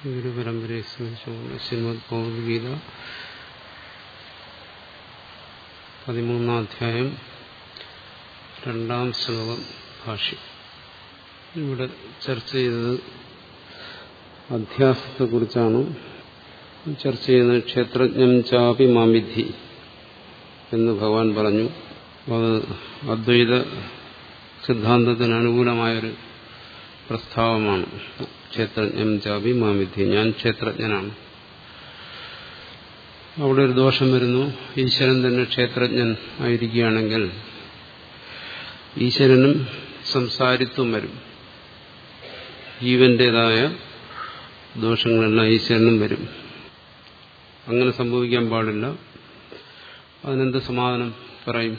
ഗുരുപരമ്പരയെ സ്മരിച്ചുകൊണ്ട് ശ്രീമദ് ഭഗവത്ഗീത പതിമൂന്നാം അധ്യായം രണ്ടാം ശ്ലോകം ഭാഷ്യം ഇവിടെ ചർച്ച ചെയ്തത് അധ്യാസത്തെക്കുറിച്ചാണ് ചർച്ച ചെയ്യുന്നത് ക്ഷേത്രജ്ഞം ചാപി മാമിധി എന്ന് ഭഗവാൻ പറഞ്ഞു അത് അദ്വൈത സിദ്ധാന്തത്തിന് അനുകൂലമായൊരു പ്രസ്താവമാണ് ക്ഷേത്രജ്ഞം ചാപി മാമിധി ഞാൻ ക്ഷേത്രജ്ഞനാണ് അവിടെ ഒരു ദോഷം വരുന്നു ഈശ്വരൻ തന്നെ ക്ഷേത്രജ്ഞൻ ആയിരിക്കുകയാണെങ്കിൽ ഈശ്വരനും സംസാരിത്വം വരും ജീവന്റേതായ ദോഷങ്ങളെല്ലാം ഈശ്വരനും വരും അങ്ങനെ സംഭവിക്കാൻ പാടില്ല അതിനെന്ത് സമാധാനം പറയും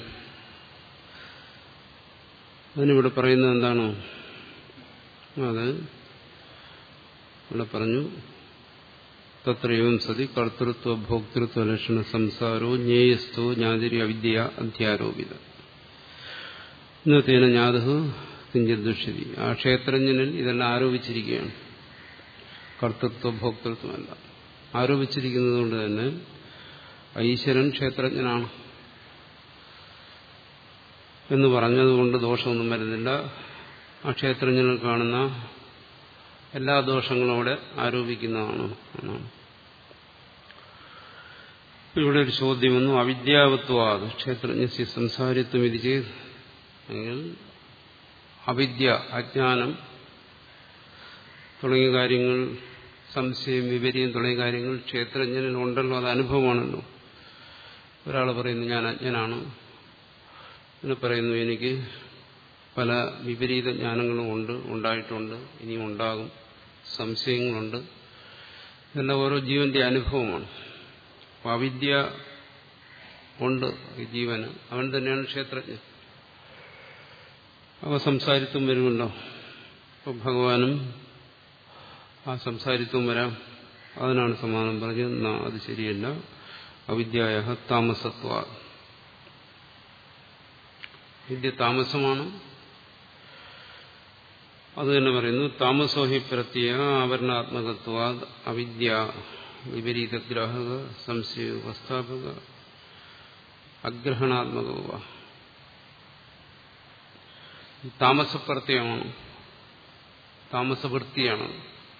അതിനിവിടെ പറയുന്നത് എന്താണോ അത് ഇവിടെ പറഞ്ഞു തത്രയും സതി കർത്തൃത്വ ഭോക്തൃത്വ ലക്ഷണ സംസാരോ ജ്ഞേയസ്തോ ജ്ഞാതിരി അവിദ്യ അധ്യാരോപിത ഇന്നത്തേന ജ്ഞാതഹു കിഞ്ചിത് ദുഷ്യതി ആ ക്ഷേത്രജ്ഞനിൽ ഇതെല്ലാം ആരോപിച്ചിരിക്കുകയാണ് കർത്തൃത്വ ഭോക്തൃത്വമല്ല ആരോപിച്ചിരിക്കുന്നത് കൊണ്ട് തന്നെ ഈശ്വരൻ ക്ഷേത്രജ്ഞനാണ് എന്ന് പറഞ്ഞതുകൊണ്ട് ദോഷമൊന്നും വരുന്നില്ല ആ ക്ഷേത്രജ്ഞനിൽ കാണുന്ന എല്ലാ ദോഷങ്ങളും അവിടെ ആരോപിക്കുന്നതാണ് എന്നാണ് ഇവിടെ ഒരു ചോദ്യം വന്നു അവിദ്യാവത്വാത് ക്ഷേത്രജ്ഞ സംസാരിത്വം ഇത് ചെയ്ത് എങ്കിൽ അവിദ്യ അജ്ഞാനം തുടങ്ങിയ കാര്യങ്ങൾ സംശയം വിപര്യം തുടങ്ങിയ കാര്യങ്ങൾ ക്ഷേത്രജ്ഞനിൽ ഉണ്ടല്ലോ അത് അനുഭവമാണല്ലോ ഒരാൾ പറയുന്നു ഞാൻ അജ്ഞനാണ് പിന്നെ പറയുന്നു എനിക്ക് പല വിപരീത ജ്ഞാനങ്ങളും ഉണ്ട് ഉണ്ടായിട്ടുണ്ട് ഇനിയും ഉണ്ടാകും സംശയങ്ങളുണ്ട് ഇതെല്ലാം ഓരോ ജീവന്റെ അനുഭവമാണ് അപ്പം അവിദ്യ ഉണ്ട് ഈ ജീവന് അവൻ തന്നെയാണ് ക്ഷേത്രജ്ഞൻ അവ സംസാരിത്വം വരുമല്ലോ അപ്പോൾ ഭഗവാനും ആ സംസാരിത്വം വരാം അതിനാണ് സമാനം പറഞ്ഞത് അത് ശരിയല്ല അവിദ്യായ താമസത്വ വിദ്യ താമസമാണ് അത് തന്നെ പറയുന്നു താമസോഹി പ്രത്യ ആവരണാത്മകത്വ അവിദ്യ വിപരീതഗ്രാഹക സംശയ ഉപസ്ഥാപക അഗ്രഹണാത്മകവ താമസപ്രത്യമാണ് താമസവൃത്തിയാണ്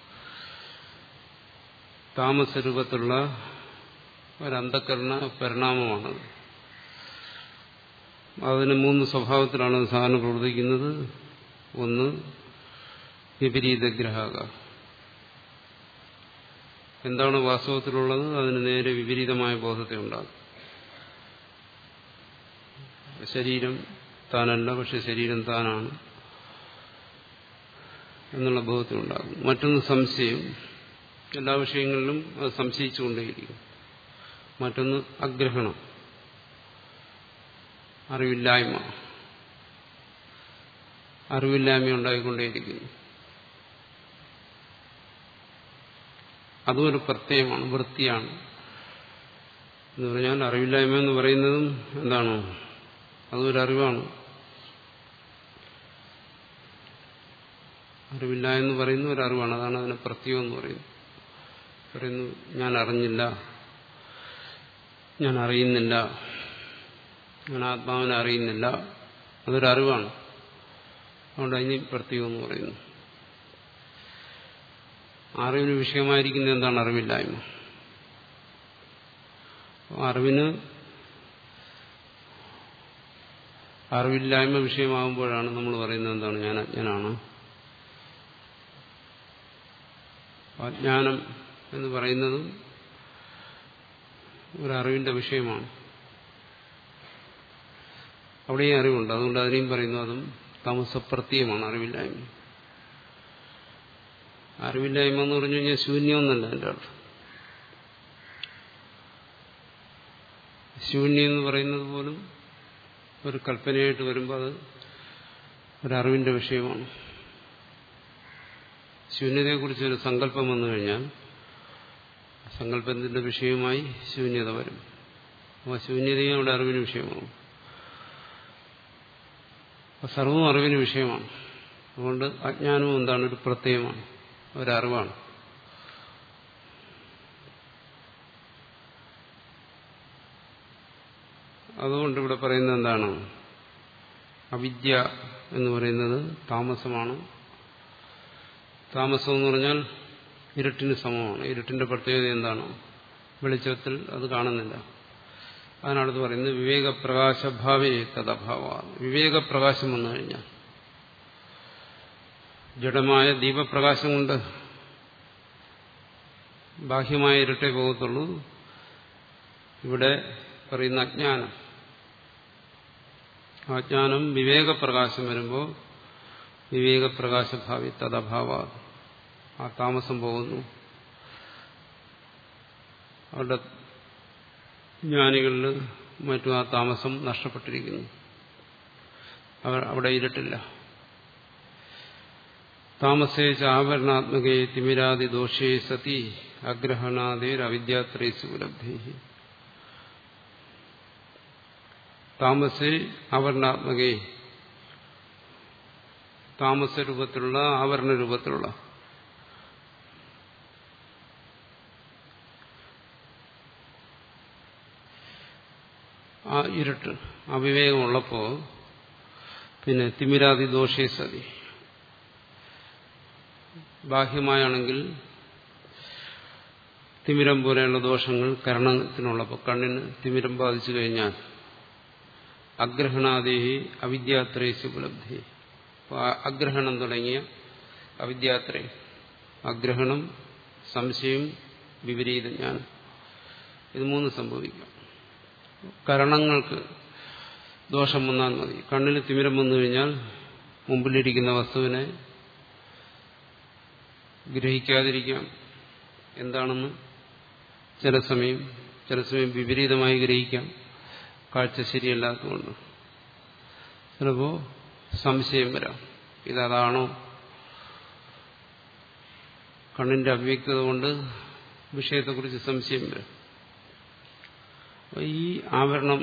താമസരൂപത്തിലുള്ള ഒരന്ധകരണ പരിണാമമാണത് അതിന് മൂന്ന് സ്വഭാവത്തിലാണ് സാധാരണ പ്രവർത്തിക്കുന്നത് ഒന്ന് വിപരീതഗ്രാഹക എന്താണ് വാസ്തവത്തിലുള്ളത് അതിന് നേരെ വിപരീതമായ ബോധത്തെ ഉണ്ടാകും ശരീരം താനല്ല പക്ഷെ ശരീരം താനാണ് എന്നുള്ള ബോധത്തിലുണ്ടാകും മറ്റൊന്ന് സംശയം എല്ലാ വിഷയങ്ങളിലും അത് സംശയിച്ചുകൊണ്ടേയിരിക്കും മറ്റൊന്ന് അഗ്രഹണം അറിവില്ലായ്മ അറിവില്ലായ്മ ഉണ്ടായിക്കൊണ്ടേയിരിക്കുന്നു അതും ഒരു പ്രത്യയമാണ് വൃത്തിയാണ് എന്ന് പറഞ്ഞാൽ അറിവില്ലായ്മ എന്ന് പറയുന്നതും എന്താണ് അതൊരു അറിവാണ് അറിവില്ല എന്ന് പറയുന്ന ഒരു അറിവാണ് അതാണ് അതിനെ പ്രത്യയം എന്ന് പറയുന്നത് പറയുന്നു ഞാൻ അറിഞ്ഞില്ല ഞാൻ അറിയുന്നില്ല ഞാൻ ആത്മാവിനെ അറിയുന്നില്ല അതൊരറിവാണ് അതുകൊണ്ട് അതിന് പ്രത്യേകം എന്ന് പറയുന്നു അറിവിന് വിഷയമായിരിക്കുന്ന എന്താണ് അറിവില്ലായ്മ അറിവിന് അറിവില്ലായ്മ വിഷയമാകുമ്പോഴാണ് നമ്മൾ പറയുന്നത് എന്താണ് ഞാൻ അജ്ഞനാണ് അജ്ഞാനം എന്ന് പറയുന്നതും ഒരറിവിന്റെ വിഷയമാണ് അവിടെയും അറിവുണ്ട് അതുകൊണ്ട് അതിനെയും പറയുന്നു അതും താമസപ്രത്യമാണ് അറിവില്ലായ്മ അറിവില്ലായ്മ എന്ന് പറഞ്ഞു കഴിഞ്ഞാൽ ശൂന്യമൊന്നല്ല എൻ്റെ അർത്ഥം ശൂന്യം എന്ന് പറയുന്നത് പോലും ഒരു കൽപ്പനയായിട്ട് വരുമ്പോൾ അത് ഒരറിവിന്റെ വിഷയമാണ് ശൂന്യതയെക്കുറിച്ച് ഒരു സങ്കല്പം വന്നു കഴിഞ്ഞാൽ സങ്കല്പത്തിന്റെ വിഷയമായി ശൂന്യത വരും അപ്പോൾ ശൂന്യതയും അവിടെ അറിവിന് വിഷയമാവും സർവവും അറിവിന് വിഷയമാണ് അതുകൊണ്ട് അജ്ഞാനവും എന്താണ് ഒരു പ്രത്യയമാണ് ഒരറിവാണ് അതുകൊണ്ട് ഇവിടെ പറയുന്നത് എന്താണ് അവിദ്യ എന്ന് പറയുന്നത് താമസമാണ് താമസം എന്ന് പറഞ്ഞാൽ ഇരുട്ടിന് സമമാണ് ഇരുട്ടിന്റെ പ്രത്യേകത എന്താണ് വെളിച്ചത്തിൽ അത് കാണുന്നില്ല അതിനടുത്ത് പറയുന്നത് വിവേകപ്രകാശഭാവേ തദഭാവ വിവേകപ്രകാശം വന്നു കഴിഞ്ഞാൽ ജഡമായ ദീപപ്രകാശം കൊണ്ട് ബാഹ്യമായ ഇരുട്ടേ പോകത്തുള്ളൂ ഇവിടെ പറയുന്ന അജ്ഞാനം അജ്ഞാനം വിവേകപ്രകാശം വരുമ്പോൾ വിവേകപ്രകാശഭാവി തദഭാവ ആ താമസം പോകുന്നു അവരുടെ ജ്ഞാനികളിൽ മറ്റും ആ താമസം നഷ്ടപ്പെട്ടിരിക്കുന്നു അവർ അവിടെ ഇരുട്ടില്ല താമസേച്ച ആവരണാത്മകേ തിമിരാദി ദോഷേ സതി അഗ്രഹണാദേർ അവിദ്യാത്രേസ് ഉപലബ്ധി താമസേ ആവരണാത്മകേ താമസ രൂപത്തിലുള്ള ആവരണ രൂപത്തിലുള്ള ആ ഇരുട്ട് അവിവേകമുള്ളപ്പോ പിന്നെ തിമിരാതി ദോഷേ സതി ബാഹ്യമായാണെങ്കിൽ തിമിരം പോലെയുള്ള ദോഷങ്ങൾ കരണത്തിനുള്ളപ്പോൾ കണ്ണിന് തിമിരം ബാധിച്ചു കഴിഞ്ഞാൽ അഗ്രഹണാദേഹി അവിദ്യാത്രേസ് ഉപലബ്ധി അഗ്രഹണം തുടങ്ങിയ അവിദ്യാത്രേ അഗ്രഹണം സംശയം വിപരീത ജ്ഞാനം ഇത് മൂന്ന് സംഭവിക്കാം കരണങ്ങൾക്ക് ദോഷം വന്നാൽ മതി കണ്ണിൽ തിമിരം വന്നു കഴിഞ്ഞാൽ മുമ്പിലിരിക്കുന്ന വസ്തുവിനെ ഗ്രഹിക്കാതിരിക്കാം എന്താണെന്ന് ചില സമയം ചില സമയം വിപരീതമായി ഗ്രഹിക്കാം കാഴ്ച ശരിയല്ലാത്തതുകൊണ്ട് ചിലപ്പോ സംശയം വരാം ഇതതാണോ കണ്ണിന്റെ അവ്യക്തത കൊണ്ട് വിഷയത്തെക്കുറിച്ച് സംശയം വരും അപ്പൊ ഈ ആവരണം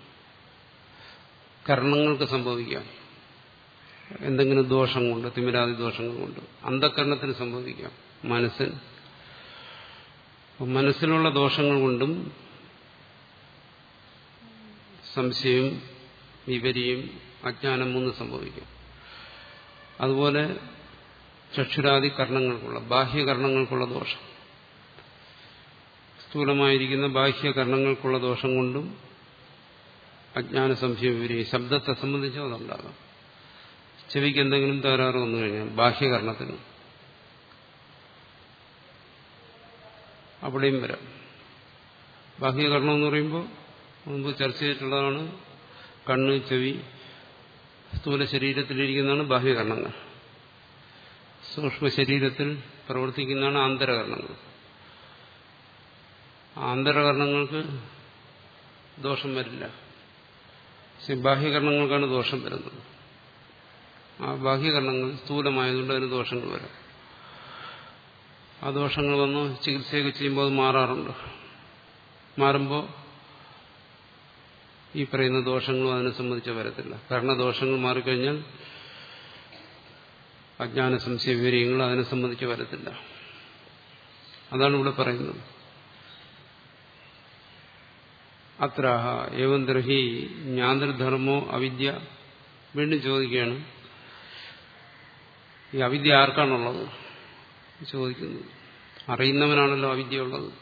കർണങ്ങൾക്ക് സംഭവിക്കാം എന്തെങ്കിലും ദോഷം കൊണ്ട് തിമിരാതി ദോഷങ്ങൾ കൊണ്ട് അന്ധകരണത്തിന് സംഭവിക്കാം മനസ്സിൽ മനസ്സിലുള്ള ദോഷങ്ങൾ കൊണ്ടും സംശയം വിപരിയും അജ്ഞാനം മൂന്ന് സംഭവിക്കാം അതുപോലെ ചക്ഷുരാദി കർണങ്ങൾക്കുള്ള ബാഹ്യകർണങ്ങൾക്കുള്ള ദോഷം സ്ഥൂലമായിരിക്കുന്ന ബാഹ്യകർണങ്ങൾക്കുള്ള ദോഷം കൊണ്ടും അജ്ഞാന സംശയം വിപരീയം ശബ്ദത്തെ സംബന്ധിച്ചും അതുണ്ടാകാം ചെവിക്ക് എന്തെങ്കിലും തകരാറ് വന്നു കഴിഞ്ഞാൽ ബാഹ്യകർണത്തിന് അവിടെയും വരാം ബാഹ്യകർണം എന്ന് പറയുമ്പോൾ മുമ്പ് ചർച്ച ചെയ്തിട്ടുള്ളതാണ് കണ്ണ് ചെവി സ്ഥൂല ശരീരത്തിലിരിക്കുന്നതാണ് ബാഹ്യകർണങ്ങൾ സൂക്ഷ്മ ശരീരത്തിൽ പ്രവർത്തിക്കുന്നതാണ് ആന്തരകർണങ്ങൾ ആന്തരകർണങ്ങൾക്ക് ദോഷം വരില്ല പക്ഷെ ബാഹ്യകർണങ്ങൾക്കാണ് ദോഷം വരുന്നത് ആ ബാഹ്യകർണങ്ങൾ സ്ഥൂലമായതുകൊണ്ട് അതിന് ദോഷങ്ങൾ വരാം ആ ദോഷങ്ങൾ വന്ന് ചികിത്സയൊക്കെ ചെയ്യുമ്പോൾ അത് മാറാറുണ്ട് മാറുമ്പോൾ ഈ പറയുന്ന ദോഷങ്ങളും അതിനെ സംബന്ധിച്ച് വരത്തില്ല കർണദോഷങ്ങൾ മാറിക്കഴിഞ്ഞാൽ അജ്ഞാന സംശയ വിവരങ്ങൾ അതിനെ സംബന്ധിച്ച് വരത്തില്ല അതാണ് ഇവിടെ പറയുന്നത് അത്രാഹ ഏവം ദ്രഹി ജ്ഞാതൃധർമ്മോ അവിദ്യ വീണ്ടും ചോദിക്കുകയാണ് ഈ അവിദ്യ ആർക്കാണുള്ളത് ചോദിക്കുന്നത് അറിയുന്നവനാണല്ലോ അവിദ്യ ഉള്ളത്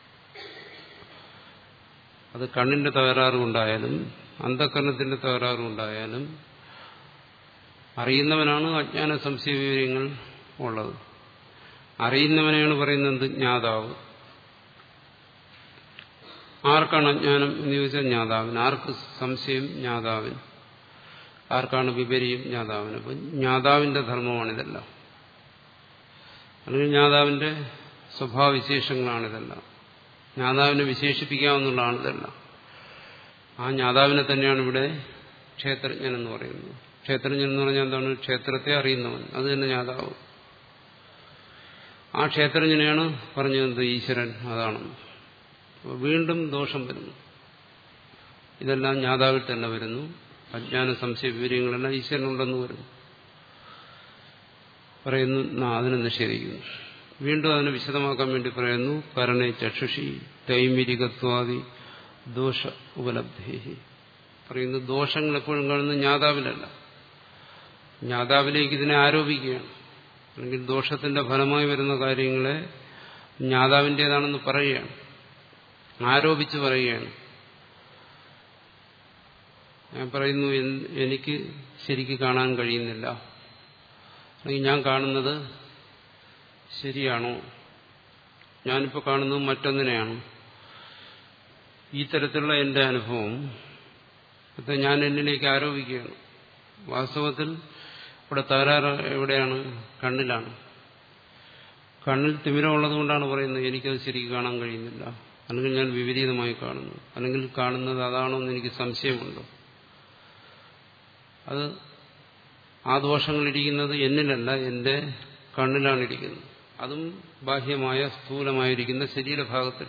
അത് കണ്ണിന്റെ തകരാറ് കൊണ്ടായാലും അന്ധകരണത്തിന്റെ തകരാറ് കൊണ്ടായാലും അറിയുന്നവനാണ് അജ്ഞാന സംശയ വിവരങ്ങൾ ഉള്ളത് അറിയുന്നവനെയാണ് പറയുന്നത് ജ്ഞാതാവ് ആർക്കാണ് അജ്ഞാനം എന്ന് ചോദിച്ചാൽ ജ്ഞാതാവിന് ആർക്ക് സംശയം ജ്ഞാതാവിന് ആർക്കാണ് വിപരീയം ജ്ഞാതാവിന് അപ്പം ജ്ഞാതാവിന്റെ ധർമ്മമാണിതെല്ലാം അല്ലെങ്കിൽ ജ്ഞാതാവിന്റെ സ്വഭാവവിശേഷങ്ങളാണിതെല്ലാം ജ്ഞാതാവിനെ വിശേഷിപ്പിക്കാവുന്നതാണ് ഇതെല്ലാം ആ ജ്ഞാതാവിനെ തന്നെയാണ് ഇവിടെ ക്ഷേത്രജ്ഞൻ എന്ന് പറയുന്നത് ക്ഷേത്രജ്ഞൻ എന്ന് പറഞ്ഞാൽ എന്താണ് ക്ഷേത്രത്തെ അറിയുന്നവൻ അത് തന്നെ ജ്ഞാതാവ് ആ ക്ഷേത്രജ്ഞനെയാണ് പറഞ്ഞത് ഈശ്വരൻ അതാണെന്ന് വീണ്ടും ദോഷം വരുന്നു ഇതെല്ലാം ജ്ഞാതാവിൽ തന്നെ വരുന്നു അജ്ഞാന സംശയ വിവരങ്ങളെല്ലാം ഈശ്വരനുണ്ടെന്ന് വരുന്നു പറയുന്നു അതിനെ നിഷേധിക്കുന്നു വീണ്ടും അതിനെ വിശദമാക്കാൻ വേണ്ടി പറയുന്നു കരണേ ചക്ഷുഷി തൈമിരികത്വാദി ദോഷ ഉപലബ്ധി പറയുന്നത് ദോഷങ്ങൾ എപ്പോഴും കാണുന്നത് ജ്ഞാതാവിലല്ല ജ്ഞാതാവിലേക്ക് ഇതിനെ ആരോപിക്കുകയാണ് അല്ലെങ്കിൽ ദോഷത്തിന്റെ ഫലമായി വരുന്ന കാര്യങ്ങളെ ജ്ഞാതാവിൻ്റെതാണെന്ന് പറയുകയാണ് ആരോപിച്ച് പറയുകയാണ് ഞാൻ പറയുന്നു എനിക്ക് ശരിക്ക് കാണാൻ കഴിയുന്നില്ല അല്ലെങ്കിൽ ഞാൻ കാണുന്നത് ശരിയാണോ ഞാനിപ്പോൾ കാണുന്നത് മറ്റൊന്നിനെയാണ് ഈ തരത്തിലുള്ള എന്റെ അനുഭവം അത് ഞാൻ എന്നിലേക്ക് ആരോപിക്കുകയാണ് വാസ്തവത്തിൽ ഇവിടെ തകരാറ് എവിടെയാണ് കണ്ണിലാണ് കണ്ണിൽ തിമിരമുള്ളത് കൊണ്ടാണ് പറയുന്നത് എനിക്കത് ശരിക്കും കാണാൻ കഴിയുന്നില്ല അല്ലെങ്കിൽ ഞാൻ വിപരീതമായി കാണുന്നു അല്ലെങ്കിൽ കാണുന്നത് അതാണോ എന്ന് എനിക്ക് സംശയമുണ്ടോ അത് ആ ദോഷങ്ങളിരിക്കുന്നത് എന്നിലല്ല എന്റെ കണ്ണിലാണ് ഇരിക്കുന്നത് അതും ബാഹ്യമായ സ്ഥൂലമായിരിക്കുന്ന ശരീരഭാഗത്തിൽ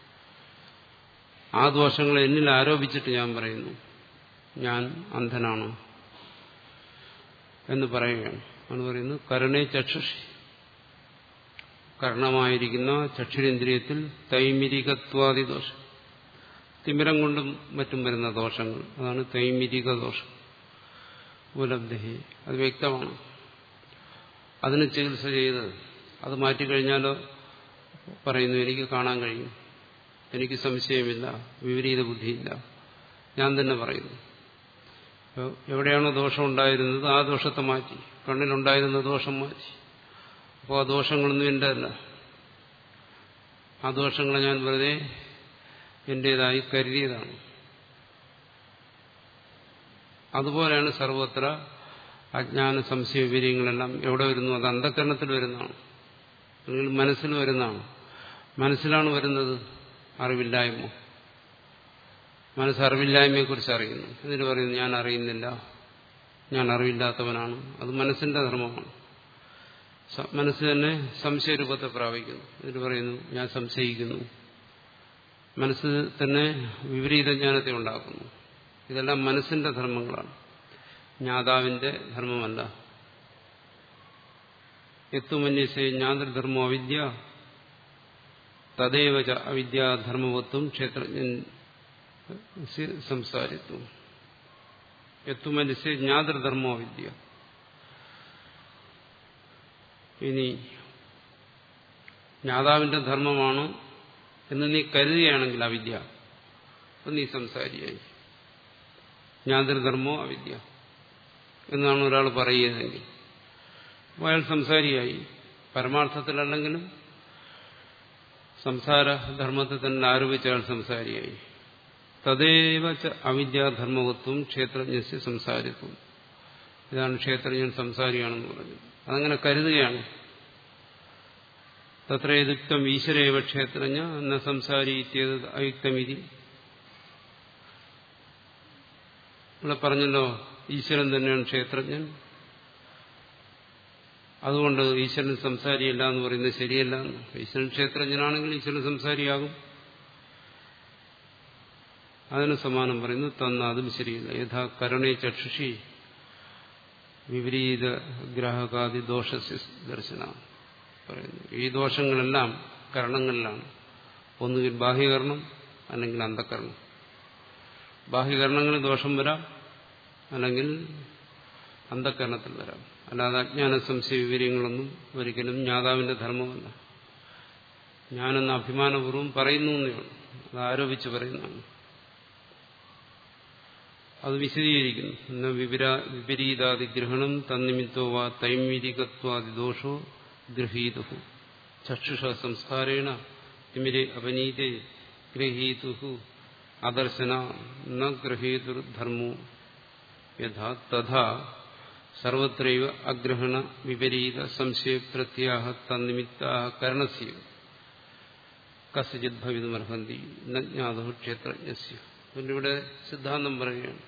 ആ ദോഷങ്ങൾ എന്നിൽ ആരോപിച്ചിട്ട് ഞാൻ പറയുന്നു ഞാൻ അന്ധനാണ് എന്ന് പറയുകയാണ് എന്ന് പറയുന്നത് കരുണേ ചക്ഷുഷി കർണമായിരിക്കുന്ന ചക്ഷുരേന്ദ്രിയത്തിൽ തൈമിരികത്വാദി ദോഷം തിമിരം കൊണ്ടും മറ്റും വരുന്ന ദോഷങ്ങൾ അതാണ് തൈമിരിക ദോഷം ഉപലബ്ധി അത് വ്യക്തമാണ് അതിന് ചികിത്സ ചെയ്ത് അത് മാറ്റിക്കഴിഞ്ഞാലോ പറയുന്നു എനിക്ക് കാണാൻ കഴിയും എനിക്ക് സംശയമില്ല വിപരീത ബുദ്ധിയില്ല ഞാൻ തന്നെ പറയുന്നു എവിടെയാണോ ദോഷം ഉണ്ടായിരുന്നത് ആ ദോഷത്തെ മാറ്റി കണ്ണിലുണ്ടായിരുന്ന ദോഷം മാറ്റി അപ്പോൾ ആ ദോഷങ്ങളൊന്നും എൻ്റെ അല്ല ആ ദോഷങ്ങളെ ഞാൻ വെറുതെ എന്റേതായി കരുതിയതാണ് അതുപോലെയാണ് സർവത്ര അജ്ഞാന സംശയ വിവര്യങ്ങളെല്ലാം എവിടെ വരുന്നു അത് അന്ധകരണത്തിൽ വരുന്നതാണ് അല്ലെങ്കിൽ മനസ്സിൽ വരുന്നതാണ് മനസ്സിലാണ് വരുന്നത് അറിവില്ലായ്മ മനസ്സ് അറിവില്ലായ്മയെക്കുറിച്ച് അറിയുന്നു എന്നിട്ട് പറയുന്നു ഞാൻ അറിയുന്നില്ല ഞാൻ അറിവില്ലാത്തവനാണ് അത് മനസ്സിന്റെ ധർമ്മമാണ് മനസ്സ് തന്നെ സംശയരൂപത്തെ പ്രാപിക്കുന്നു എന്നിട്ട് പറയുന്നു ഞാൻ സംശയിക്കുന്നു മനസ്സ് തന്നെ വിപരീത ജ്ഞാനത്തെ ഉണ്ടാക്കുന്നു ഇതെല്ലാം മനസ്സിന്റെ ധർമ്മങ്ങളാണ് ജ്ഞാതാവിന്റെ ധർമ്മമല്ല എത്തുമന്യസേ ജ്ഞാതൃധർമ്മോ അവിദ്യ തദൈവ അവിദ്യാധർമ്മവത്വം ക്ഷേത്രജ്ഞൻ സംസാരിത്വം എത്തുമന്യസേ ജ്ഞാതൃധർമ്മോ അവിദ്യ ഇനി ജ്ഞാതാവിന്റെ ധർമ്മമാണ് എന്ന് നീ കരുതുകയാണെങ്കിൽ അവിദ്യ അപ്പം നീ സംസാരിയായി ജ്ഞാതൃധർമ്മോ അവിദ്യ എന്നാണ് ഒരാൾ പറയുന്നതെങ്കിൽ അപ്പോൾ അയാൾ സംസാരിയായി പരമാർത്ഥത്തിലല്ലെങ്കിലും സംസാര ധർമ്മത്തെ തന്നെ ആരോപിച്ച അയാൾ സംസാരിയായി തദൈവ അവിദ്യാധർമ്മവത്വം ക്ഷേത്രജ്ഞസ്യ സംസാരിത്വം ഇതാണ് ക്ഷേത്രജ്ഞൻ സംസാരിയാണെന്ന് പറഞ്ഞത് അതങ്ങനെ കരുതുകയാണ് തത്ര യുക്തം ഈശ്വരേവ ക്ഷേത്രജ്ഞ എന്ന സംസാരി ഇത്യേത് അയുക്തമിതി ഇവിടെ പറഞ്ഞല്ലോ ഈശ്വരൻ തന്നെയാണ് ക്ഷേത്രജ്ഞൻ അതുകൊണ്ട് ഈശ്വരൻ സംസാരിയല്ല എന്ന് പറയുന്നത് ശരിയല്ല ഈശ്വരൻ ക്ഷേത്രജ്ഞനാണെങ്കിൽ ഈശ്വരൻ സംസാരിയാകും അതിന് സമാനം പറയുന്നു തന്ന അതും ശരിയല്ല യഥാ കരുണേ ചക്ഷുഷി വിപരീത ഗ്രാഹകാദി ദോഷ ദർശന പറയുന്നു ഈ ദോഷങ്ങളെല്ലാം കരണങ്ങളിലാണ് ഒന്നുകിൽ ബാഹ്യകരണം അല്ലെങ്കിൽ അന്ധകരണം ബാഹ്യകരണങ്ങളിൽ ദോഷം വരാം അല്ലെങ്കിൽ അന്ധകരണത്തിൽ വരാം അല്ലാതെ അജ്ഞാന സംശയ വിവരങ്ങളൊന്നും ഒരിക്കലും ജ്ഞാതാവിന്റെ ധർമ്മമല്ല ഞാനെന്ന് അഭിമാനപൂർവ്വം പറയുന്നു എന്നേ ഉള്ളൂ അത് ആരോപിച്ച് പറയുന്നതാണ് അത് വിശദീകരിക്കുന്നു എന്ന വിപരീതാദി ഗ്രഹണം തന്നിമിത്തോ വാ തൈമിരികത്വാദി ദോഷോ ഗൃഹീതു ചക്ഷുഷ സംസ്കാരേണ തിമിരെ അപനീതേ ഗ്രഹീതു അദർശന ന ഗ്രഹീതുർധർമ്മോ യഥാ തഥാ സർവത്രൈവ അഗ്രഹണ വിപരീത സംശയ പ്രത്യാഹ തന്നിമിത്ത കരണസ്യ കസ്യജിത് ഭവിതുമർഹന്തി നജ്ഞാതോ ക്ഷേത്രജ്ഞസ്യ ഇവിടെ സിദ്ധാന്തം പറയുകയാണ്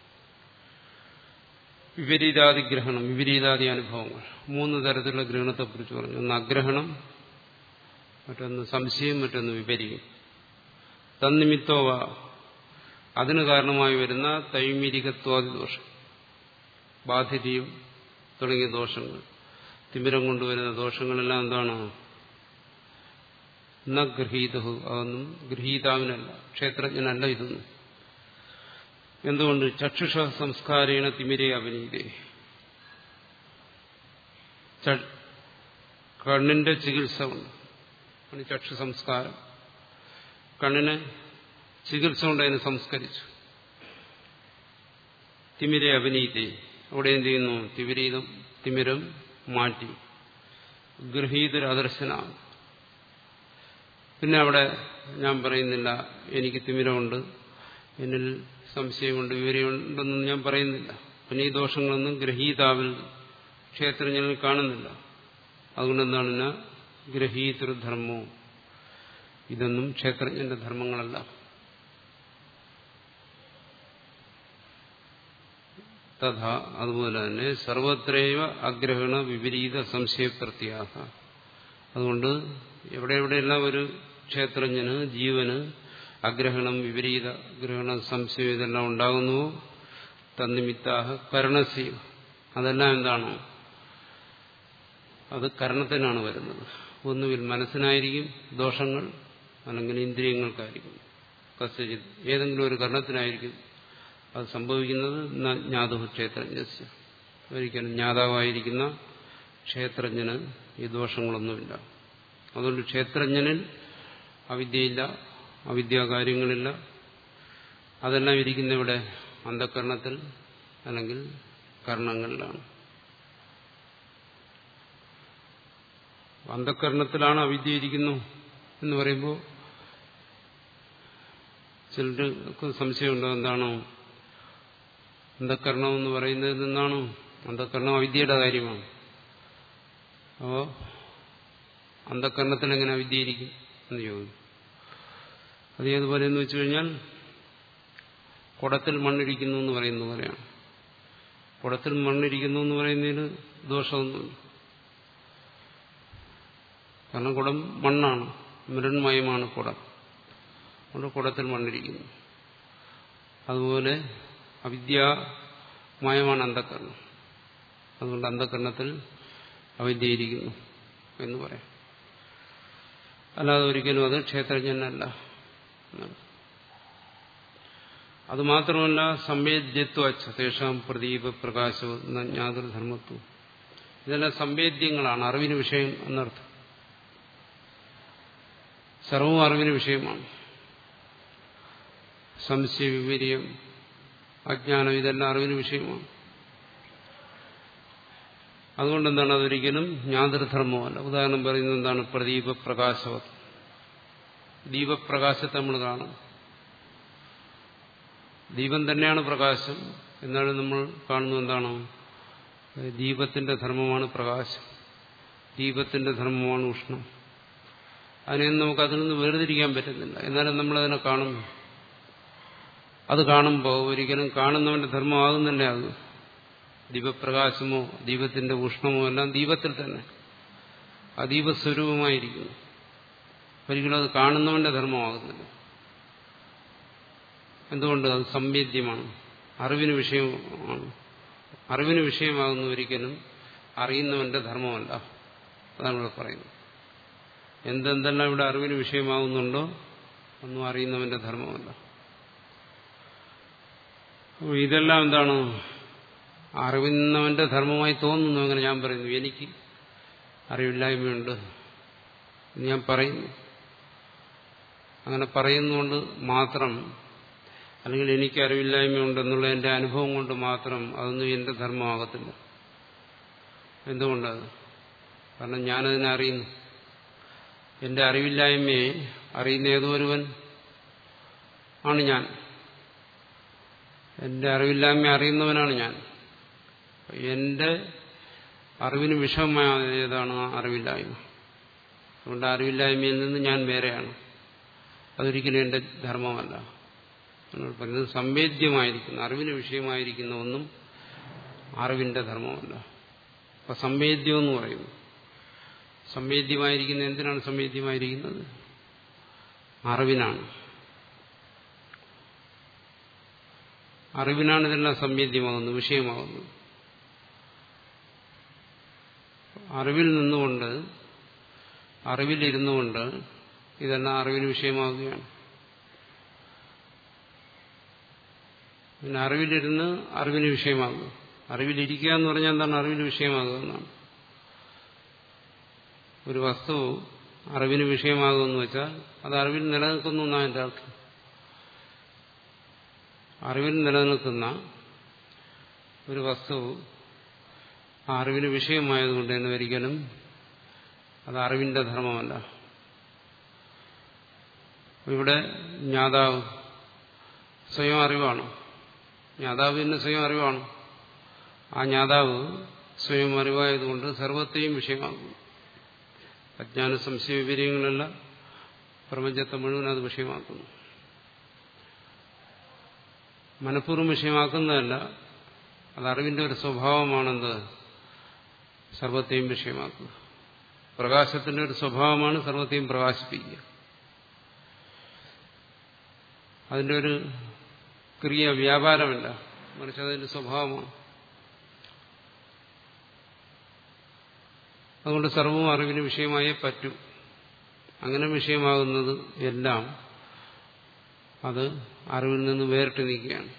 വിപരീതാദി ഗ്രഹണം വിപരീതാദി അനുഭവങ്ങൾ മൂന്ന് തരത്തിലുള്ള ഗ്രഹണത്തെക്കുറിച്ച് പറഞ്ഞു ഒന്ന് അഗ്രഹണം മറ്റൊന്ന് സംശയം മറ്റൊന്ന് വിപരീയം തന്നിമിത്തോവ അതിന് കാരണമായി വരുന്ന തൈമിരികത്വാദി ദോഷം ബാധിതയും തുടങ്ങിയ ദോഷങ്ങൾ തിമിരം കൊണ്ടുവരുന്ന ദോഷങ്ങളെല്ലാം എന്താണ് ന ഗ്രഹീതഹു അതൊന്നും ഗ്രഹീതാവിനല്ല ക്ഷേത്രജ്ഞനല്ല ഇതൊന്നും എന്തുകൊണ്ട് ചക്ഷുഷ സംസ്കാരേണ തിമിരെ അഭിനീതേ കണ്ണിന്റെ ചികിത്സ ഉണ്ട് ചക്ഷു സംസ്കാരം കണ്ണിനെ ചികിത്സ കൊണ്ട് അതിനെ സംസ്കരിച്ചു തിമിരെ അഭിനീതി അവിടെ എന്ത് ചെയ്യുന്നു തിമിരീതം തിമിരം മാറ്റി ഗൃഹീതൊരദർശനാണ് പിന്നെ അവിടെ ഞാൻ പറയുന്നില്ല എനിക്ക് തിമിരമുണ്ട് എന്നിൽ സംശയമുണ്ട് വിവരമുണ്ടെന്നും ഞാൻ പറയുന്നില്ല പിന്നെ ഈ ദോഷങ്ങളൊന്നും ഗ്രഹീതാവിൽ ക്ഷേത്രജ്ഞനിൽ കാണുന്നില്ല അതുകൊണ്ട് എന്താണ് ഞാൻ ഗ്രഹീതൃധർമ്മവും ഇതൊന്നും ക്ഷേത്രജ്ഞന്റെ ധർമ്മങ്ങളല്ല തഥാ അതുപോലെ തന്നെ സർവത്രൈവ അഗ്രഹണ വിപരീത സംശയപ്രത്യാഹ അതുകൊണ്ട് എവിടെ എവിടെയെല്ലാം ഒരു ക്ഷേത്രജ്ഞന് ജീവന് അഗ്രഹണം വിപരീത ഗ്രഹണം സംശയം ഇതെല്ലാം ഉണ്ടാകുന്നുവോ തന്നിമിത്താഹ കരണസ്യ അതെല്ലാം എന്താണോ അത് കരണത്തിനാണ് വരുന്നത് ഒന്നുകിൽ മനസ്സിനായിരിക്കും ദോഷങ്ങൾ അല്ലെങ്കിൽ ഇന്ദ്രിയങ്ങൾക്കായിരിക്കും കസ്യജിത് ഏതെങ്കിലും ഒരു കർണത്തിനായിരിക്കും അത് സംഭവിക്കുന്നത് ജ്ഞാതു ക്ഷേത്രജ്ഞസ്യ ഒരിക്കലും ജ്ഞാതാവായിരിക്കുന്ന ക്ഷേത്രജ്ഞന് ഈ ദോഷങ്ങളൊന്നുമില്ല അതുകൊണ്ട് ക്ഷേത്രജ്ഞനിൽ അവിദ്യയില്ല അവിദ്യാകാര്യങ്ങളില്ല അതെല്ലാം ഇരിക്കുന്ന ഇവിടെ അന്ധകരണത്തിൽ അല്ലെങ്കിൽ കർണങ്ങളിലാണ് അന്ധകരണത്തിലാണ് അവിദ്യ ഇരിക്കുന്നു എന്ന് പറയുമ്പോൾ ചിലർക്ക് സംശയമുണ്ടോ എന്താണോ അന്ധകരണം എന്ന് പറയുന്നതിൽ നിന്നാണോ അന്ധകരണം അവിദ്യയുടെ കാര്യമാണ് അപ്പോ അന്ധകരണത്തിൽ എങ്ങനെ അവിദ്യ ഇരിക്കും എന്ന് ചോദിക്കും അത് ഏതുപോലെ എന്ന് വെച്ചു കഴിഞ്ഞാൽ കുടത്തിൽ മണ്ണിരിക്കുന്നു എന്ന് പറയുന്ന പോലെയാണ് കുടത്തിൽ മണ്ണിരിക്കുന്നു എന്ന് പറയുന്നതിന് ദോഷമൊന്നുമില്ല കാരണം കുടം മണ്ണാണ് മൃന്മയമാണ് കുടം അതുകൊണ്ട് കുടത്തിൽ മണ്ണിരിക്കുന്നു അതുപോലെ അവിദ്യാമയമാണ് അന്ധക്കരണം അതുകൊണ്ട് അന്ധകരണത്തിൽ അവിദ്യയിരിക്കുന്നു എന്ന് പറയാം അല്ലാതെ ഒരിക്കലും അത് ക്ഷേത്രജ്ഞനല്ല അതുമാത്രമല്ല സംവേദ്യത്വ തേഷാം പ്രദീപ പ്രകാശവും ജ്ഞാതൃധർമ്മത്വം ഇതെല്ലാം സംവേദ്യങ്ങളാണ് അറിവിന് വിഷയം എന്നർത്ഥം സർവവും അറിവിന് വിഷയമാണ് സംശയ വിപര്യം അജ്ഞാനം ഇതെല്ലാം അറിവിന് വിഷയമാണ് അതുകൊണ്ട് എന്താണ് അതൊരിക്കലും ജ്ഞാതൃധർമ്മമല്ല ഉദാഹരണം പറയുന്നത് എന്താണ് പ്രദീപ പ്രകാശവ ദീപപ്രകാശത്തെ നമ്മൾ കാണും ദീപം തന്നെയാണ് പ്രകാശം എന്നാലും നമ്മൾ കാണുന്നത് എന്താണോ ദീപത്തിന്റെ ധർമ്മമാണ് പ്രകാശം ദീപത്തിന്റെ ധർമ്മമാണ് ഉഷ്ണം അതിനെയൊന്നും നമുക്ക് അതിൽ നിന്ന് വേർതിരിക്കാൻ പറ്റുന്നില്ല എന്നാലും നമ്മളതിനെ കാണുന്നു അത് കാണുമ്പോൾ ഒരിക്കലും കാണുന്നവന്റെ ധർമ്മമാകുന്നില്ല അത് ദീപപ്രകാശമോ ദീപത്തിന്റെ ഉഷ്ണമോ എല്ലാം ദീപത്തിൽ തന്നെ ആ ദീപസ്വരൂപമായിരിക്കുന്നു ഒരിക്കലും അത് കാണുന്നവന്റെ ധർമ്മമാകുന്നില്ല എന്തുകൊണ്ട് അത് സംവേദ്യമാണ് അറിവിന് വിഷയമാണ് അറിവിന് വിഷയമാകുന്ന ഒരിക്കലും അറിയുന്നവന്റെ ധർമ്മമല്ല അതാണ് ഇവിടെ പറയുന്നത് എന്തെന്തെല്ലാം ഇവിടെ അറിവിന് വിഷയമാകുന്നുണ്ടോ ഒന്നും അറിയുന്നവന്റെ ധർമ്മമല്ല ഇതെല്ലാം എന്താണ് അറിയുന്നവന്റെ ധർമ്മമായി തോന്നുന്നു അങ്ങനെ ഞാൻ പറയുന്നു എനിക്ക് അറിവില്ലായ്മയുണ്ട് ഞാൻ പറയുന്നു അങ്ങനെ പറയുന്നുകൊണ്ട് മാത്രം അല്ലെങ്കിൽ എനിക്ക് അറിവില്ലായ്മയുണ്ടെന്നുള്ള എന്റെ അനുഭവം കൊണ്ട് മാത്രം അതൊന്നും എന്റെ ധർമ്മമാകത്തില്ല എന്തുകൊണ്ടത് കാരണം ഞാനതിനെ അറിയുന്നു എന്റെ അറിവില്ലായ്മയെ അറിയുന്ന ഏതോ ഒരുവൻ ആണ് ഞാൻ എന്റെ അറിവില്ലായ്മ അറിയുന്നവനാണ് ഞാൻ എന്റെ അറിവിന് വിഷമമായതാണ് ആ അറിവില്ലായ്മ അതുകൊണ്ട് അറിവില്ലായ്മയിൽ നിന്ന് ഞാൻ വേറെയാണ് അതൊരിക്കലും എന്റെ ധർമ്മമല്ല പറയുന്നത് സംവേദ്യമായിരിക്കുന്ന അറിവിന് വിഷയമായിരിക്കുന്ന ഒന്നും അറിവിന്റെ ധർമ്മമല്ല അപ്പൊ സംവേദ്യം എന്ന് പറയുന്നു സംവേദ്യമായിരിക്കുന്ന എന്തിനാണ് സംവേദ്യമായിരിക്കുന്നത് അറിവിനാണ് അറിവിനാണ് ഇതെല്ലാം സംവേദ്യമാകുന്നത് വിഷയമാകുന്നത് അറിവിൽ നിന്നുകൊണ്ട് അറിവിലിരുന്നുകൊണ്ട് ഇതെല്ലാം അറിവിന് വിഷയമാകുകയാണ് പിന്നെ അറിവിലിരുന്ന് അറിവിന് വിഷയമാകും അറിവിലിരിക്കുക എന്ന് പറഞ്ഞാൽ എന്താണ് അറിവിന് വിഷയമാകുക എന്നാണ് ഒരു വസ്തു അറിവിന് വിഷയമാകുമെന്ന് വെച്ചാൽ അത് അറിവിൽ നിലനിൽക്കുന്നു എന്നാണ് എൻ്റെ അർത്ഥം അറിവിൽ നിലനിൽക്കുന്ന ഒരു വസ്തു ആ അറിവിന് വിഷയമായതുകൊണ്ട് തന്നെ ഒരിക്കലും അത് അറിവിന്റെ ധർമ്മമല്ല ഇവിടെ ജ്ഞാതാവ് സ്വയം അറിവാണ് ജ്ഞാതാവ് തന്നെ സ്വയം അറിവാണ് ആ ജ്ഞാതാവ് സ്വയം അറിവായതുകൊണ്ട് സർവത്തെയും വിഷയമാകും അജ്ഞാന സംശയ വിവരങ്ങളല്ല പ്രപഞ്ചത്തെ മുഴുവൻ അത് വിഷയമാക്കുന്നു മനഃപൂർവ്വം വിഷയമാക്കുന്നതല്ല അത് അറിവിന്റെ ഒരു സ്വഭാവമാണെന്ത് സർവത്തെയും വിഷയമാക്കുക പ്രകാശത്തിന്റെ ഒരു സ്വഭാവമാണ് സർവത്തെയും പ്രകാശിപ്പിക്കുക അതിന്റെ ഒരു ക്രിയ വ്യാപാരമല്ല മറിച്ച് അതിന്റെ സ്വഭാവമാണ് അതുകൊണ്ട് സർവവും അറിവിന് വിഷയമായേ പറ്റൂ അങ്ങനെ വിഷയമാകുന്നത് എല്ലാം അത് അറിവിൽ നിന്ന് വേറിട്ട് നിൽക്കുകയാണ്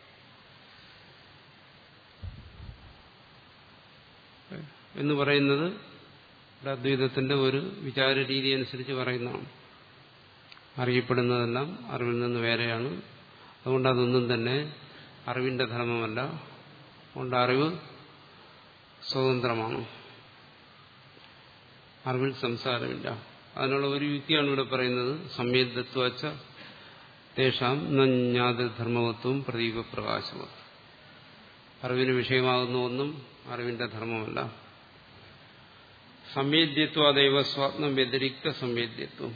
എന്ന് പറയുന്നത് അദ്വൈതത്തിന്റെ ഒരു വിചാര രീതി അനുസരിച്ച് പറയുന്നതാണ് അറിയപ്പെടുന്നതെല്ലാം അറിവിൽ നിന്ന് വേറെയാണ് അതുകൊണ്ട് അതൊന്നും തന്നെ അറിവിന്റെ ധർമ്മമല്ല അതുകൊണ്ട് അറിവ് സ്വതന്ത്രമാണ് അറിവിൽ സംസാരമില്ല അതിനുള്ള ഒരു യുക്തിയാണ് ഇവിടെ പറയുന്നത് സംവേദത്വച്ച തേഷാം നജ്ഞാതധർമ്മവത്വം പ്രതീകപ്രകാശവത്വം അറിവിന് വിഷയമാകുന്ന ഒന്നും അറിവിന്റെ ധർമ്മമല്ല സംവേദ്യത്വാദൈവ സ്വാത്മം വ്യതിരിക്ത സംവേദ്യത്വം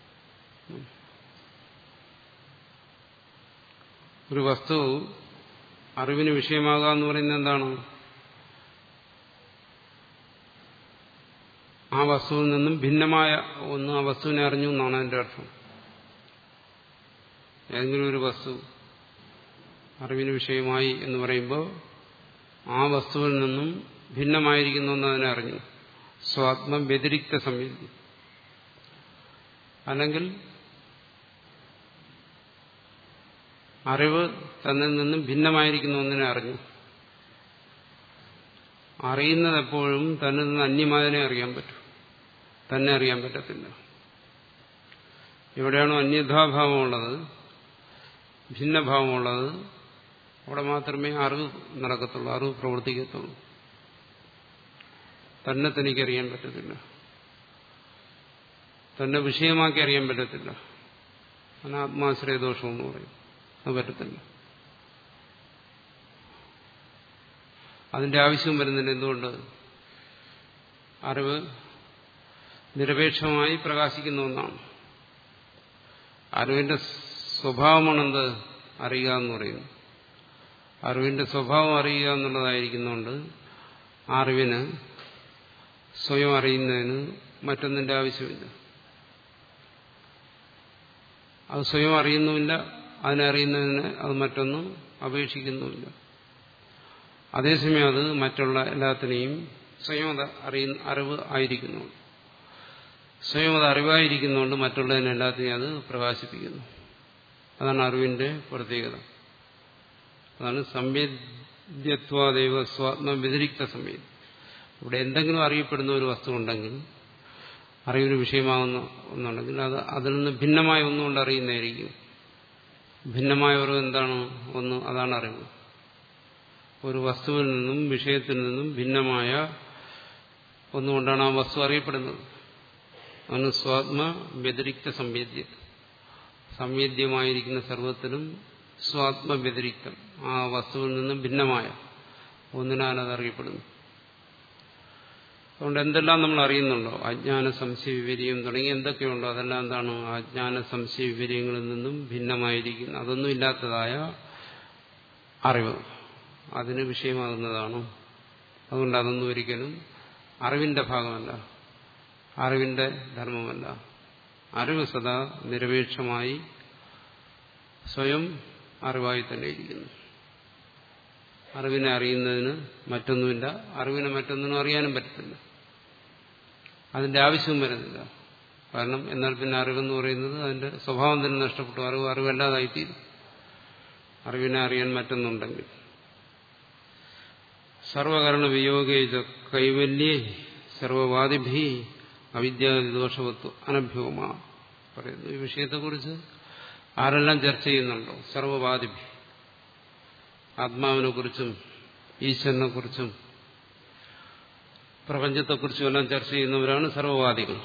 ഒരു വസ്തു അറിവിന് വിഷയമാകുക എന്ന് പറയുന്നത് എന്താണ് ആ വസ്തുവിൽ നിന്നും ഭിന്നമായ ഒന്ന് ആ വസ്തുവിനെ അറിഞ്ഞു എന്നാണ് അതിന്റെ അർത്ഥം ഏതെങ്കിലും ഒരു വസ്തു അറിവിന് വിഷയമായി എന്ന് പറയുമ്പോൾ ആ വസ്തുവിൽ നിന്നും ഭിന്നമായിരിക്കുന്നു എന്ന് അതിനെ അറിഞ്ഞു സ്വാത്മം വ്യതിരിക്ത സംവേദ്യം അല്ലെങ്കിൽ അറിവ് തന്നിൽ നിന്നും ഭിന്നമായിരിക്കുന്ന ഒന്നിനെ അറിഞ്ഞു അറിയുന്നത് എപ്പോഴും തന്നിൽ നിന്ന് അന്യമായതിനെ അറിയാൻ പറ്റും തന്നെ അറിയാൻ പറ്റത്തില്ല എവിടെയാണോ അന്യഥാഭാവമുള്ളത് ഭിന്നഭാവമുള്ളത് അവിടെ മാത്രമേ അറിവ് നടക്കത്തുള്ളൂ അറിവ് പ്രവർത്തിക്കത്തുള്ളൂ തന്നെ തനിക്കറിയാൻ പറ്റത്തില്ല തന്നെ വിഷയമാക്കി അറിയാൻ പറ്റത്തില്ല അനാത്മാശ്രയദോഷം എന്ന് പറയും അത് പറ്റത്തില്ല അതിന്റെ ആവശ്യം വരുന്നില്ല എന്തുകൊണ്ട് അറിവ് നിരപേക്ഷമായി പ്രകാശിക്കുന്ന ഒന്നാണ് അറിവിന്റെ സ്വഭാവമാണെന്ത് അറിയുക എന്ന് പറയുന്നു അറിവിന്റെ സ്വഭാവം അറിയുക എന്നുള്ളതായിരിക്കുന്നതുകൊണ്ട് ആ അറിവിന് സ്വയം അറിയുന്നതിന് മറ്റൊന്നിന്റെ ആവശ്യമില്ല അത് സ്വയം അറിയുന്നുമില്ല അതിനെ അറിയുന്നതിന് അത് മറ്റൊന്നും അപേക്ഷിക്കുന്നുമില്ല അതേസമയം അത് മറ്റുള്ള എല്ലാത്തിനെയും സ്വയം അത് അറിയുന്ന അറിവ് ആയിരിക്കുന്നു സ്വയം അത് അറിവായിരിക്കുന്നതുകൊണ്ട് മറ്റുള്ളതിനെ എല്ലാത്തിനെയും അത് പ്രകാശിപ്പിക്കുന്നു അതാണ് അറിവിന്റെ പ്രത്യേകത അതാണ് സംവേദ്യത്വാദൈവ സ്വാത്മ വ്യതിരിക്ത സംവേദ്യം ഇവിടെ എന്തെങ്കിലും അറിയപ്പെടുന്ന ഒരു വസ്തു ഉണ്ടെങ്കിൽ അറിവിന് വിഷയമാകുന്ന ഒന്നുണ്ടെങ്കിൽ അത് അതിൽ നിന്ന് ഭിന്നമായ ഒന്നുകൊണ്ട് അറിയുന്നതായിരിക്കും ഭിന്നമായ ഒരു എന്താണ് ഒന്ന് അതാണ് അറിവ് ഒരു വസ്തുവിൽ നിന്നും വിഷയത്തിൽ നിന്നും ഭിന്നമായ ഒന്നുകൊണ്ടാണ് ആ വസ്തു അറിയപ്പെടുന്നത് അതിന് സ്വാത്മ വ്യതിരിക്ത സംവേദ്യം സംവേദ്യമായിരിക്കുന്ന സർവത്തിലും സ്വാത്മ വ്യതിരിക്തം ആ വസ്തുവിൽ നിന്നും ഭിന്നമായ ഒന്നിനാണ് അത് അറിയപ്പെടുന്നു അതുകൊണ്ട് എന്തെല്ലാം നമ്മൾ അറിയുന്നുണ്ടോ അജ്ഞാന സംശയ വിവരിയും തുടങ്ങി എന്തൊക്കെയുണ്ടോ അതെല്ലാം എന്താണ് അജ്ഞാന സംശയ വിവര്യങ്ങളിൽ നിന്നും ഭിന്നമായിരിക്കുന്ന അതൊന്നും ഇല്ലാത്തതായ അറിവ് അതിന് വിഷയമാകുന്നതാണ് അതുകൊണ്ട് അതൊന്നും ഒരിക്കലും അറിവിന്റെ ഭാഗമല്ല അറിവിന്റെ ധർമ്മമല്ല അറിവ് സദാ നിരപേക്ഷമായി സ്വയം അറിവായി തന്നെ ഇരിക്കുന്നു അറിവിനെ അറിയുന്നതിന് മറ്റൊന്നുമില്ല അറിവിനെ മറ്റൊന്നിനും അറിയാനും പറ്റത്തില്ല അതിന്റെ ആവശ്യവും വരുന്നില്ല കാരണം എന്നാൽ പിന്നെ അറിവെന്ന് പറയുന്നത് അതിന്റെ സ്വഭാവം തന്നെ നഷ്ടപ്പെട്ടു അറിവ് അറിവല്ലാതായിത്തീരും അറിവിനെ അറിയാൻ മറ്റൊന്നുണ്ടെങ്കിൽ സർവകരണ വിയോഗേജ കൈവല്യേ സർവവാദിഭി അവിദ്യാദോഷവത്വ അനഭ്യോമാ പറയുന്നു ഈ വിഷയത്തെക്കുറിച്ച് ആരെല്ലാം ചർച്ച ചെയ്യുന്നുണ്ടോ സർവവാദിഭി ആത്മാവിനെ കുറിച്ചും ഈശ്വരനെ കുറിച്ചും പ്രപഞ്ചത്തെക്കുറിച്ചും എല്ലാം ചർച്ച ചെയ്യുന്നവരാണ് സർവവാദികൾ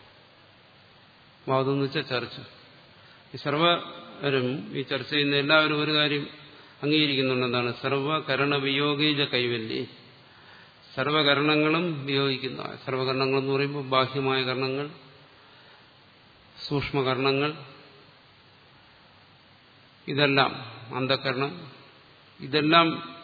വാദം എന്ന് വെച്ചാൽ ചർച്ച ഈ സർവരും ഈ ചർച്ച ചെയ്യുന്ന എല്ലാവരും ഒരു കാര്യം അംഗീകരിക്കുന്നുണ്ട് എന്താണ് സർവകരണ വിയോഗീജ കൈവല്യേ സർവകരണങ്ങളും വിയോഗിക്കുന്ന സർവകരണങ്ങൾ എന്ന് പറയുമ്പോൾ ബാഹ്യമായ കർണങ്ങൾ സൂക്ഷ്മകർണങ്ങൾ ഇതെല്ലാം അന്ധകരണം ഇതെല്ലാം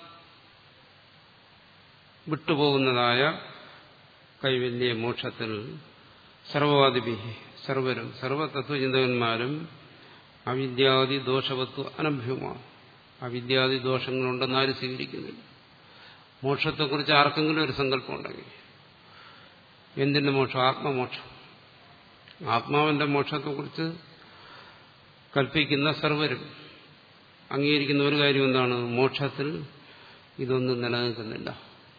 വിട്ടുപോകുന്നതായ കൈവല്യ മോക്ഷത്തിൽ സർവവാദിപി സർവരും സർവതത്വചിന്തകന്മാരും അവിദ്യാദി ദോഷവത്വ അനഭ്യമാണ് അവിദ്യാദി ദോഷങ്ങളുണ്ടെന്ന് ആരും സ്വീകരിക്കുന്നില്ല മോക്ഷത്തെക്കുറിച്ച് ആർക്കെങ്കിലും ഒരു സങ്കല്പം ഉണ്ടെങ്കിൽ എന്തിന്റെ മോക്ഷം ആത്മമോക്ഷം ആത്മാവിന്റെ മോക്ഷത്തെക്കുറിച്ച് കൽപ്പിക്കുന്ന സർവരും അംഗീകരിക്കുന്ന ഒരു കാര്യം എന്താണ് മോക്ഷത്തിൽ ഇതൊന്നും നിലനിൽക്കുന്നില്ല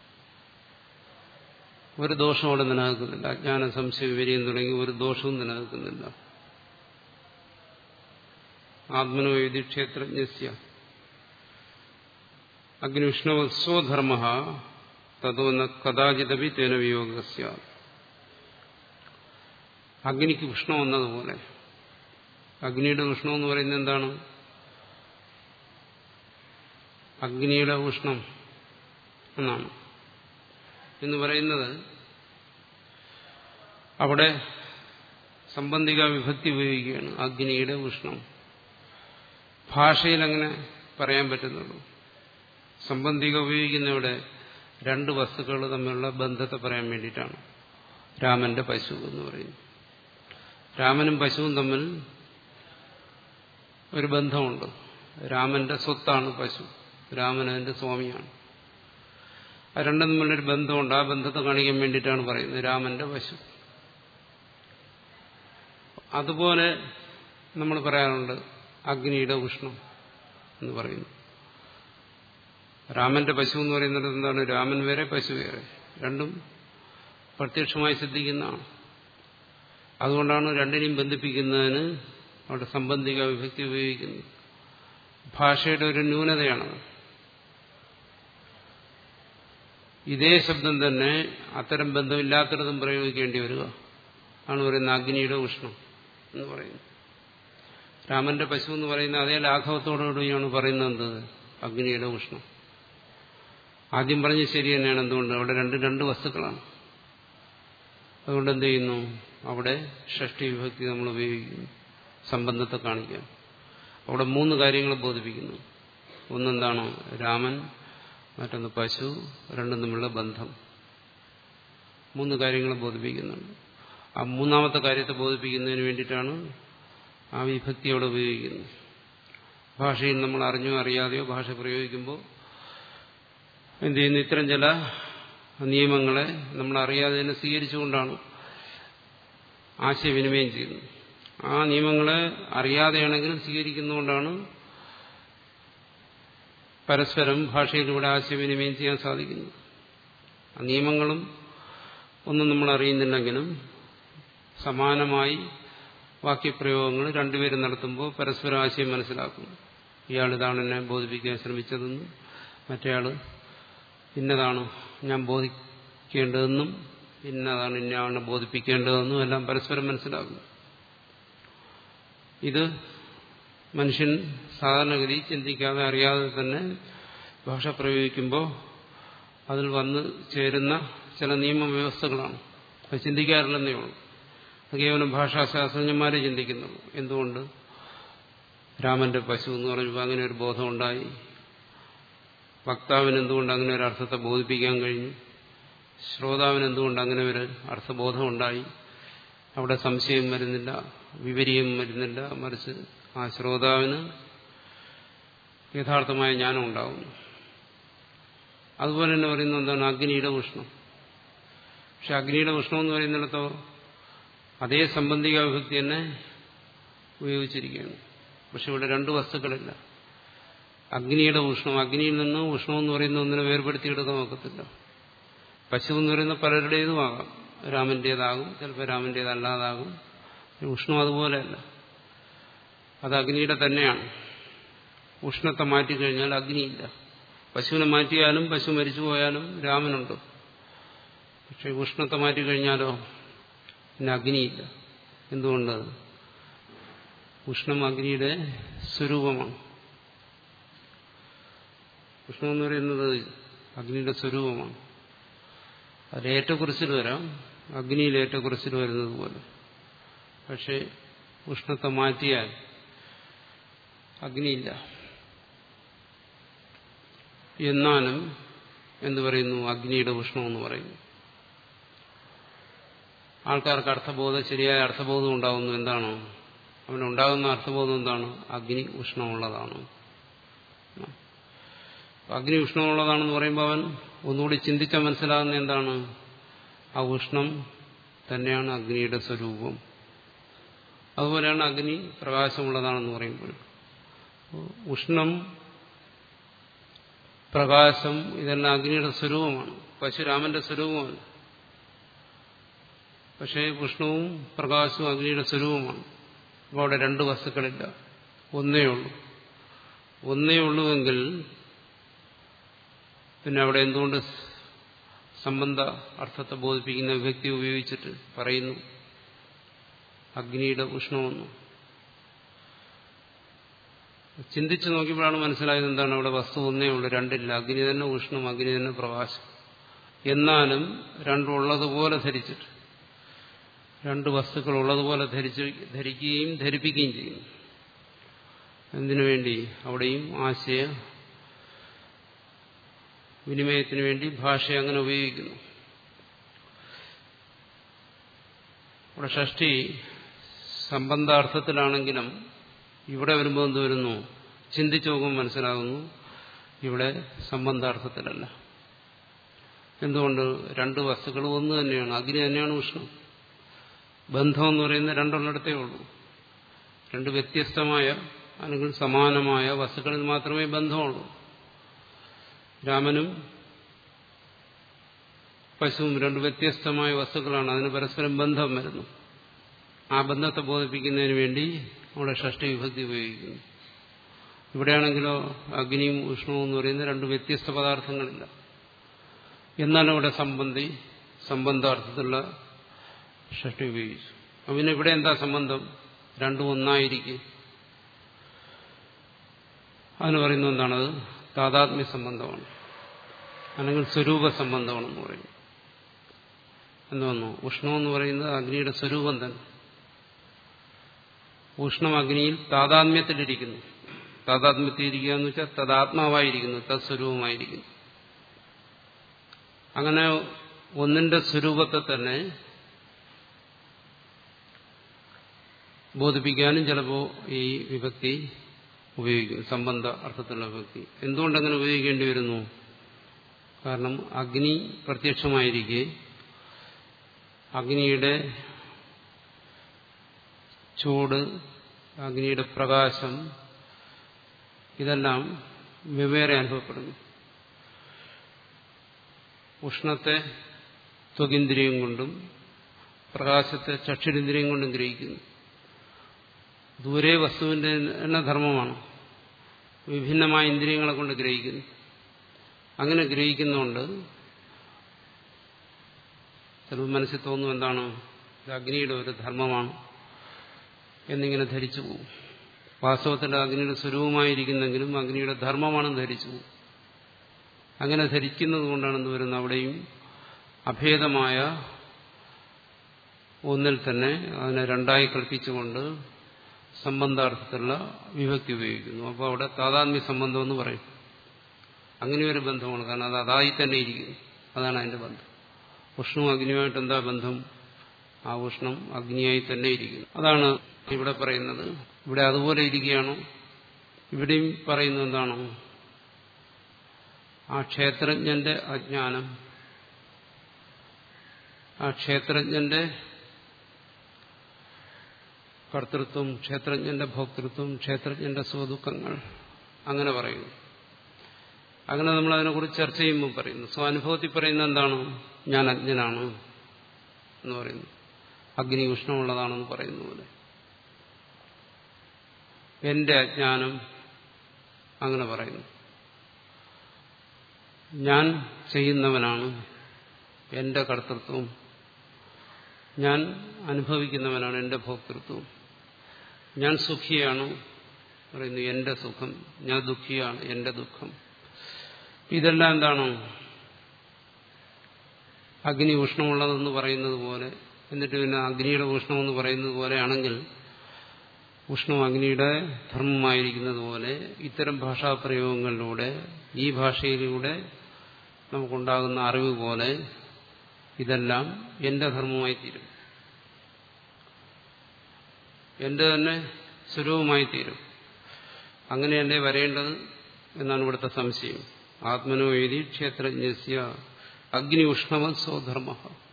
ഒരു ദോഷം അവിടെ നിലനിൽക്കുന്നില്ല അജ്ഞാന സംശയ വിവര്യം തുടങ്ങി ഒരു ദോഷവും നിലനിൽക്കുന്നില്ല ആത്മനോ യതി ക്ഷേത്രജ്ഞസ്യ അഗ്നിവിഷ്ണവ സ്വധർമ്മ തതോ ന കഥാചിതപി തേന വിയോഗസ്യ അഗ്നിക്ക് ഉഷ്ണം എന്നതുപോലെ അഗ്നിയുടെ ഉഷ്ണം എന്ന് പറയുന്നത് എന്താണ് അഗ്നിയുടെ ഉഷ്ണം എന്നാണ് എന്ന് പറയുന്നത് അവിടെ സംബന്ധിക വിഭക്തി ഉപയോഗിക്കുകയാണ് അഗ്നിയുടെ ഉഷ്ണം ഭാഷയിൽ അങ്ങനെ പറയാൻ പറ്റുന്നുള്ളൂ സംബന്ധിക ഉപയോഗിക്കുന്ന ഇവിടെ രണ്ട് വസ്തുക്കൾ തമ്മിലുള്ള ബന്ധത്തെ പറയാൻ വേണ്ടിയിട്ടാണ് രാമന്റെ പശു എന്ന് പറയുന്നത് രാമനും പശുവും തമ്മിൽ ഒരു ബന്ധമുണ്ട് രാമന്റെ സ്വത്താണ് പശു രാമൻ അതിന്റെ സ്വാമിയാണ് ആ രണ്ടും തമ്മിലൊരു ബന്ധമുണ്ട് ആ ബന്ധത്തെ കാണിക്കാൻ വേണ്ടിയിട്ടാണ് പറയുന്നത് രാമന്റെ പശു അതുപോലെ നമ്മൾ പറയാറുണ്ട് അഗ്നിയുടെ ഉഷ്ണം എന്ന് പറയുന്നു രാമന്റെ പശു എന്ന് പറയുന്നത് എന്താണ് രാമൻ വേറെ പശു വേറെ രണ്ടും പ്രത്യക്ഷമായി ശ്രദ്ധിക്കുന്നതാണ് അതുകൊണ്ടാണ് രണ്ടിനെയും ബന്ധിപ്പിക്കുന്നതിന് അവിടെ സംബന്ധിക വിഭക്തി ഉപയോഗിക്കുന്നത് ഭാഷയുടെ ഒരു ന്യൂനതയാണത് ഇതേ ശബ്ദം തന്നെ അത്തരം ബന്ധമില്ലാത്തിടത്തും പ്രയോഗിക്കേണ്ടി വരിക ആണ് പറയുന്ന അഗ്നിയുടെ ഉഷ്ണം എന്ന് പറയുന്നത് രാമന്റെ പശു എന്ന് പറയുന്ന അതേ ലാഘവത്തോടുകൂടിയാണ് പറയുന്നത് എന്ത് അഗ്നിയുടെ ഉഷ്ണം ആദ്യം പറഞ്ഞ് ശരി തന്നെയാണ് എന്തുകൊണ്ട് അവിടെ രണ്ട് രണ്ട് വസ്തുക്കളാണ് അതുകൊണ്ട് എന്ത് ചെയ്യുന്നു അവിടെ ഷഷ്ടി വിഭക്തി നമ്മൾ ഉപയോഗിക്കുന്നു സംബന്ധത്തെ കാണിക്കാൻ അവിടെ മൂന്ന് കാര്യങ്ങൾ ബോധിപ്പിക്കുന്നു ഒന്നെന്താണ് രാമൻ മറ്റൊന്ന് പശു രണ്ടും തമ്മിലുള്ള ബന്ധം മൂന്ന് കാര്യങ്ങൾ ബോധിപ്പിക്കുന്നുണ്ട് ആ മൂന്നാമത്തെ കാര്യത്തെ ബോധിപ്പിക്കുന്നതിന് വേണ്ടിയിട്ടാണ് ആ വിഭക്തി അവിടെ ഉപയോഗിക്കുന്നത് ഭാഷയിൽ നമ്മൾ അറിഞ്ഞോ അറിയാതെയോ ഭാഷ പ്രയോഗിക്കുമ്പോൾ എന്ത് ചെയ്യുന്നു ഇത്തരം ചില നിയമങ്ങളെ നമ്മൾ അറിയാതെ തന്നെ സ്വീകരിച്ചുകൊണ്ടാണ് ആശയവിനിമയം ചെയ്യുന്നത് ആ നിയമങ്ങളെ അറിയാതെയാണെങ്കിലും സ്വീകരിക്കുന്നതുകൊണ്ടാണ് പരസ്പരം ഭാഷയിലൂടെ ആശയവിനിമയം ചെയ്യാൻ സാധിക്കുന്നത് ആ നിയമങ്ങളും ഒന്നും നമ്മൾ അറിയുന്നില്ലെങ്കിലും സമാനമായി വാക്യപ്രയോഗങ്ങൾ രണ്ടുപേരും നടത്തുമ്പോൾ പരസ്പരം ആശയം മനസ്സിലാക്കുന്നു ഇയാൾ ഇതാണ് എന്നെ ബോധിപ്പിക്കാൻ ശ്രമിച്ചതെന്നും മറ്റേയാൾ ഇന്നതാണ് ഞാൻ ബോധിക്കേണ്ടതെന്നും ഇന്നതാണ് ഇന്നയാളിനെ ബോധിപ്പിക്കേണ്ടതെന്നും എല്ലാം പരസ്പരം മനസ്സിലാക്കുന്നു ഇത് മനുഷ്യൻ സാധാരണഗതി ചിന്തിക്കാതെ അറിയാതെ തന്നെ ഭാഷ പ്രയോഗിക്കുമ്പോൾ അതിൽ വന്ന് ചേരുന്ന ചില നിയമവ്യവസ്ഥകളാണ് അത് ചിന്തിക്കാറില്ലെന്നേ ഉള്ളൂ അത് കേവലം ഭാഷാശാസ്ത്രജ്ഞന്മാരെ ചിന്തിക്കുന്നുള്ളൂ എന്തുകൊണ്ട് രാമന്റെ പശു എന്ന് പറഞ്ഞപ്പോൾ അങ്ങനെ ഒരു ബോധമുണ്ടായി വക്താവിന് എന്തുകൊണ്ട് അങ്ങനെ ഒരു അർത്ഥത്തെ ബോധിപ്പിക്കാൻ കഴിഞ്ഞു ശ്രോതാവിന് എന്തുകൊണ്ട് അങ്ങനെ ഒരു അർത്ഥബോധം ഉണ്ടായി അവിടെ സംശയം വരുന്നില്ല വിപര്യം വരുന്നില്ല മറിച്ച് ആ ശ്രോതാവിന് യഥാർത്ഥമായ ജ്ഞാനം ഉണ്ടാകുന്നു അതുപോലെ തന്നെ പറയുന്നത് എന്താണ് അഗ്നിയുടെ ഉഷ്ണം പക്ഷെ അഗ്നിയുടെ ഉഷ്ണം എന്ന് പറയുന്നിടത്തോ അതേ സംബന്ധിക വിഭക്തി തന്നെ ഉപയോഗിച്ചിരിക്കുകയാണ് പക്ഷെ ഇവിടെ രണ്ട് വസ്തുക്കളില്ല അഗ്നിയുടെ ഉഷ്ണം അഗ്നിയിൽ നിന്ന് ഉഷ്ണം എന്ന് പറയുന്ന ഒന്നിനെ വേർപെടുത്തിയെടുക്കാൻ നോക്കത്തില്ല പശു എന്ന് പറയുന്ന പലരുടേതുമാകാം രാമന്റേതാകും ചിലപ്പോൾ രാമന്റേതല്ലാതാകും ഉഷ്ണം അതുപോലെയല്ല അത് അഗ്നിയുടെ തന്നെയാണ് ഉഷ്ണത്തെ മാറ്റിക്കഴിഞ്ഞാൽ അഗ്നിയില്ല പശുവിനെ മാറ്റിയാലും പശു മരിച്ചു പോയാലും രാമനുണ്ട് പക്ഷെ ഉഷ്ണത്തെ മാറ്റിക്കഴിഞ്ഞാലോ പിന്നെ അഗ്നിയില്ല എന്തുകൊണ്ട് ഉഷ്ണം അഗ്നിയുടെ സ്വരൂപമാണ് ഉഷ്ണം എന്ന് പറയുന്നത് അഗ്നിയുടെ സ്വരൂപമാണ് അതിൽ ഏറ്റക്കുറിച്ചിൽ വരാം അഗ്നിയിൽ ഏറ്റക്കുറിച്ചിൽ വരുന്നത് പോലെ പക്ഷേ ഉഷ്ണത്തെ മാറ്റിയാൽ അഗ്നിയില്ല എന്നാലും എന്തു പറയുന്നു അഗ്നിയുടെ ഉഷ്ണം എന്ന് പറയുന്നു ആൾക്കാർക്ക് അർത്ഥബോധം ശരിയായ അർത്ഥബോധം ഉണ്ടാകുന്നു എന്താണോ അവനുണ്ടാകുന്ന അർത്ഥബോധം എന്താണ് അഗ്നി ഉഷ്ണമുള്ളതാണ് അഗ്നി ഉഷ്ണമുള്ളതാണെന്ന് പറയുമ്പോൾ അവൻ ഒന്നുകൂടി ചിന്തിച്ചാൽ മനസ്സിലാകുന്ന എന്താണ് ആ ഉഷ്ണം തന്നെയാണ് അഗ്നിയുടെ സ്വരൂപം അതുപോലെയാണ് അഗ്നി പ്രകാശമുള്ളതാണെന്ന് പറയുമ്പോൾ ഉഷ്ണം പ്രകാശം ഇതെല്ലാം അഗ്നിയുടെ സ്വരൂപമാണ് പശുരാമന്റെ സ്വരൂപമല്ല പക്ഷേ ഉഷ്ണവും പ്രകാശവും അഗ്നിയുടെ സ്വരൂപമാണ് അപ്പോൾ അവിടെ രണ്ട് വസ്തുക്കളില്ല ഒന്നേ ഉള്ളൂ ഒന്നേ ഉള്ളുവെങ്കിൽ പിന്നെ അവിടെ എന്തുകൊണ്ട് സംബന്ധ അർത്ഥത്തെ ബോധിപ്പിക്കുന്ന വ്യക്തി ഉപയോഗിച്ചിട്ട് പറയുന്നു അഗ്നിയുടെ ഉഷ്ണമെന്ന് ചിന്തിച്ചു നോക്കിയപ്പോഴാണ് മനസ്സിലായത് എന്താണ് അവിടെ വസ്തു ഒന്നേ ഉള്ളൂ രണ്ടില്ല അഗ്നി തന്നെ ഉഷ്ണം അഗ്നി തന്നെ പ്രകാശം എന്നാലും രണ്ടുള്ളതുപോലെ ധരിച്ചിട്ട് രണ്ട് വസ്തുക്കൾ ഉള്ളതുപോലെ ധരിച്ച് ധരിക്കുകയും ധരിപ്പിക്കുകയും ചെയ്യുന്നു എന്തിനു വേണ്ടി അവിടെയും ആശയ വിനിമയത്തിന് വേണ്ടി ഭാഷ അങ്ങനെ ഉപയോഗിക്കുന്നു ഇവിടെ ഷഷ്ടി സംബന്ധാർത്ഥത്തിലാണെങ്കിലും ഇവിടെ വരുമ്പോൾ എന്ത് വരുന്നു ചിന്തിച്ചു നോക്കുമ്പോൾ മനസ്സിലാകുന്നു ഇവിടെ സംബന്ധാർത്ഥത്തിലല്ല എന്തുകൊണ്ട് രണ്ട് വസ്തുക്കൾ ഒന്ന് തന്നെയാണ് അഗ്നി തന്നെയാണ് ഉഷ്ണം ബന്ധം എന്ന് പറയുന്നത് രണ്ടെണ്ണിടത്തേ ഉള്ളൂ രണ്ട് വ്യത്യസ്തമായ അല്ലെങ്കിൽ സമാനമായ വസ്തുക്കളിൽ മാത്രമേ ബന്ധമുള്ളൂ രാമനും പശുവും രണ്ട് വ്യത്യസ്തമായ വസ്തുക്കളാണ് അതിന് പരസ്പരം ബന്ധം വരുന്നു ആ ബന്ധത്തെ ബോധിപ്പിക്കുന്നതിന് വേണ്ടി അവിടെ ഷഷ്ടി വിഭക്തി ഉപയോഗിക്കുന്നു ഇവിടെയാണെങ്കിലോ അഗ്നിയും ഉഷ്ണവും എന്ന് പറയുന്ന രണ്ട് വ്യത്യസ്ത പദാർത്ഥങ്ങളില്ല എന്നാലും ഇവിടെ സംബന്ധി സംബന്ധാർത്ഥത്തിലുള്ള ഷഷ്ടി ഉപയോഗിച്ചു അവന് ഇവിടെ എന്താ സംബന്ധം രണ്ടും ഒന്നായിരിക്കും അതിന് പറയുന്നത് എന്താണത് താതാത്മ്യ സംബന്ധമാണ് അല്ലെങ്കിൽ സ്വരൂപ സംബന്ധമാണെന്ന് പറയുന്നു എന്തോന്നു ഉഷ്ണം എന്ന് പറയുന്നത് അഗ്നിയുടെ സ്വരൂപം തന്നെ ഉഷ്ണം അഗ്നിയിൽ താതാത്മ്യത്തിലിരിക്കുന്നു താതാത്മ്യത്തിലിരിക്കുക എന്ന് വെച്ചാൽ തദാത്മാവായിരിക്കുന്നു തത്സ്വരൂപമായിരിക്കുന്നു അങ്ങനെ ഒന്നിന്റെ സ്വരൂപത്തെ തന്നെ ബോധിപ്പിക്കാനും ചിലപ്പോൾ ഈ വിഭക്തി ഉപയോഗിക്കും സംബന്ധ അർത്ഥത്തിലുള്ള വിഭക്തി എന്തുകൊണ്ടങ്ങനെ ഉപയോഗിക്കേണ്ടി വരുന്നു കാരണം അഗ്നി പ്രത്യക്ഷമായിരിക്കെ അഗ്നിയുടെ ചൂട് അഗ്നിയുടെ പ്രകാശം ഇതെല്ലാം വെവ്വേറെ അനുഭവപ്പെടുന്നു ഉഷ്ണത്തെ ത്വകിന്ദ്രിയം കൊണ്ടും പ്രകാശത്തെ ചക്ഷുരിന്ദ്രിയം കൊണ്ടും ഗ്രഹിക്കുന്നു ദൂരെ വസ്തുവിന്റെ തന്നെ ധർമ്മമാണ് വിഭിന്നമായ ഇന്ദ്രിയങ്ങളെ കൊണ്ട് ഗ്രഹിക്കുന്നു അങ്ങനെ ഗ്രഹിക്കുന്നതുകൊണ്ട് ചിലപ്പോൾ മനസ്സിൽ തോന്നും എന്താണ് ഇത് അഗ്നിയുടെ ഒരു ധർമ്മമാണ് എന്നിങ്ങനെ ധരിച്ചു പോകും വാസ്തവത്തിൽ അഗ്നിയുടെ സ്വരൂപമായിരിക്കുന്നെങ്കിലും അഗ്നിയുടെ ധർമ്മമാണെന്ന് ധരിച്ചു പോകും അങ്ങനെ ധരിക്കുന്നത് കൊണ്ടാണ് എന്ത് വരുന്നത് അവിടെയും അഭേദമായ ഒന്നിൽ തന്നെ അതിനെ രണ്ടായി കൽപ്പിച്ചുകൊണ്ട് സംബന്ധാർത്ഥത്തിലുള്ള വിഭക്തി ഉപയോഗിക്കുന്നു അപ്പോൾ അവിടെ താതാത്മ്യ സംബന്ധം എന്ന് പറയും അങ്ങനെ ഒരു ബന്ധമാണ് കാരണം അത് അതായി തന്നെ ഇരിക്കുന്നു അതാണ് അതിന്റെ ബന്ധം ഉഷ്ണവും അഗ്നിയുമായിട്ട് എന്താ ബന്ധം ആ ഉഷ്ണം അഗ്നിയായി തന്നെ ഇരിക്കുന്നു അതാണ് ഇവിടെ പറയുന്നത് ഇവിടെ അതുപോലെ ഇരിക്കുകയാണോ ഇവിടെയും പറയുന്നത് എന്താണോ ആ ക്ഷേത്രജ്ഞന്റെ അജ്ഞാനം ആ ക്ഷേത്രജ്ഞന്റെ കർത്തൃത്വം ക്ഷേത്രജ്ഞന്റെ ഭോക്തൃത്വം ക്ഷേത്രജ്ഞന്റെ സുഖദുഃഖങ്ങൾ അങ്ങനെ പറയുന്നു അങ്ങനെ നമ്മൾ അതിനെക്കുറിച്ച് ചർച്ച ചെയ്യുമ്പോൾ പറയുന്നു സ്വാനുഭവത്തിൽ പറയുന്നത് എന്താണ് ഞാൻ അജ്ഞനാണ് എന്ന് പറയുന്നു അഗ്നി ഉഷ്ണമുള്ളതാണെന്ന് പറയുന്ന പോലെ എന്റെ അജ്ഞാനം അങ്ങനെ പറയുന്നു ഞാൻ ചെയ്യുന്നവനാണ് എന്റെ കർത്തൃത്വം ഞാൻ അനുഭവിക്കുന്നവനാണ് എന്റെ ഭോക്തൃത്വം ഞാൻ സുഖിയാണ് പറയുന്നു എന്റെ സുഖം ഞാൻ ദുഃഖിയാണ് എന്റെ ദുഃഖം ഇതെല്ലാം എന്താണ് അഗ്നി ഉഷ്ണമുള്ളതെന്ന് പറയുന്നത് പോലെ എന്നിട്ട് പിന്നെ അഗ്നിയുടെ ഉഷ്ണമെന്ന് പറയുന്നത് പോലെയാണെങ്കിൽ ഉഷ്ണം അഗ്നിയുടെ ധർമ്മമായിരിക്കുന്നത് പോലെ ഇത്തരം ഭാഷാപ്രയോഗങ്ങളിലൂടെ ഈ ഭാഷയിലൂടെ നമുക്കുണ്ടാകുന്ന അറിവ് പോലെ ഇതെല്ലാം എന്റെ ധർമ്മമായി തീരും എന്റെ തന്നെ സ്വരൂപമായി തീരും അങ്ങനെയല്ലേ വരേണ്ടത് എന്നാണ് ഇവിടുത്തെ സംശയം ആത്മനോ എഴുതി ക്ഷേത്രജ്ഞസ്യ അഗ്നി ഉഷ്ണവൻ സ്വധർമ്മ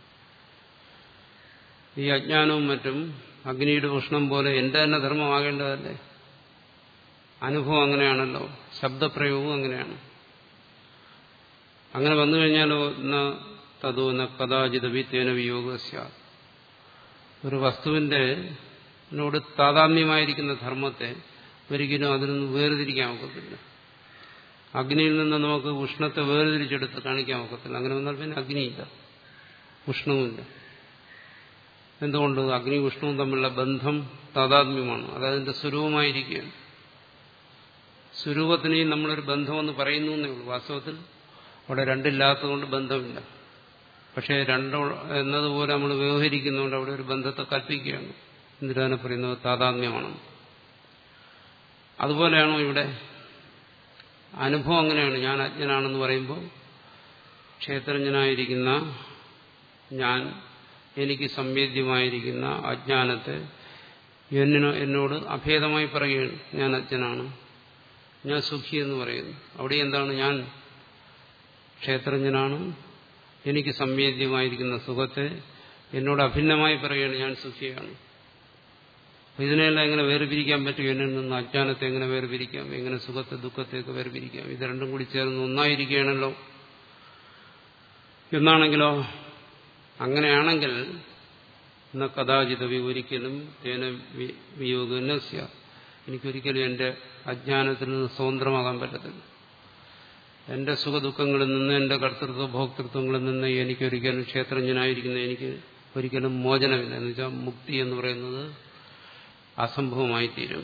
ഈ അജ്ഞാനവും മറ്റും അഗ്നിയുടെ ഉഷ്ണം പോലെ എന്റെ തന്നെ ധർമ്മമാകേണ്ടതല്ലേ അനുഭവം അങ്ങനെയാണല്ലോ ശബ്ദപ്രയോഗവും അങ്ങനെയാണ് അങ്ങനെ വന്നു കഴിഞ്ഞാലോ ന തതോ ന കഥാചിതവി തേന വിയോഗ ഒരു വസ്തുവിന്റെ നോട് താതാമ്യമായിരിക്കുന്ന ധർമ്മത്തെ ഒരിക്കലും അതിൽ നിന്ന് വേർതിരിക്കാൻ ഒക്കത്തില്ല അഗ്നിയിൽ നിന്ന് നമുക്ക് ഉഷ്ണത്തെ വേർതിരിച്ചെടുത്ത് കാണിക്കാൻ ഒക്കത്തില്ല അങ്ങനെ വന്നാൽ പിന്നെ അഗ്നിയില്ല ഉഷ്ണവുമില്ല എന്തുകൊണ്ട് അഗ്നി ഉഷ്ണവും തമ്മിലുള്ള ബന്ധം താതാത്മ്യമാണ് അതതിന്റെ സ്വരൂപമായിരിക്കുകയാണ് സ്വരൂപത്തിനെയും നമ്മളൊരു ബന്ധമെന്ന് പറയുന്നു എന്നേ ഉള്ളൂ വാസ്തവത്തിൽ അവിടെ രണ്ടില്ലാത്തതുകൊണ്ട് ബന്ധമില്ല പക്ഷേ രണ്ട് എന്നതുപോലെ നമ്മൾ വ്യവഹരിക്കുന്നതുകൊണ്ട് അവിടെ ഒരു ബന്ധത്തെ കൽപ്പിക്കുകയാണ് എന്തിനാണ് പറയുന്നത് താതാത്മ്യമാണ് അതുപോലെയാണോ ഇവിടെ അനുഭവം അങ്ങനെയാണ് ഞാൻ അജ്ഞനാണെന്ന് പറയുമ്പോൾ ക്ഷേത്രജ്ഞനായിരിക്കുന്ന ഞാൻ എനിക്ക് സംവേദ്യമായിരിക്കുന്ന അജ്ഞാനത്തെ എന്നിനോ എന്നോട് അഭേദമായി പറയുകയാണ് ഞാൻ അജ്ഞനാണ് ഞാൻ സുഖി എന്ന് പറയുന്നു അവിടെ എന്താണ് ഞാൻ ക്ഷേത്രജ്ഞനാണ് എനിക്ക് സംവേദ്യമായിരിക്കുന്ന സുഖത്തെ എന്നോട് അഭിന്നമായി പറയുകയാണ് ഞാൻ സുഖിയാണ് ഇതിനെല്ലാം എങ്ങനെ വേർപിരിക്കാൻ പറ്റും എന്നിൽ നിന്ന് അജ്ഞാനത്തെ എങ്ങനെ വേർപിരിക്കാം എങ്ങനെ സുഖത്തെ ദുഃഖത്തെയൊക്കെ വേർപിരിക്കാം ഇത് രണ്ടും കൂടി ചേർന്ന് ഒന്നായിരിക്കുകയാണല്ലോ എന്നാണെങ്കിലോ അങ്ങനെയാണെങ്കിൽ എന്ന കഥാചിതവി ഒരിക്കലും തേന വിയോഗ എനിക്കൊരിക്കലും എന്റെ അജ്ഞാനത്തിൽ നിന്ന് സ്വതന്ത്രമാകാൻ പറ്റത്തില്ല എന്റെ സുഖദുഃഖങ്ങളിൽ നിന്ന് എന്റെ കർത്തൃത്വ ഭോക്തൃത്വങ്ങളിൽ നിന്ന് എനിക്കൊരിക്കലും ക്ഷേത്രജ്ഞനായിരിക്കുന്ന എനിക്ക് ഒരിക്കലും മോചനമില്ല എന്ന് വെച്ചാൽ മുക്തി എന്ന് പറയുന്നത് അസംഭവമായി തീരും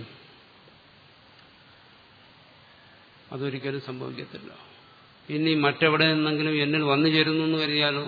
അതൊരിക്കലും സംഭവിക്കത്തില്ല ഇനി മറ്റെവിടെ നിന്നെങ്കിലും എന്നിൽ വന്നു ചേരുന്നു എന്ന് കരുതിയാലോ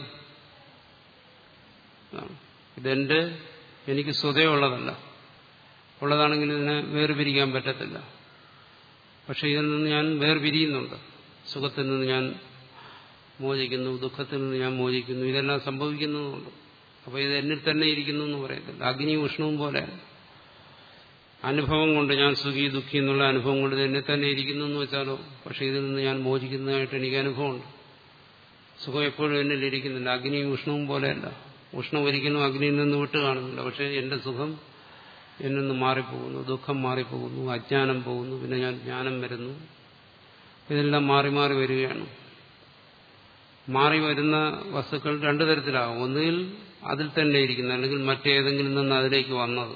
ഇതെന്റെ എനിക്ക് സ്വതേ ഉള്ളതല്ല ഉള്ളതാണെങ്കിൽ ഇതിനെ വേർപിരിക്കാൻ പറ്റത്തില്ല പക്ഷെ ഇതിൽ നിന്ന് ഞാൻ വേർപിരിയുന്നുണ്ട് സുഖത്തിൽ നിന്ന് ഞാൻ മോചിക്കുന്നു ദുഃഖത്തിൽ നിന്ന് ഞാൻ മോചിക്കുന്നു ഇതെല്ലാം സംഭവിക്കുന്നുണ്ട് അപ്പോൾ ഇത് എന്നിൽ തന്നെ ഇരിക്കുന്നു എന്ന് പറയത്തില്ല അഗ്നി ഉഷ്ണവും പോലെയാണ് അനുഭവം കൊണ്ട് ഞാൻ സുഖി ദുഃഖി എന്നുള്ള അനുഭവം കൊണ്ട് എന്നെ തന്നെ ഇരിക്കുന്നു എന്ന് വെച്ചാലോ പക്ഷെ ഇതിൽ നിന്ന് ഞാൻ മോചിക്കുന്നതായിട്ട് എനിക്ക് അനുഭവമുണ്ട് സുഖം എപ്പോഴും എന്നിൽ ഇരിക്കുന്നില്ല അഗ്നിയും ഉഷ്ണവും പോലെയല്ല ഉഷ്ണം ഒരിക്കലും അഗ്നിയിൽ നിന്ന് വിട്ട് കാണുന്നില്ല പക്ഷെ എന്റെ സുഖം എന്നിൽ നിന്ന് മാറിപ്പോകുന്നു ദുഃഖം മാറിപ്പോകുന്നു അജ്ഞാനം പോകുന്നു പിന്നെ ഞാൻ ജ്ഞാനം വരുന്നു ഇതെല്ലാം മാറി മാറി വരികയാണ് മാറി വരുന്ന വസ്തുക്കൾ രണ്ടു തരത്തിലാകും ഒന്നുകിൽ അതിൽ തന്നെ ഇരിക്കുന്നു അല്ലെങ്കിൽ മറ്റേതെങ്കിലും നിന്ന് അതിലേക്ക് വന്നത്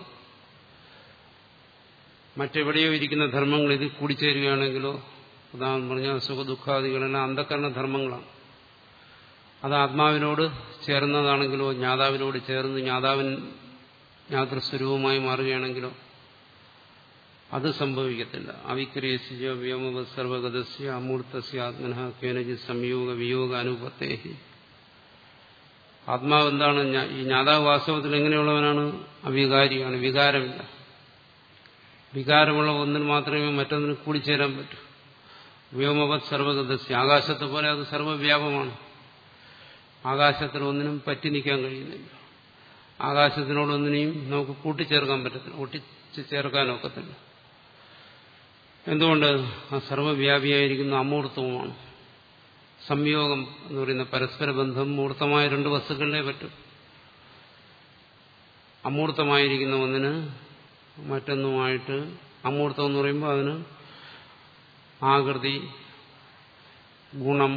മറ്റെവിടെയോ ഇരിക്കുന്ന ധർമ്മങ്ങൾ ഇതിൽ കൂടിച്ചേരുകയാണെങ്കിലോ ഉദാഹരണം പറഞ്ഞാൽ സുഖദുഃഖാദികളെല്ലാം അന്ധകരണ ധർമ്മങ്ങളാണ് അത് ആത്മാവിനോട് ചേർന്നതാണെങ്കിലോ ജ്ഞാതാവിനോട് ചേർന്ന് ജ്ഞാതാവിൻ ജ്ഞാതൃസ്വരൂപമായി മാറുകയാണെങ്കിലോ അത് സംഭവിക്കത്തില്ല അവിക്രിയസ്യ വ്യോമവ സർവഗതസ്യ അമൂർത്തസ്യ ആത്മന കേനജി സംയോഗ വിയോഗ അനുപത്തേഹി ആത്മാവ് എന്താണ് ഈ ജ്ഞാതാവ് വാസ്തവത്തിൽ എങ്ങനെയുള്ളവനാണ് അവികാരിയാണ് വികാരമില്ല വികാരമുള്ള ഒന്നിൽ മാത്രമേ മറ്റൊന്നിന് കൂടിച്ചേരാൻ പറ്റൂ വ്യോമവത് സർവഗതസ്യ ആകാശത്തെ പോലെ അത് സർവ്വവ്യാപമാണ് ആകാശത്തിൽ ഒന്നിനും പറ്റി നിൽക്കാൻ കഴിയുന്നില്ല ആകാശത്തിനോടൊന്നിനെയും നമുക്ക് കൂട്ടിച്ചേർക്കാൻ പറ്റത്തില്ല ഒട്ടിച്ചു ചേർക്കാനൊക്കത്തില്ല എന്തുകൊണ്ട് ആ സർവ്വവ്യാപിയായിരിക്കുന്ന അമൂർത്തവുമാണ് സംയോഗം എന്ന് പറയുന്ന പരസ്പര ബന്ധം മൂർത്തമായ രണ്ട് വസ്തുക്കളിലേ പറ്റും അമൂർത്തമായിരിക്കുന്ന ഒന്നിന് മറ്റൊന്നുമായിട്ട് അമൂർത്തം എന്ന് പറയുമ്പോൾ അതിന് ആകൃതി ഗുണം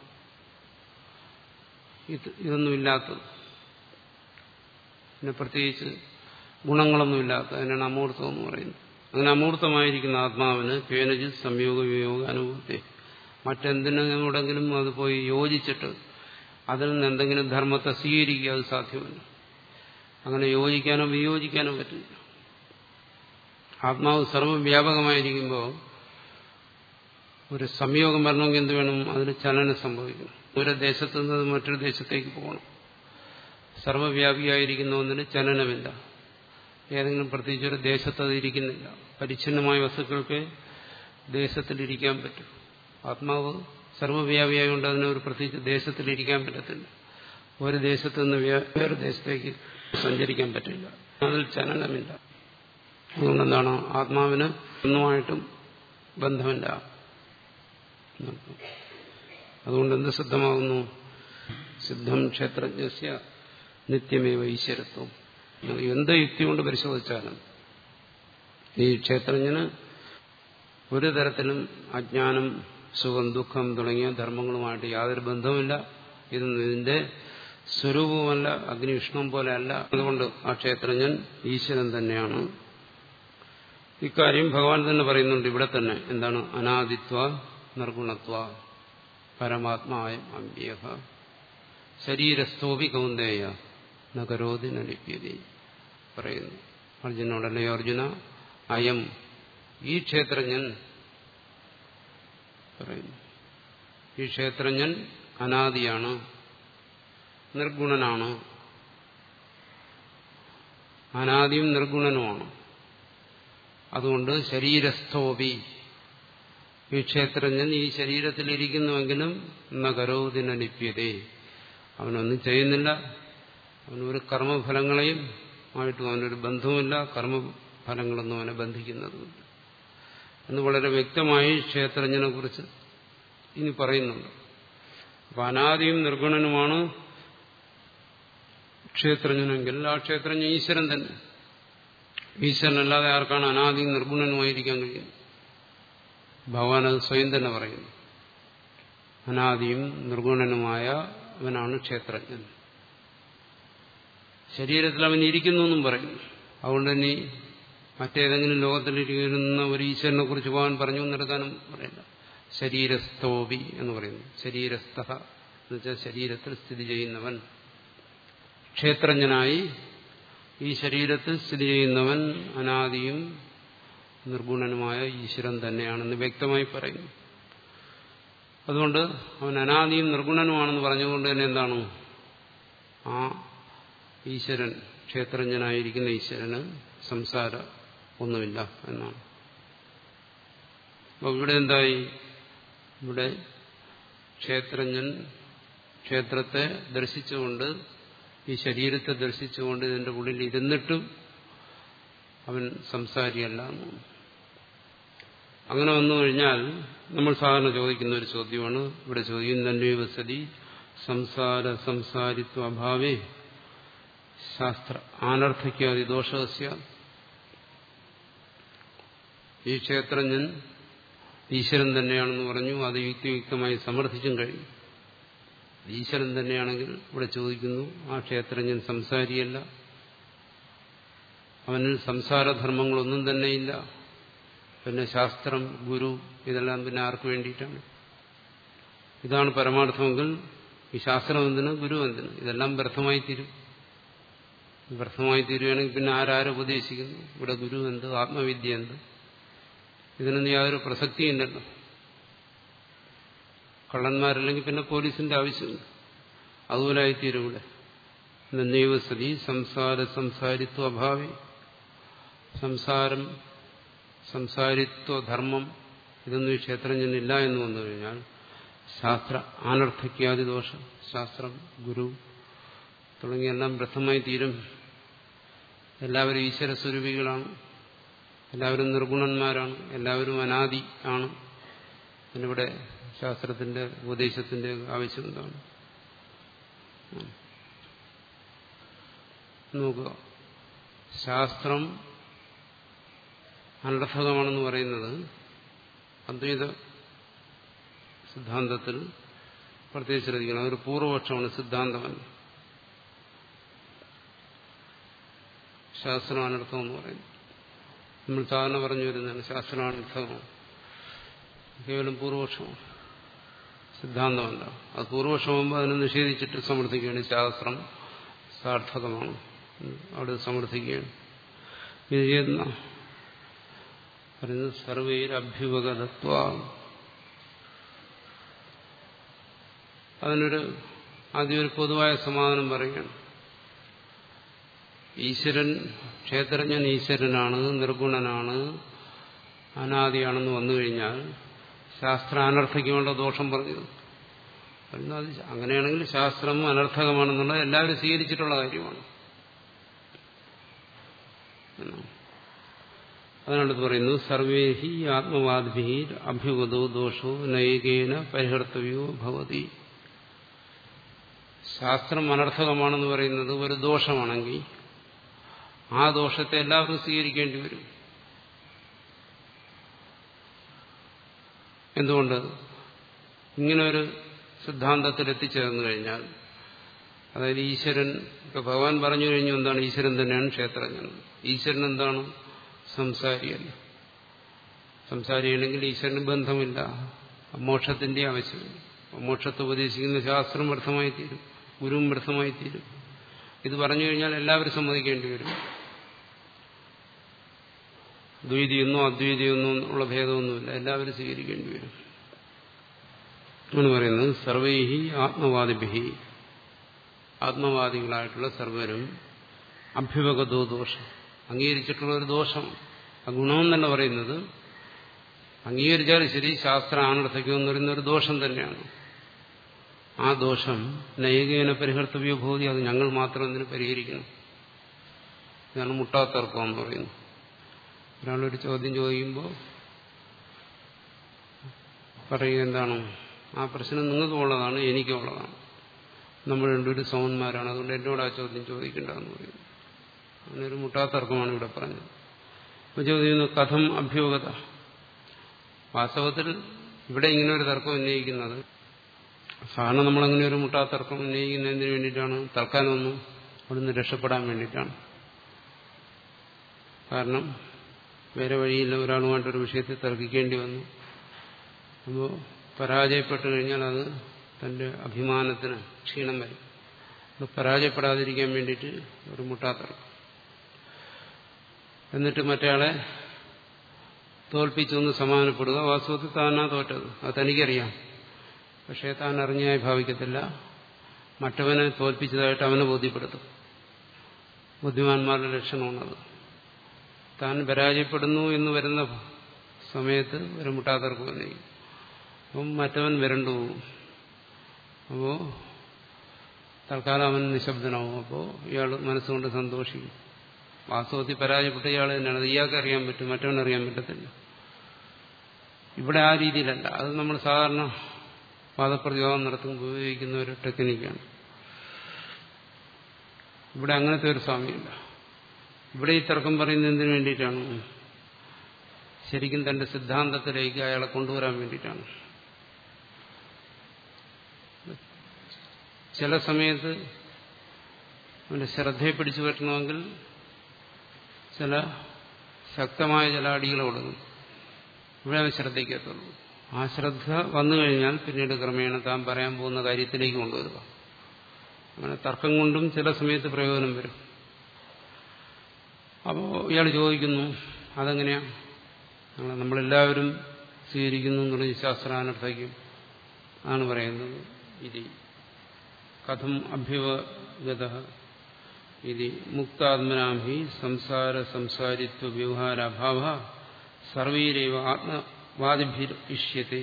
ഇത് ഇതൊന്നുമില്ലാത്തത് പിന്നെ പ്രത്യേകിച്ച് ഗുണങ്ങളൊന്നുമില്ലാത്ത അതിനാണ് അമൂർത്തം എന്ന് പറയുന്നത് അങ്ങനെ അമൂർത്തമായിരിക്കുന്ന ആത്മാവിന് കേനജി സംയോഗ വിയോഗ അനുഭവത്തെ മറ്റെന്തിനോടെങ്കിലും അത് പോയി യോജിച്ചിട്ട് അതിൽ നിന്ന് എന്തെങ്കിലും ധർമ്മത്തെ സ്വീകരിക്കുക അത് സാധ്യമല്ല അങ്ങനെ യോജിക്കാനോ വിയോജിക്കാനോ പറ്റില്ല ആത്മാവ് സർവ്വവ്യാപകമായിരിക്കുമ്പോൾ ഒരു സംയോഗം വരണമെങ്കിൽ എന്ത് വേണം അതിന് ചലനം സംഭവിക്കണം ഒരു ദേശത്തു നിന്ന് മറ്റൊരു ദേശത്തേക്ക് പോകണം സർവ്വവ്യാപിയായിരിക്കുന്ന ഒന്നിന് ചലനമില്ല ഏതെങ്കിലും പ്രത്യേകിച്ച് ഒരു ദേശത്ത് അത് ഇരിക്കുന്നില്ല പരിച്ഛിന്നമായ വസ്തുക്കൾക്ക് ദേശത്തിലിരിക്കാൻ പറ്റും ആത്മാവ് സർവ്വവ്യാപിയായതുകൊണ്ട് അതിന് ഒരു പ്രത്യേകിച്ച് ദേശത്തിലിരിക്കാൻ പറ്റത്തില്ല ഒരു ദേശത്ത് നിന്ന് വേറെ ദേശത്തേക്ക് സഞ്ചരിക്കാൻ പറ്റില്ല അതിൽ ചലനമില്ല അതുകൊണ്ടെന്താണ് ആത്മാവിന് ഒന്നുമായിട്ടും ബന്ധമില്ല അതുകൊണ്ട് എന്ത് സിദ്ധമാകുന്നു സിദ്ധം ക്ഷേത്രജ്ഞസ്യ നിത്യമേവ ഈശ്വരത്വം എന്ത് യുക്തി കൊണ്ട് പരിശോധിച്ചാലും ഈ ക്ഷേത്രജ്ഞന് ഒരു തരത്തിലും അജ്ഞാനം സുഖം ദുഃഖം തുടങ്ങിയ ധർമ്മങ്ങളുമായിട്ട് യാതൊരു ബന്ധവുമില്ല ഇതൊന്നും ഇതിന്റെ സ്വരൂപവുമല്ല അഗ്നിവിഷ്ണം പോലെ അല്ല അതുകൊണ്ട് ആ ക്ഷേത്രജ്ഞൻ ഈശ്വരൻ തന്നെയാണ് ഇക്കാര്യം ഭഗവാൻ തന്നെ പറയുന്നുണ്ട് ഇവിടെ തന്നെ എന്താണ് അനാദിത്വ നിർഗുണത്വ പരമാത്മായ അമ്പ്യഹ ശരീരസ്ഥോപി കൗന്ദേയ നഗരോധി നലിപ്യതി പറയുന്നു അർജുനോടല്ലയോ അർജുന അയം ഈ ക്ഷേത്രജ്ഞൻ പറയുന്നു ഈ ക്ഷേത്രജ്ഞൻ അനാദിയാണ് നിർഗുണനാണ് അനാദിയും നിർഗുണനുമാണ് അതുകൊണ്ട് ശരീരസ്ഥോപി ഈ ക്ഷേത്രജ്ഞൻ ഈ ശരീരത്തിലിരിക്കുന്നുവെങ്കിലും നഗരോദിന ലിപ്യതേ അവനൊന്നും ചെയ്യുന്നില്ല അവനൊരു കർമ്മഫലങ്ങളെയും ആയിട്ടും അവനൊരു ബന്ധവുമില്ല കർമ്മഫലങ്ങളൊന്നും അവനെ ബന്ധിക്കുന്നതുമില്ല എന്ന് വളരെ വ്യക്തമായി ക്ഷേത്രജ്ഞനെ കുറിച്ച് ഇനി പറയുന്നുണ്ട് അപ്പൊ അനാദിയും നിർഗുണനുമാണ് ക്ഷേത്രജ്ഞനെങ്കിൽ ആ ക്ഷേത്രജ്ഞൻ ഈശ്വരൻ തന്നെ ഈശ്വരനല്ലാതെ ആർക്കാണ് അനാദിയും നിർഗുണനുമായിരിക്കാൻ കഴിയുന്നത് ഭഗവാൻ അത് സ്വയം തന്നെ പറയുന്നു അനാദിയും നിർഗുണനുമായ അവനാണ് ക്ഷേത്രജ്ഞൻ ശരീരത്തിൽ അവൻ ഇരിക്കുന്നു എന്നും പറയുന്നു അതുകൊണ്ട് തന്നെ മറ്റേതെങ്കിലും ലോകത്തിലിരിക്കുന്ന ഒരു ഈശ്വരനെ കുറിച്ച് ഭഗവാൻ പറഞ്ഞു എന്നെടുക്കാനും പറയില്ല ശരീരസ്ഥോപി എന്ന് പറയുന്നു ശരീരസ്ഥ എന്ന് വെച്ചാൽ ശരീരത്തിൽ സ്ഥിതി ചെയ്യുന്നവൻ ക്ഷേത്രജ്ഞനായി ഈ ശരീരത്തിൽ സ്ഥിതി ചെയ്യുന്നവൻ അനാദിയും നിർഗുണനുമായ ഈശ്വരൻ തന്നെയാണെന്ന് വ്യക്തമായി പറയുന്നു അതുകൊണ്ട് അവൻ അനാദിയും നിർഗുണനുമാണെന്ന് പറഞ്ഞുകൊണ്ട് തന്നെ എന്താണ് ആ ഈശ്വരൻ ക്ഷേത്രജ്ഞനായിരിക്കുന്ന ഈശ്വരന് സംസാര ഒന്നുമില്ല എന്നാണ് അപ്പോൾ ഇവിടെ എന്തായി ഇവിടെ ക്ഷേത്രജ്ഞൻ ക്ഷേത്രത്തെ ദർശിച്ചുകൊണ്ട് ഈ ശരീരത്തെ ദർശിച്ചുകൊണ്ട് ഇതിന്റെ ഉള്ളിൽ ഇരുന്നിട്ടും അവൻ സംസാരിയല്ല അങ്ങനെ വന്നു കഴിഞ്ഞാൽ നമ്മൾ സാധാരണ ചോദിക്കുന്ന ഒരു ചോദ്യമാണ് ഇവിടെ ചോദ്യം തന്നെ വസതി സംസാര സംസാരിത്വ അഭാവേ ശാസ്ത്ര ആനർത്ഥിക്കാതി ദോഷസ്യ ഈ ക്ഷേത്രജ്ഞൻ ഈശ്വരൻ തന്നെയാണെന്ന് പറഞ്ഞു അത് യുക്തിയുക്തമായി സമർത്ഥിച്ചും കഴിഞ്ഞു ഈശ്വരൻ തന്നെയാണെങ്കിൽ ഇവിടെ ചോദിക്കുന്നു ആ ക്ഷേത്രജ്ഞൻ സംസാരിയല്ല അവനിൽ സംസാരധർമ്മങ്ങളൊന്നും തന്നെയില്ല പിന്നെ ശാസ്ത്രം ഗുരു ഇതെല്ലാം പിന്നെ ആർക്ക് വേണ്ടിയിട്ടാണ് ഇതാണ് പരമാർത്ഥമെങ്കിൽ ഈ ശാസ്ത്രം എന്തിന് ഗുരു എന്തിന് ഇതെല്ലാം വ്യർത്ഥമായി തീരും വ്യർത്ഥമായി തീരുകയാണെങ്കിൽ പിന്നെ ആരാരും ഉപദേശിക്കുന്നു ഇവിടെ ഗുരു എന്ത് ആത്മവിദ്യ എന്ത് ഇതിനൊന്നും യാതൊരു പ്രസക്തിയില്ലല്ലോ കള്ളന്മാരല്ലെങ്കിൽ പിന്നെ പോലീസിന്റെ ആവശ്യമില്ല അതുപോലെ ആയിത്തീരും ഇവിടെ നന്നൈവ സതി സംസാര സംസാരിത്വ അഭാവി സംസാരം സംസാരിത്വ ധർമ്മം ഇതൊന്നും ഈ ക്ഷേത്രജ്ഞനില്ല എന്ന് വന്നു കഴിഞ്ഞാൽ ശാസ്ത്ര ആനർത്ഥിക്കാതി ദോഷം ശാസ്ത്രം ഗുരു തുടങ്ങിയെല്ലാം വ്യർത്ഥമായി തീരും എല്ലാവരും ഈശ്വര സ്വരൂപികളാണ് എല്ലാവരും നിർഗുണന്മാരാണ് എല്ലാവരും അനാദി ആണ് അതിനിവിടെ ശാസ്ത്രത്തിന്റെ ഉപദേശത്തിന്റെ ആവശ്യം എന്താണ് നോക്കുക ശാസ്ത്രം അനർത്ഥകമാണെന്ന് പറയുന്നത് അദ്വൈത സിദ്ധാന്തത്തിൽ പ്രത്യേകിച്ച് ശ്രദ്ധിക്കണം അതൊരു പൂർവപക്ഷമാണ് സിദ്ധാന്തമല്ല ശാസ്ത്രാനർത്ഥം എന്ന് പറയുന്നത് നമ്മൾ സാധാരണ പറഞ്ഞു വരുന്നതാണ് ശാസ്ത്രാനർത്ഥമാണ് കേവലം പൂർവപക്ഷമാണ് സിദ്ധാന്തമല്ല അത് പൂർവപക്ഷമാകുമ്പോൾ അതിനെ നിഷേധിച്ചിട്ട് സമർത്ഥിക്കുകയാണ് ശാസ്ത്രം സാർത്ഥകമാണ് അവിടെ സമർത്ഥിക്കുകയാണ് ഇത് ചെയ്യുന്ന പറയുന്നത് സർവൈർ അഭ്യുപകതത്വ അതിനൊരു ആദ്യം ഒരു പൊതുവായ സമാധാനം പറയുകയാണ് ഈശ്വരൻ ക്ഷേത്രജ്ഞൻ ഈശ്വരനാണ് നിർഗുണനാണ് അനാദിയാണെന്ന് വന്നു കഴിഞ്ഞാൽ ശാസ്ത്ര അനർത്ഥിക്കുമുള്ള ദോഷം പറഞ്ഞത് അത് അങ്ങനെയാണെങ്കിൽ ശാസ്ത്രം അനർത്ഥകമാണെന്നുള്ളത് എല്ലാവരും സ്വീകരിച്ചിട്ടുള്ള കാര്യമാണ് അതിനടുത്ത് പറയുന്നു സർവേഹി ആത്മവാദ്ഭി അഭ്യുഗതോ ദോഷോ നൈകേന പരിഹർത്തവ്യോ ഭവതി ശാസ്ത്രം അനർത്ഥകമാണെന്ന് പറയുന്നത് ഒരു ദോഷമാണെങ്കിൽ ആ ദോഷത്തെ എല്ലാവരും സ്വീകരിക്കേണ്ടി വരും എന്തുകൊണ്ട് ഇങ്ങനെ ഒരു സിദ്ധാന്തത്തിൽ എത്തിച്ചേർന്നു കഴിഞ്ഞാൽ അതായത് ഈശ്വരൻ ഇപ്പൊ ഭഗവാൻ പറഞ്ഞു കഴിഞ്ഞു എന്താണ് ഈശ്വരൻ തന്നെയാണ് ക്ഷേത്രജ്ഞൻ ഈശ്വരൻ എന്താണ് സംസാരിയല്ല സംസാരിയാണെങ്കിൽ ഈശ്വരന് ബന്ധമില്ല മോക്ഷത്തിന്റെ ആവശ്യമില്ല മോക്ഷത്തെ ഉപദേശിക്കുന്ന ശാസ്ത്രം വ്യർത്ഥമായി തീരും ഗുരുവും വ്യർത്ഥമായി തീരും ഇത് പറഞ്ഞു കഴിഞ്ഞാൽ എല്ലാവരും സമ്മതിക്കേണ്ടി വരും ദ്വൈതിയെന്നോ അദ്വൈതിയെന്നോ ഉള്ള ഭേദമൊന്നുമില്ല എല്ലാവരും സ്വീകരിക്കേണ്ടി വരും എന്ന് പറയുന്നത് സർവൈഹി ആത്മവാദിഭി ആത്മവാദികളായിട്ടുള്ള സർവരും അഭ്യുപകതോ ദോഷം അംഗീകരിച്ചിട്ടുള്ള ഒരു ദോഷം ആ ഗുണമെന്നല്ല പറയുന്നത് അംഗീകരിച്ചാലും ശരി ശാസ്ത്ര ആനർത്ഥിക്കുമെന്ന് പറയുന്ന ഒരു ദോഷം തന്നെയാണ് ആ ദോഷം നൈകേന പരിഹർത്തവ്യോ ഭൂതി അത് ഞങ്ങൾ മാത്രം എന്തിനു പരിഹരിക്കണം ഇതാണ് മുട്ടാത്തർക്കം എന്ന് പറയുന്നത് ഒരാളൊരു ചോദ്യം ചോദിക്കുമ്പോൾ പറയുക എന്താണ് ആ പ്രശ്നം നിങ്ങൾക്ക് ഉള്ളതാണ് എനിക്കുള്ളതാണ് നമ്മൾ രണ്ടൊരു സൗന്മാരാണ് അതുകൊണ്ട് എന്നോട് ആ ചോദ്യം ചോദിക്കേണ്ടതെന്ന് പറയുന്നു അങ്ങനെ ഒരു മുട്ടാത്തർക്കമാണ് ഇവിടെ പറഞ്ഞത് അപ്പോൾ ചോദിക്കുന്നു കഥം അഭ്യൂഹത വാസ്തവത്തിൽ ഇവിടെ ഇങ്ങനെ ഒരു തർക്കം ഉന്നയിക്കുന്നത് സാധാരണ നമ്മളങ്ങനെ ഒരു മുട്ടാത്തർക്കം ഉന്നയിക്കുന്നതിന് വേണ്ടിയിട്ടാണ് തർക്കാനൊന്നും അവിടുന്ന് രക്ഷപ്പെടാൻ വേണ്ടിയിട്ടാണ് കാരണം വേറെ വഴിയില്ല ഒരാളുമായിട്ടൊരു വിഷയത്തിൽ തർക്കിക്കേണ്ടി വന്നു അപ്പോൾ പരാജയപ്പെട്ടു കഴിഞ്ഞാൽ അത് തന്റെ അഭിമാനത്തിന് ക്ഷീണം വരും അത് പരാജയപ്പെടാതിരിക്കാൻ വേണ്ടിയിട്ട് ഒരു മുട്ടാത്തർക്കം എന്നിട്ട് മറ്റയാളെ തോൽപ്പിച്ചൊന്ന് സമാധാനപ്പെടുക വാസ്തവത്തിൽ താനാ തോറ്റത് അത് തനിക്കറിയാം പക്ഷേ താൻ അറിഞ്ഞായി ഭാവിക്കത്തില്ല മറ്റവനെ തോൽപ്പിച്ചതായിട്ട് അവനെ ബോധ്യപ്പെടുത്തും ബുദ്ധിമാന്മാരുടെ ലക്ഷണമാണത് താൻ പരാജയപ്പെടുന്നു എന്ന് വരുന്ന സമയത്ത് ഒരു മുട്ടാത്തർക്കം വന്നിരിക്കും അപ്പം മറ്റവൻ വരണ്ടു പോകും അപ്പോൾ തൽക്കാലം അവൻ നിശബ്ദനാവും അപ്പോൾ ഇയാൾ മനസ്സുകൊണ്ട് സന്തോഷിക്കും വാസ്തവത്തിൽ പരാജയപ്പെട്ട ഇയാൾ തന്നെയാണ് അത് ഇയാൾക്ക് അറിയാൻ പറ്റും മറ്റവൻ അറിയാൻ പറ്റത്തില്ല ഇവിടെ ആ രീതിയിലല്ല അത് നമ്മൾ സാധാരണ വാദപ്രതിവാദം നടത്തുമ്പോൾ ഉപയോഗിക്കുന്ന ഒരു ടെക്നിക്കാണ് ഇവിടെ അങ്ങനത്തെ ഒരു സ്വാമിയില്ല ഇവിടെ ഈ തർക്കം പറയുന്നത് എന്തിനു വേണ്ടിയിട്ടാണ് ശരിക്കും തന്റെ സിദ്ധാന്തത്തിലേക്ക് അയാളെ കൊണ്ടുവരാൻ വേണ്ടിയിട്ടാണ് ചില സമയത്ത് അവന്റെ ശ്രദ്ധയെ പിടിച്ചു പറ്റണമെങ്കിൽ ചില ശക്തമായ ചില അടികൾ കൊടുക്കും ഇവിടെ അവൻ ശ്രദ്ധിക്കത്തുള്ളൂ ആ ശ്രദ്ധ വന്നു കഴിഞ്ഞാൽ പിന്നീട് ക്രമേണ താൻ പറയാൻ പോകുന്ന കാര്യത്തിലേക്ക് കൊണ്ടുവരിക അങ്ങനെ തർക്കം കൊണ്ടും ചില സമയത്ത് പ്രയോജനം വരും അപ്പോൾ ഇയാൾ ചോദിക്കുന്നു അതെങ്ങനെയാ നമ്മളെല്ലാവരും സ്വീകരിക്കുന്നു എന്നുള്ള ശാസ്ത്രാനർത്ഥയ്ക്കും ആണ് പറയുന്നത് ഇത് കഥം അഭ്യുവഗത ഇത് മുക്താത്മനാം ഹി സംസാര സംസാരിത്വ വ്യവഹാരഭാവ സർവീരൈവ ആത്മവാദിഭിർ ഇഷ്യത്തെ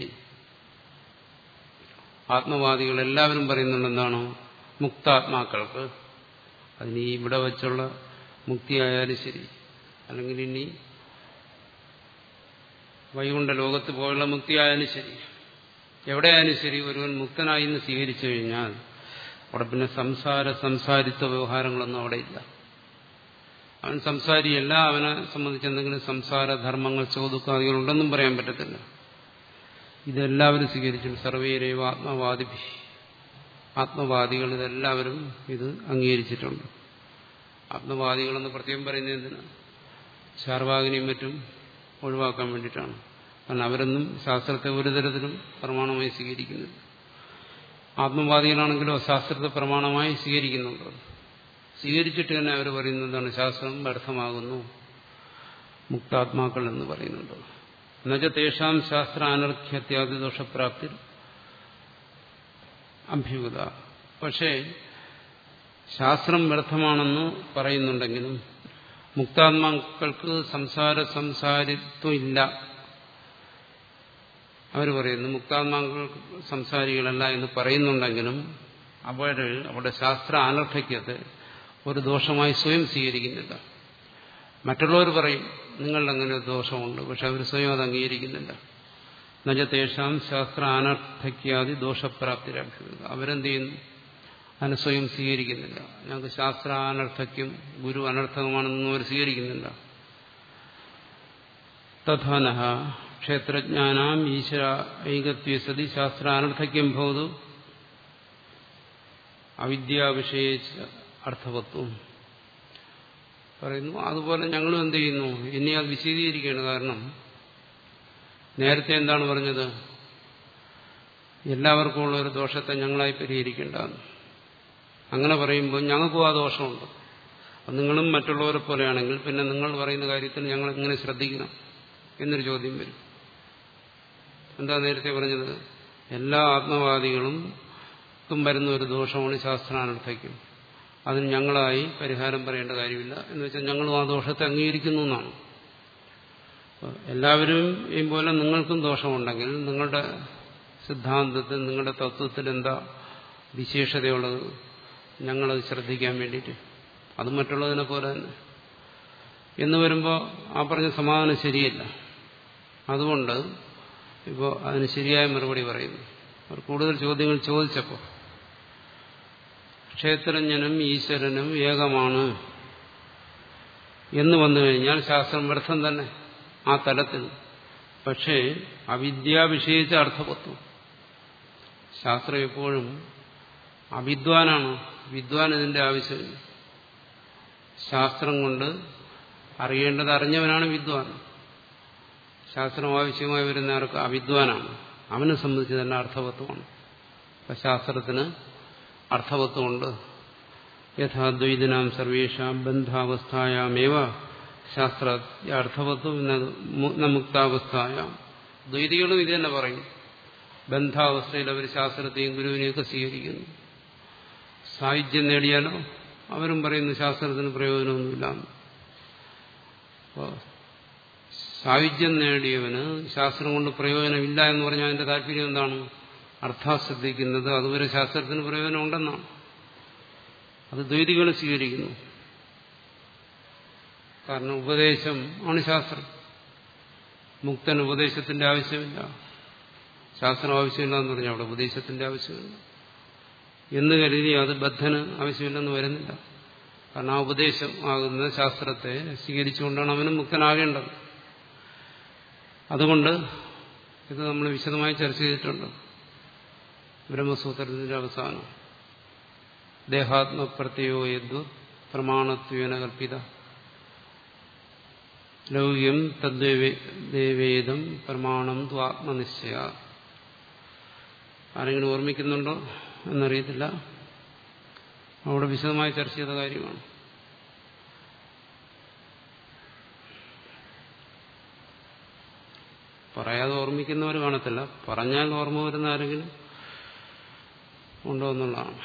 ആത്മവാദികൾ എല്ലാവരും പറയുന്നുണ്ട് എന്താണ് മുക്താത്മാക്കൾക്ക് അതിന് ഈ ഇവിടെ വച്ചുള്ള മുക്തിയായാലും ശരി അല്ലെങ്കിൽ ഇനി വൈകുണ്ഠ ലോകത്ത് പോയുള്ള മുക്തിയായാലും ശരി എവിടെയായാലും ശരി ഒരുവൻ മുക്തനായി എന്ന് സ്വീകരിച്ചു കഴിഞ്ഞാൽ അവിടെ പിന്നെ സംസാര സംസാരിത്വ വ്യവഹാരങ്ങളൊന്നും അവിടെ ഇല്ല അവൻ സംസാരിയല്ല അവനെ സംബന്ധിച്ച് എന്തെങ്കിലും സംസാര ധർമ്മങ്ങൾ ചോദുക്കാദികളുണ്ടെന്നും പറയാൻ പറ്റത്തില്ല ഇതെല്ലാവരും സ്വീകരിച്ചു സർവേരേവ ആത്മവാദി ആത്മവാദികൾ ഇതെല്ലാവരും ഇത് അംഗീകരിച്ചിട്ടുണ്ട് ആത്മവാദികളെന്ന് പ്രത്യേകം പറയുന്നത് എന്തിനാ ചാർവാകിനെയും മറ്റും ഒഴിവാക്കാൻ വേണ്ടിയിട്ടാണ് കാരണം അവരൊന്നും ശാസ്ത്രത്തെ ഒരു തരത്തിലും പ്രമാണമായി സ്വീകരിക്കുന്നില്ല ആത്മവാദികളാണെങ്കിലോ ശാസ്ത്രത്തെ പ്രമാണമായി സ്വീകരിക്കുന്നുണ്ട് സ്വീകരിച്ചിട്ട് തന്നെ അവർ പറയുന്നത് എന്താണ് ശാസ്ത്രം വ്യർത്ഥമാകുന്നു മുക്താത്മാക്കൾ എന്ന് പറയുന്നുണ്ട് എന്നുവെച്ചാൽ തേഷാം ശാസ്ത്ര അനർഘ്യത്യാദി ദോഷപ്രാപ്തി അഭ്യുത പക്ഷേ ശാസ്ത്രം വ്യർത്ഥമാണെന്ന് പറയുന്നുണ്ടെങ്കിലും മുക്താത്മാക്കൾക്ക് സംസാര സംസാരിത്വം ഇല്ല അവർ പറയുന്നു മുക്താത്മാക്കൾ സംസാരികളല്ല എന്ന് പറയുന്നുണ്ടെങ്കിലും അവർ അവരുടെ ശാസ്ത്ര അനർത്ഥയ്ക്കത്തെ ഒരു ദോഷമായി സ്വയം സ്വീകരിക്കുന്നില്ല മറ്റുള്ളവർ പറയും നിങ്ങളുടെ അങ്ങനെ ഒരു ദോഷമുണ്ട് പക്ഷെ അവർ സ്വയം അത് അംഗീകരിക്കുന്നില്ല നജതേഷാം ശാസ്ത്ര അനർത്ഥയ്ക്കാതി ദോഷപ്രാപ്തിരാഭ്യത അവരെന്ത് ചെയ്യുന്നു അതിനെ സ്വയം സ്വീകരിക്കുന്നില്ല ഞങ്ങൾക്ക് ശാസ്ത്ര അനർത്ഥയ്ക്കും ഗുരു അനർത്ഥകമാണെന്നൊന്നും അവർ സ്വീകരിക്കുന്നില്ല തഥാനഹ ക്ഷേത്രജ്ഞാനാം ഈശ്വര ഐകത്വ സതി ശാസ്ത്ര അനർത്ഥക്യം ഭവതു അവിദ്യാവിഷയ അർത്ഥവത്വം പറയുന്നു അതുപോലെ ഞങ്ങളും എന്ത് ചെയ്യുന്നു ഇനി അത് വിശദീകരിക്കുകയാണ് കാരണം നേരത്തെ എന്താണ് പറഞ്ഞത് എല്ലാവർക്കും ഉള്ള ഒരു ദോഷത്തെ ഞങ്ങളായി പരിഹരിക്കേണ്ടതാണ് അങ്ങനെ പറയുമ്പോൾ ഞങ്ങൾക്കും ആ ദോഷമുണ്ട് അപ്പം നിങ്ങളും മറ്റുള്ളവരെ പോലെയാണെങ്കിൽ പിന്നെ നിങ്ങൾ പറയുന്ന കാര്യത്തിൽ ഞങ്ങൾ എങ്ങനെ ശ്രദ്ധിക്കണം എന്നൊരു ചോദ്യം വരും എന്താ നേരത്തെ പറഞ്ഞത് എല്ലാ ആത്മവാദികളും വരുന്ന ഒരു ദോഷമാണ് ശാസ്ത്രാനർത്ഥയ്ക്കും അതിന് ഞങ്ങളായി പരിഹാരം പറയേണ്ട കാര്യമില്ല എന്ന് വെച്ചാൽ ഞങ്ങളും ആ ദോഷത്തെ അംഗീകരിക്കുന്നു എന്നാണ് എല്ലാവരും ഈ പോലെ നിങ്ങൾക്കും ദോഷമുണ്ടെങ്കിൽ നിങ്ങളുടെ സിദ്ധാന്തത്തിൽ നിങ്ങളുടെ തത്വത്തിൽ എന്താ വിശേഷതയുള്ളത് ഞങ്ങളത് ശ്രദ്ധിക്കാൻ വേണ്ടിയിട്ട് അത് മറ്റുള്ളതിനെ പോലെ തന്നെ എന്ന് വരുമ്പോൾ ആ പറഞ്ഞ സമാധാനം ശരിയല്ല അതുകൊണ്ട് ഇപ്പോൾ അതിന് ശരിയായ മറുപടി പറയുന്നു അവർ കൂടുതൽ ചോദ്യങ്ങൾ ചോദിച്ചപ്പോൾ ക്ഷേത്രജ്ഞനും ഈശ്വരനും ഏകമാണ് എന്ന് വന്നു കഴിഞ്ഞാൽ ശാസ്ത്രം വ്യർത്ഥം തന്നെ ആ തലത്തിൽ പക്ഷേ അവിദ്യ വിഷയിച്ച അർത്ഥവത്വം ശാസ്ത്രം എപ്പോഴും അവിദ്വാനാണ് വിദ്വാൻ ഇതിന്റെ ആവശ്യമില്ല ശാസ്ത്രം കൊണ്ട് അറിയേണ്ടത് അറിഞ്ഞവനാണ് വിദ്വാൻ ശാസ്ത്രം ആവശ്യമായി വരുന്ന ആർക്ക് അവിദ്വാനാണ് അവനെ സംബന്ധിച്ച് തന്നെ അർത്ഥവത്വമാണ് അപ്പം ശാസ്ത്രത്തിന് അർത്ഥവത്വമുണ്ട് യഥാദ്വൈതനാം സർവേഷാം ബന്ധാവസ്ഥായാമേവ ശാസ്ത്ര അർത്ഥവത്വം മുക്താവസ്ഥായാം ദ്വൈതികളും ഇത് തന്നെ പറയും ബന്ധാവസ്ഥയിൽ അവർ ശാസ്ത്രത്തെയും ഗുരുവിനെയൊക്കെ സ്വീകരിക്കുന്നു സാഹിത്യം നേടിയാലോ അവരും പറയുന്നു ശാസ്ത്രത്തിന് പ്രയോജനമൊന്നുമില്ല സാഹിത്യം നേടിയവന് ശാസ്ത്രം കൊണ്ട് പ്രയോജനമില്ല എന്ന് പറഞ്ഞാൽ അതിന്റെ താല്പര്യം എന്താണ് അർത്ഥം ശ്രദ്ധിക്കുന്നത് അതുവരെ ശാസ്ത്രത്തിന് പ്രയോജനം ഉണ്ടെന്നാണ് അത് ദ്വൈതികൾ സ്വീകരിക്കുന്നു കാരണം ഉപദേശം ആണ് ശാസ്ത്രം മുക്തന് ഉപദേശത്തിന്റെ ആവശ്യമില്ല ശാസ്ത്രം ആവശ്യമില്ല എന്ന് പറഞ്ഞാൽ അവിടെ ഉപദേശത്തിന്റെ ആവശ്യമില്ല എന്ന് കരുതി അത് ബദ്ധന് ആവശ്യമില്ലെന്ന് വരുന്നില്ല കാരണം ആ ഉപദേശം ആകുന്ന ശാസ്ത്രത്തെ സ്വീകരിച്ചുകൊണ്ടാണ് അവനും മുക്തനാകേണ്ടത് അതുകൊണ്ട് ഇത് നമ്മൾ വിശദമായി ചർച്ച ചെയ്തിട്ടുണ്ട് ബ്രഹ്മസൂത്രത്തിന്റെ അവസാനം ദേഹാത്മപ്രത്യോ യദ്വ പ്രമാണത്വേന കൽപ്പിത ലൗക്യം തദ്വേവേദം പ്രമാണം ത്വാത്മനിശ്ചയ ആരെങ്കിലും ഓർമ്മിക്കുന്നുണ്ടോ എന്നറിയത്തില്ല അവിടെ വിശദമായി ചർച്ച ചെയ്ത കാര്യമാണ് പറയാതെ ഓർമ്മിക്കുന്നവർ കാണത്തില്ല പറഞ്ഞാൽ ഓർമ്മ വരുന്ന ആരെങ്കിലും ഉണ്ടോ എന്നുള്ളതാണ്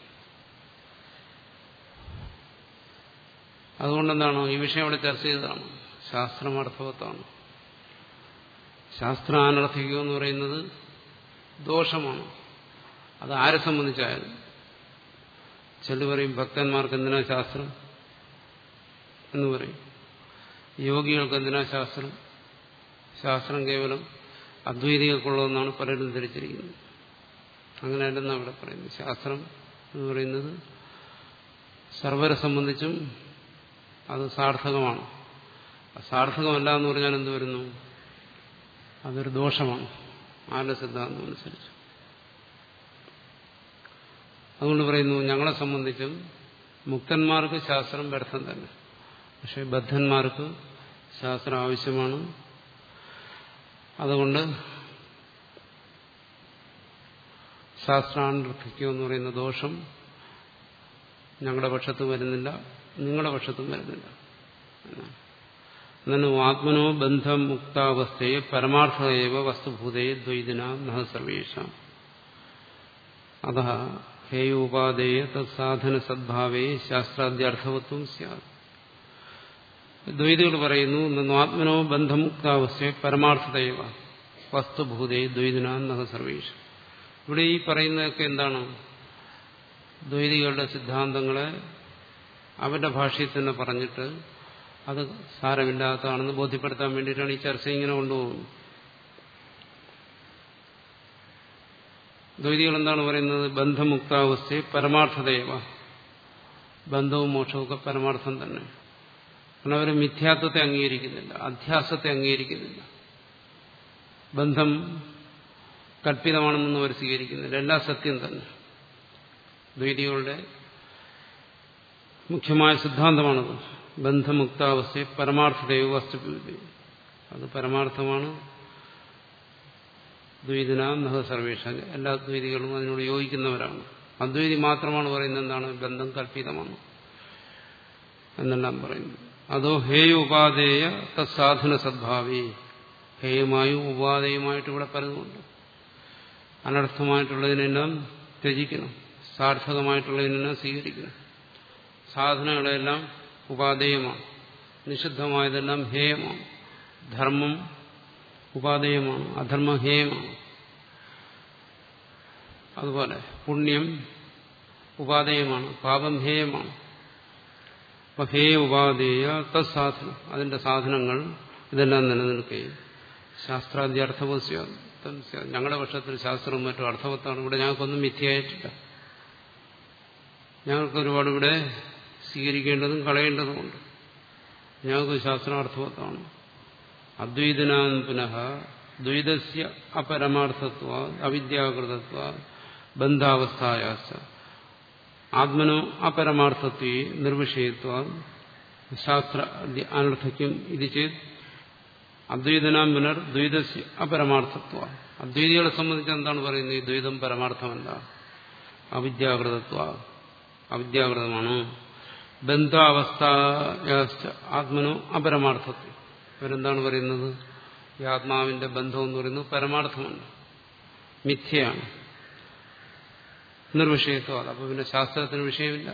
അതുകൊണ്ടെന്താണോ ഈ വിഷയം അവിടെ ചർച്ച ചെയ്തതാണ് ശാസ്ത്രം അർത്ഥവത്താണ് ശാസ്ത്രം അനർത്ഥിക്കുക എന്ന് പറയുന്നത് ദോഷമാണ് അത് ആരെ സംബന്ധിച്ചായാലും ചെല്ലു പറയും ഭക്തന്മാർക്ക് എന്തിനാ ശാസ്ത്രം എന്ന് പറയും യോഗികൾക്ക് എന്തിനാ ശാസ്ത്രം ശാസ്ത്രം കേവലം അദ്വൈതികൾക്കുള്ളതെന്നാണ് പലരും ധരിച്ചിരിക്കുന്നത് അങ്ങനെയല്ലെന്നാണ് അവിടെ പറയുന്നത് ശാസ്ത്രം എന്ന് പറയുന്നത് സർവരെ സംബന്ധിച്ചും അത് സാർത്ഥകമാണ് സാർത്ഥകമല്ല എന്ന് പറഞ്ഞാൽ എന്ത് വരുന്നു അതൊരു ദോഷമാണ് ആരുടെ സിദ്ധാന്തം അനുസരിച്ച് അതുകൊണ്ട് പറയുന്നു ഞങ്ങളെ സംബന്ധിച്ചും മുക്തന്മാർക്ക് ശാസ്ത്രം വ്യർത്ഥം തന്നെ പക്ഷെ ബദ്ധന്മാർക്ക് ശാസ്ത്രം ആവശ്യമാണ് അതുകൊണ്ട് ശാസ്ത്രാനുഷ്ഠിക്കുക എന്ന് പറയുന്ന ദോഷം ഞങ്ങളുടെ പക്ഷത്തും വരുന്നില്ല നിങ്ങളുടെ പക്ഷത്തും വരുന്നില്ല എന്നാണ് ആത്മനോ ബന്ധം മുക്താവസ്ഥയെ പരമാർത്ഥമേവ വസ്തുഭൂതേ ദ്വൈതിന നഹ സർവേഷാം അത ഹേയോപാദേയ തത്സാധന സദ്ഭാവേ ശാസ്ത്രാദ്യർത്ഥവത്വം സ്യാത് ദ്വൈതികൾ പറയുന്നു നന്നു ആത്മനോ ബന്ധമുക്താവസ്ഥയെ പരമാർത്ഥതയവ വസ്തുഭൂതേ ദ്വൈതിന നഹ സർവേഷാം ഇവിടെ ഈ പറയുന്നതൊക്കെ എന്താണ് ദ്വൈതികളുടെ സിദ്ധാന്തങ്ങളെ അവരുടെ ഭാഷയിൽ തന്നെ പറഞ്ഞിട്ട് അത് സാരമില്ലാത്തതാണെന്ന് ബോധ്യപ്പെടുത്താൻ വേണ്ടിയിട്ടാണ് ഈ ചർച്ച ഇങ്ങനെ കൊണ്ടുപോകുന്നത് ദ്വൈതികൾ എന്താണ് പറയുന്നത് ബന്ധമുക്താവസ്ഥയെ പരമാർത്ഥതയവ ബന്ധവും മോക്ഷവും ഒക്കെ പരമാർത്ഥം തന്നെ കാരണം അവർ മിഥ്യാത്വത്തെ അംഗീകരിക്കുന്നില്ല അധ്യാസത്തെ അംഗീകരിക്കുന്നില്ല ബന്ധം കല്പിതമാണെന്നൊന്നും അവർ സ്വീകരിക്കുന്നില്ല എല്ലാം സത്യം തന്നെ ദ്വൈതികളുടെ മുഖ്യമായ സിദ്ധാന്തമാണത് ബന്ധമുക്താവസ്ഥയെ പരമാർത്ഥതയോ വസ്തു അത് പരമാർത്ഥമാണ് ദ്വൈതിന നഹ സർവേഷ എല്ലാ ദ്വൈതികളും അതിനോട് യോജിക്കുന്നവരാണ് അദ്വൈതി മാത്രമാണ് പറയുന്നത് എന്താണ് ബന്ധം കല്പിതമാണ് എന്നെല്ലാം പറയുന്നു അതോ ഹേയ ഉപാധേയ തത്സാധന സദ്ഭാവി ഹേയമായും ഉപാധേയമായിട്ട് ഇവിടെ പലതുമുണ്ട് അനർത്ഥമായിട്ടുള്ളതിനെല്ലാം ത്യജിക്കണം സാർത്ഥകമായിട്ടുള്ളതിനെല്ലാം സ്വീകരിക്കണം സാധനങ്ങളെല്ലാം ഉപാധേയമാണ് നിഷിദ്ധമായതെല്ലാം ഹേയമാണ് ധർമ്മം ഉപാധേയമാണ് അധർമ്മം ഹേയമാണ് അതുപോലെ പുണ്യം ഉപാധേയമാണ് പാപം ഹേയമാണ് അപ്പൊ ഹേയ ഉപാധേയ തത്സാധനം അതിന്റെ സാധനങ്ങൾ ഇതെല്ലാം നിലനിൽക്കുകയും ശാസ്ത്രാദ്യർത്ഥവസ്യ ഞങ്ങളുടെ പക്ഷത്തിൽ ശാസ്ത്രവും മറ്റും അർത്ഥവത്താണ് ഇവിടെ ഞങ്ങൾക്കൊന്നും മിഥ്യയായിട്ടില്ല ഞങ്ങൾക്ക് ഒരുപാട് ഇവിടെ സ്വീകരിക്കേണ്ടതും കളയേണ്ടതുമുണ്ട് ഞങ്ങൾക്ക് ശാസ്ത്രം അർത്ഥവത്താണ് അദ്വൈതനാൻ പുനഃ ദ്വൈതസ്യ അപരമാർത്ഥത്വ അവിദ്യാകൃതത്വ ബന്ധാവസ്ഥായാസ ആത്മനോ അപരമാർത്ഥത്വേ നിർവിഷയത്വ ശാസ്ത്ര അനർത്ഥയ്ക്കും ഇത് ചെയ്ത് അദ്വൈതനാം പുനർ ദ്വൈതസ്യ അപരമാർത്ഥത്വ അദ്വൈതികളെ സംബന്ധിച്ച് എന്താണ് പറയുന്നത് ഈ ദ്വൈതം പരമാർത്ഥമല്ല അവിദ്യാകൃതത്വ അവിദ്യാകൃതമാണ് ബന്ധാവസ്ഥ ആത്മനോ അപരമാർത്ഥത്വം ഇവരെന്താണ് പറയുന്നത് ഈ ആത്മാവിന്റെ ബന്ധം എന്ന് പറയുന്നത് പരമാർത്ഥമല്ല മിഥ്യയാണ് നിർവിഷയത്വം അപ്പൊ പിന്നെ ശാസ്ത്രത്തിന് വിഷയമില്ല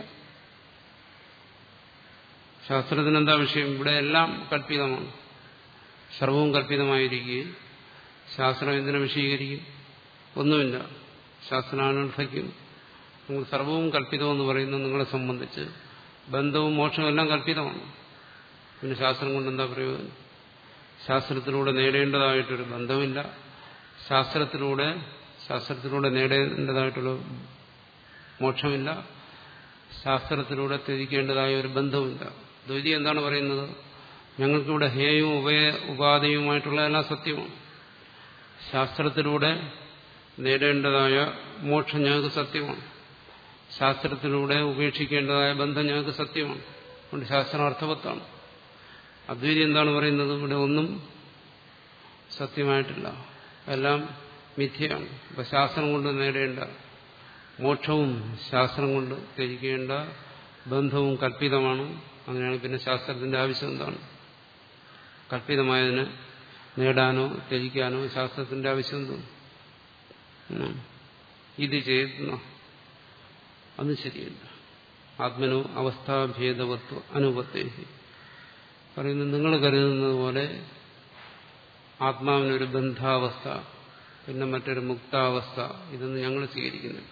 ശാസ്ത്രത്തിന് എന്താ വിഷയം ഇവിടെ എല്ലാം കല്പിതമാണ് സർവവും കല്പിതമായിരിക്കുകയും ശാസ്ത്രം എന്തിനെ വിഷയീകരിക്കും ഒന്നുമില്ല ശാസ്ത്രാനർത്ഥയ്ക്കും നിങ്ങൾ സർവവും കല്പിതമെന്ന് പറയുന്നത് നിങ്ങളെ സംബന്ധിച്ച് ബന്ധവും മോക്ഷവും എല്ലാം കല്പിതമാണ് പിന്നെ ശാസ്ത്രം കൊണ്ട് എന്താ പ്രയോജനം ശാസ്ത്രത്തിലൂടെ നേടേണ്ടതായിട്ടൊരു ബന്ധമില്ല ശാസ്ത്രത്തിലൂടെ ശാസ്ത്രത്തിലൂടെ നേടേണ്ടതായിട്ടുള്ള മോക്ഷമില്ല ശാസ്ത്രത്തിലൂടെ ത്യജിക്കേണ്ടതായ ഒരു ബന്ധമില്ല ദ്വൈതി എന്താണ് പറയുന്നത് ഞങ്ങൾക്കിവിടെ ഹേയവും ഉഭയ ഉപാധിയുമായിട്ടുള്ള എല്ലാം സത്യമാണ് ശാസ്ത്രത്തിലൂടെ നേടേണ്ടതായ മോക്ഷം ഞങ്ങൾക്ക് സത്യമാണ് ശാസ്ത്രത്തിലൂടെ ഉപേക്ഷിക്കേണ്ടതായ ബന്ധം ഞങ്ങൾക്ക് സത്യമാണ് അതുകൊണ്ട് ശാസ്ത്രം അർത്ഥവത്താണ് അദ്വൈതി എന്താണ് പറയുന്നത് ഇവിടെ ഒന്നും സത്യമായിട്ടില്ല എല്ലാം മിഥ്യയാണ് അപ്പൊ ശാസ്ത്രം കൊണ്ട് നേടേണ്ട മോക്ഷവും ശാസ്ത്രം കൊണ്ട് ത്യജിക്കേണ്ട ബന്ധവും കല്പിതമാണ് അങ്ങനെയാണ് പിന്നെ ശാസ്ത്രത്തിന്റെ ആവശ്യം എന്താണ് കല്പിതമായതിന് നേടാനോ ത്യജിക്കാനോ ശാസ്ത്രത്തിന്റെ ആവശ്യം എന്തോ ഇത് ചെയ്യുന്ന അത് ശരിയല്ല ആത്മനോ അവസ്ഥാഭേദവത്വ അനുപത്തേ പറയുന്നത് നിങ്ങൾ കരുതുന്നത് പോലെ ആത്മാവിനൊരു ബന്ധാവസ്ഥ പിന്നെ മറ്റൊരു മുക്താവസ്ഥ ഇതൊന്നും ഞങ്ങൾ സ്വീകരിക്കുന്നില്ല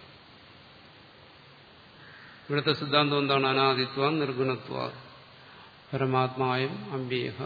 ഇവിടുത്തെ സിദ്ധാന്തം എന്താണ് അനാദിത്വ നിർഗുണത്വ പരമാത്മായും അമ്പിയഹ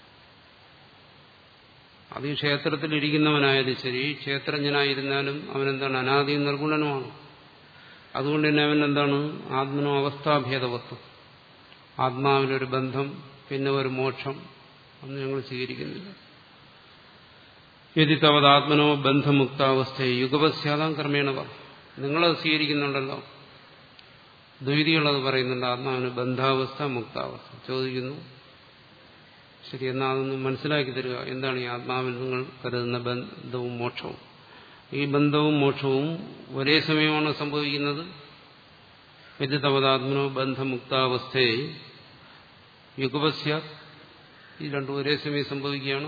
അത് ഈ ക്ഷേത്രത്തിൽ ഇരിക്കുന്നവനായാലും ശരി ക്ഷേത്രജ്ഞനായിരുന്നാലും അവനെന്താണ് അനാദിയും നിർഗുണനുമാണ് അതുകൊണ്ട് തന്നെ അവൻ എന്താണ് ആത്മനോ അവസ്ഥാഭേദവത്വം ആത്മാവിനൊരു ബന്ധം പിന്നെ ഒരു മോക്ഷം അന്ന് ഞങ്ങൾ സ്വീകരിക്കുന്നില്ല യതി തവതാത്മനോ ബന്ധമുക്താവസ്ഥ യുഗപശ്ചാതാം ക്രമേണ പറ നിങ്ങളത് സ്വീകരിക്കുന്നുണ്ടല്ലോ ദ്വൈതികളത് പറയുന്നുണ്ട് ആത്മാവിന് ബന്ധാവസ്ഥ മുക്താവസ്ഥ ചോദിക്കുന്നു ശരി എന്നാൽ അതൊന്ന് മനസ്സിലാക്കി തരിക എന്താണ് ഈ ആത്മാവിൽ നിങ്ങൾ കരുതുന്ന ബന്ധവും മോക്ഷവും ഈ ബന്ധവും മോക്ഷവും ഒരേ സമയമാണ് സംഭവിക്കുന്നത് വിദ്യുതവതാത്മനോ ബന്ധമുക്താവസ്ഥയെ യുഗപശ്യ ഈ രണ്ടും ഒരേ സമയം സംഭവിക്കുകയാണ്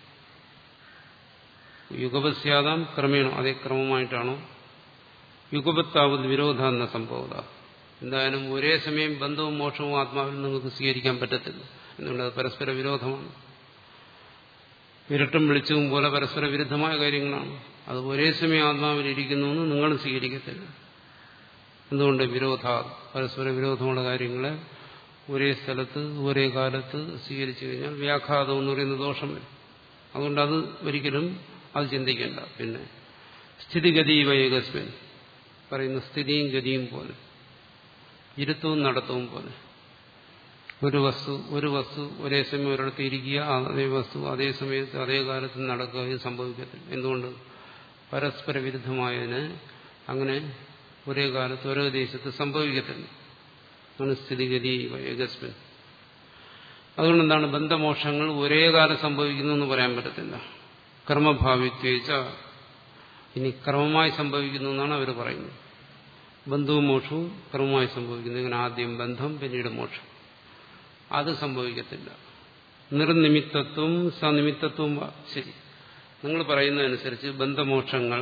യുഗപശ്യാതാം ക്രമേണ അതേ ക്രമമായിട്ടാണോ യുഗപത്താവത് വിരോധാന്ന സംഭവത എന്തായാലും ഒരേ സമയം ബന്ധവും മോക്ഷവും ആത്മാവിൽ നിങ്ങൾക്ക് സ്വീകരിക്കാൻ പറ്റത്തില്ല എന്നുള്ളത് പരസ്പര വിരോധമാണ് ഇരട്ടും വെളിച്ചവും പോലെ പരസ്പര വിരുദ്ധമായ കാര്യങ്ങളാണ് അത് ഒരേ സമയം ആത്മാവിൽ ഇരിക്കുന്നു എന്ന് നിങ്ങൾ സ്വീകരിക്കത്തില്ല എന്തുകൊണ്ട് വിരോധ പരസ്പര വിരോധമുള്ള കാര്യങ്ങളെ ഒരേ സ്ഥലത്ത് ഒരേ കാലത്ത് സ്വീകരിച്ചു കഴിഞ്ഞാൽ വ്യാഘാതം എന്ന് പറയുന്ന ദോഷം വരും അതുകൊണ്ട് അത് ഒരിക്കലും അത് ചിന്തിക്കേണ്ട പിന്നെ സ്ഥിതിഗതി വൈകസ്മിൻ പറയുന്ന സ്ഥിതിയും ഗതിയും പോലെ ഇരുത്തവും നടത്തവും പോലെ ഒരു വസ്തു ഒരു വസ്തു ഒരേ സമയം ഒരിടത്ത് ഇരിക്കുക അതേ വസ്തു അതേ സമയത്ത് അതേ കാലത്ത് നടക്കുക ഇത് സംഭവിക്കത്തില്ല എന്തുകൊണ്ട് പരസ്പര വിരുദ്ധമായതിന് അങ്ങനെ ഒരേ കാലത്ത് ഓരോ ദേശത്ത് സംഭവിക്കത്തില്ല ആണ് സ്ഥിതിഗതി ഏകസ്മിൻ അതുകൊണ്ട് എന്താണ് ബന്ധമോക്ഷങ്ങൾ ഒരേ കാലം സംഭവിക്കുന്നു എന്ന് പറയാൻ പറ്റത്തില്ല കർമ്മഭാവിത്വേച്ച ഇനി ക്രമമായി സംഭവിക്കുന്നു എന്നാണ് അവർ പറയുന്നത് ബന്ധവും മോക്ഷവും ക്രമമായി സംഭവിക്കുന്നു ഇങ്ങനെ ആദ്യം ബന്ധം പിന്നീട് മോക്ഷം അത് സംഭവിക്കത്തില്ല നിർനിമിത്തത്വം സനിമിത്തത്വം ശരി നിങ്ങൾ പറയുന്നതനുസരിച്ച് ബന്ധമോക്ഷങ്ങൾ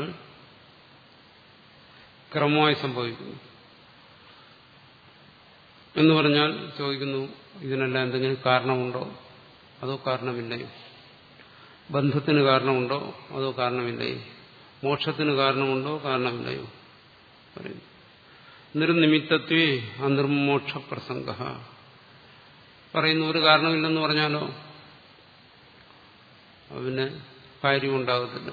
ക്രമമായി സംഭവിക്കുന്നു എന്ന് പറഞ്ഞാൽ ചോദിക്കുന്നു ഇതിനെല്ലാം എന്തെങ്കിലും കാരണമുണ്ടോ അതോ കാരണമില്ലയോ ബന്ധത്തിന് കാരണമുണ്ടോ അതോ കാരണമില്ലയോ മോക്ഷത്തിന് കാരണമുണ്ടോ കാരണമില്ലയോ പറയുന്നു നിർനിമിത്തത്വേ അനിർമോക്ഷ പ്രസംഗ പറയുന്നു ഒരു കാരണമില്ലെന്ന് പറഞ്ഞാലോ പിന്നെ കാര്യമുണ്ടാകത്തില്ല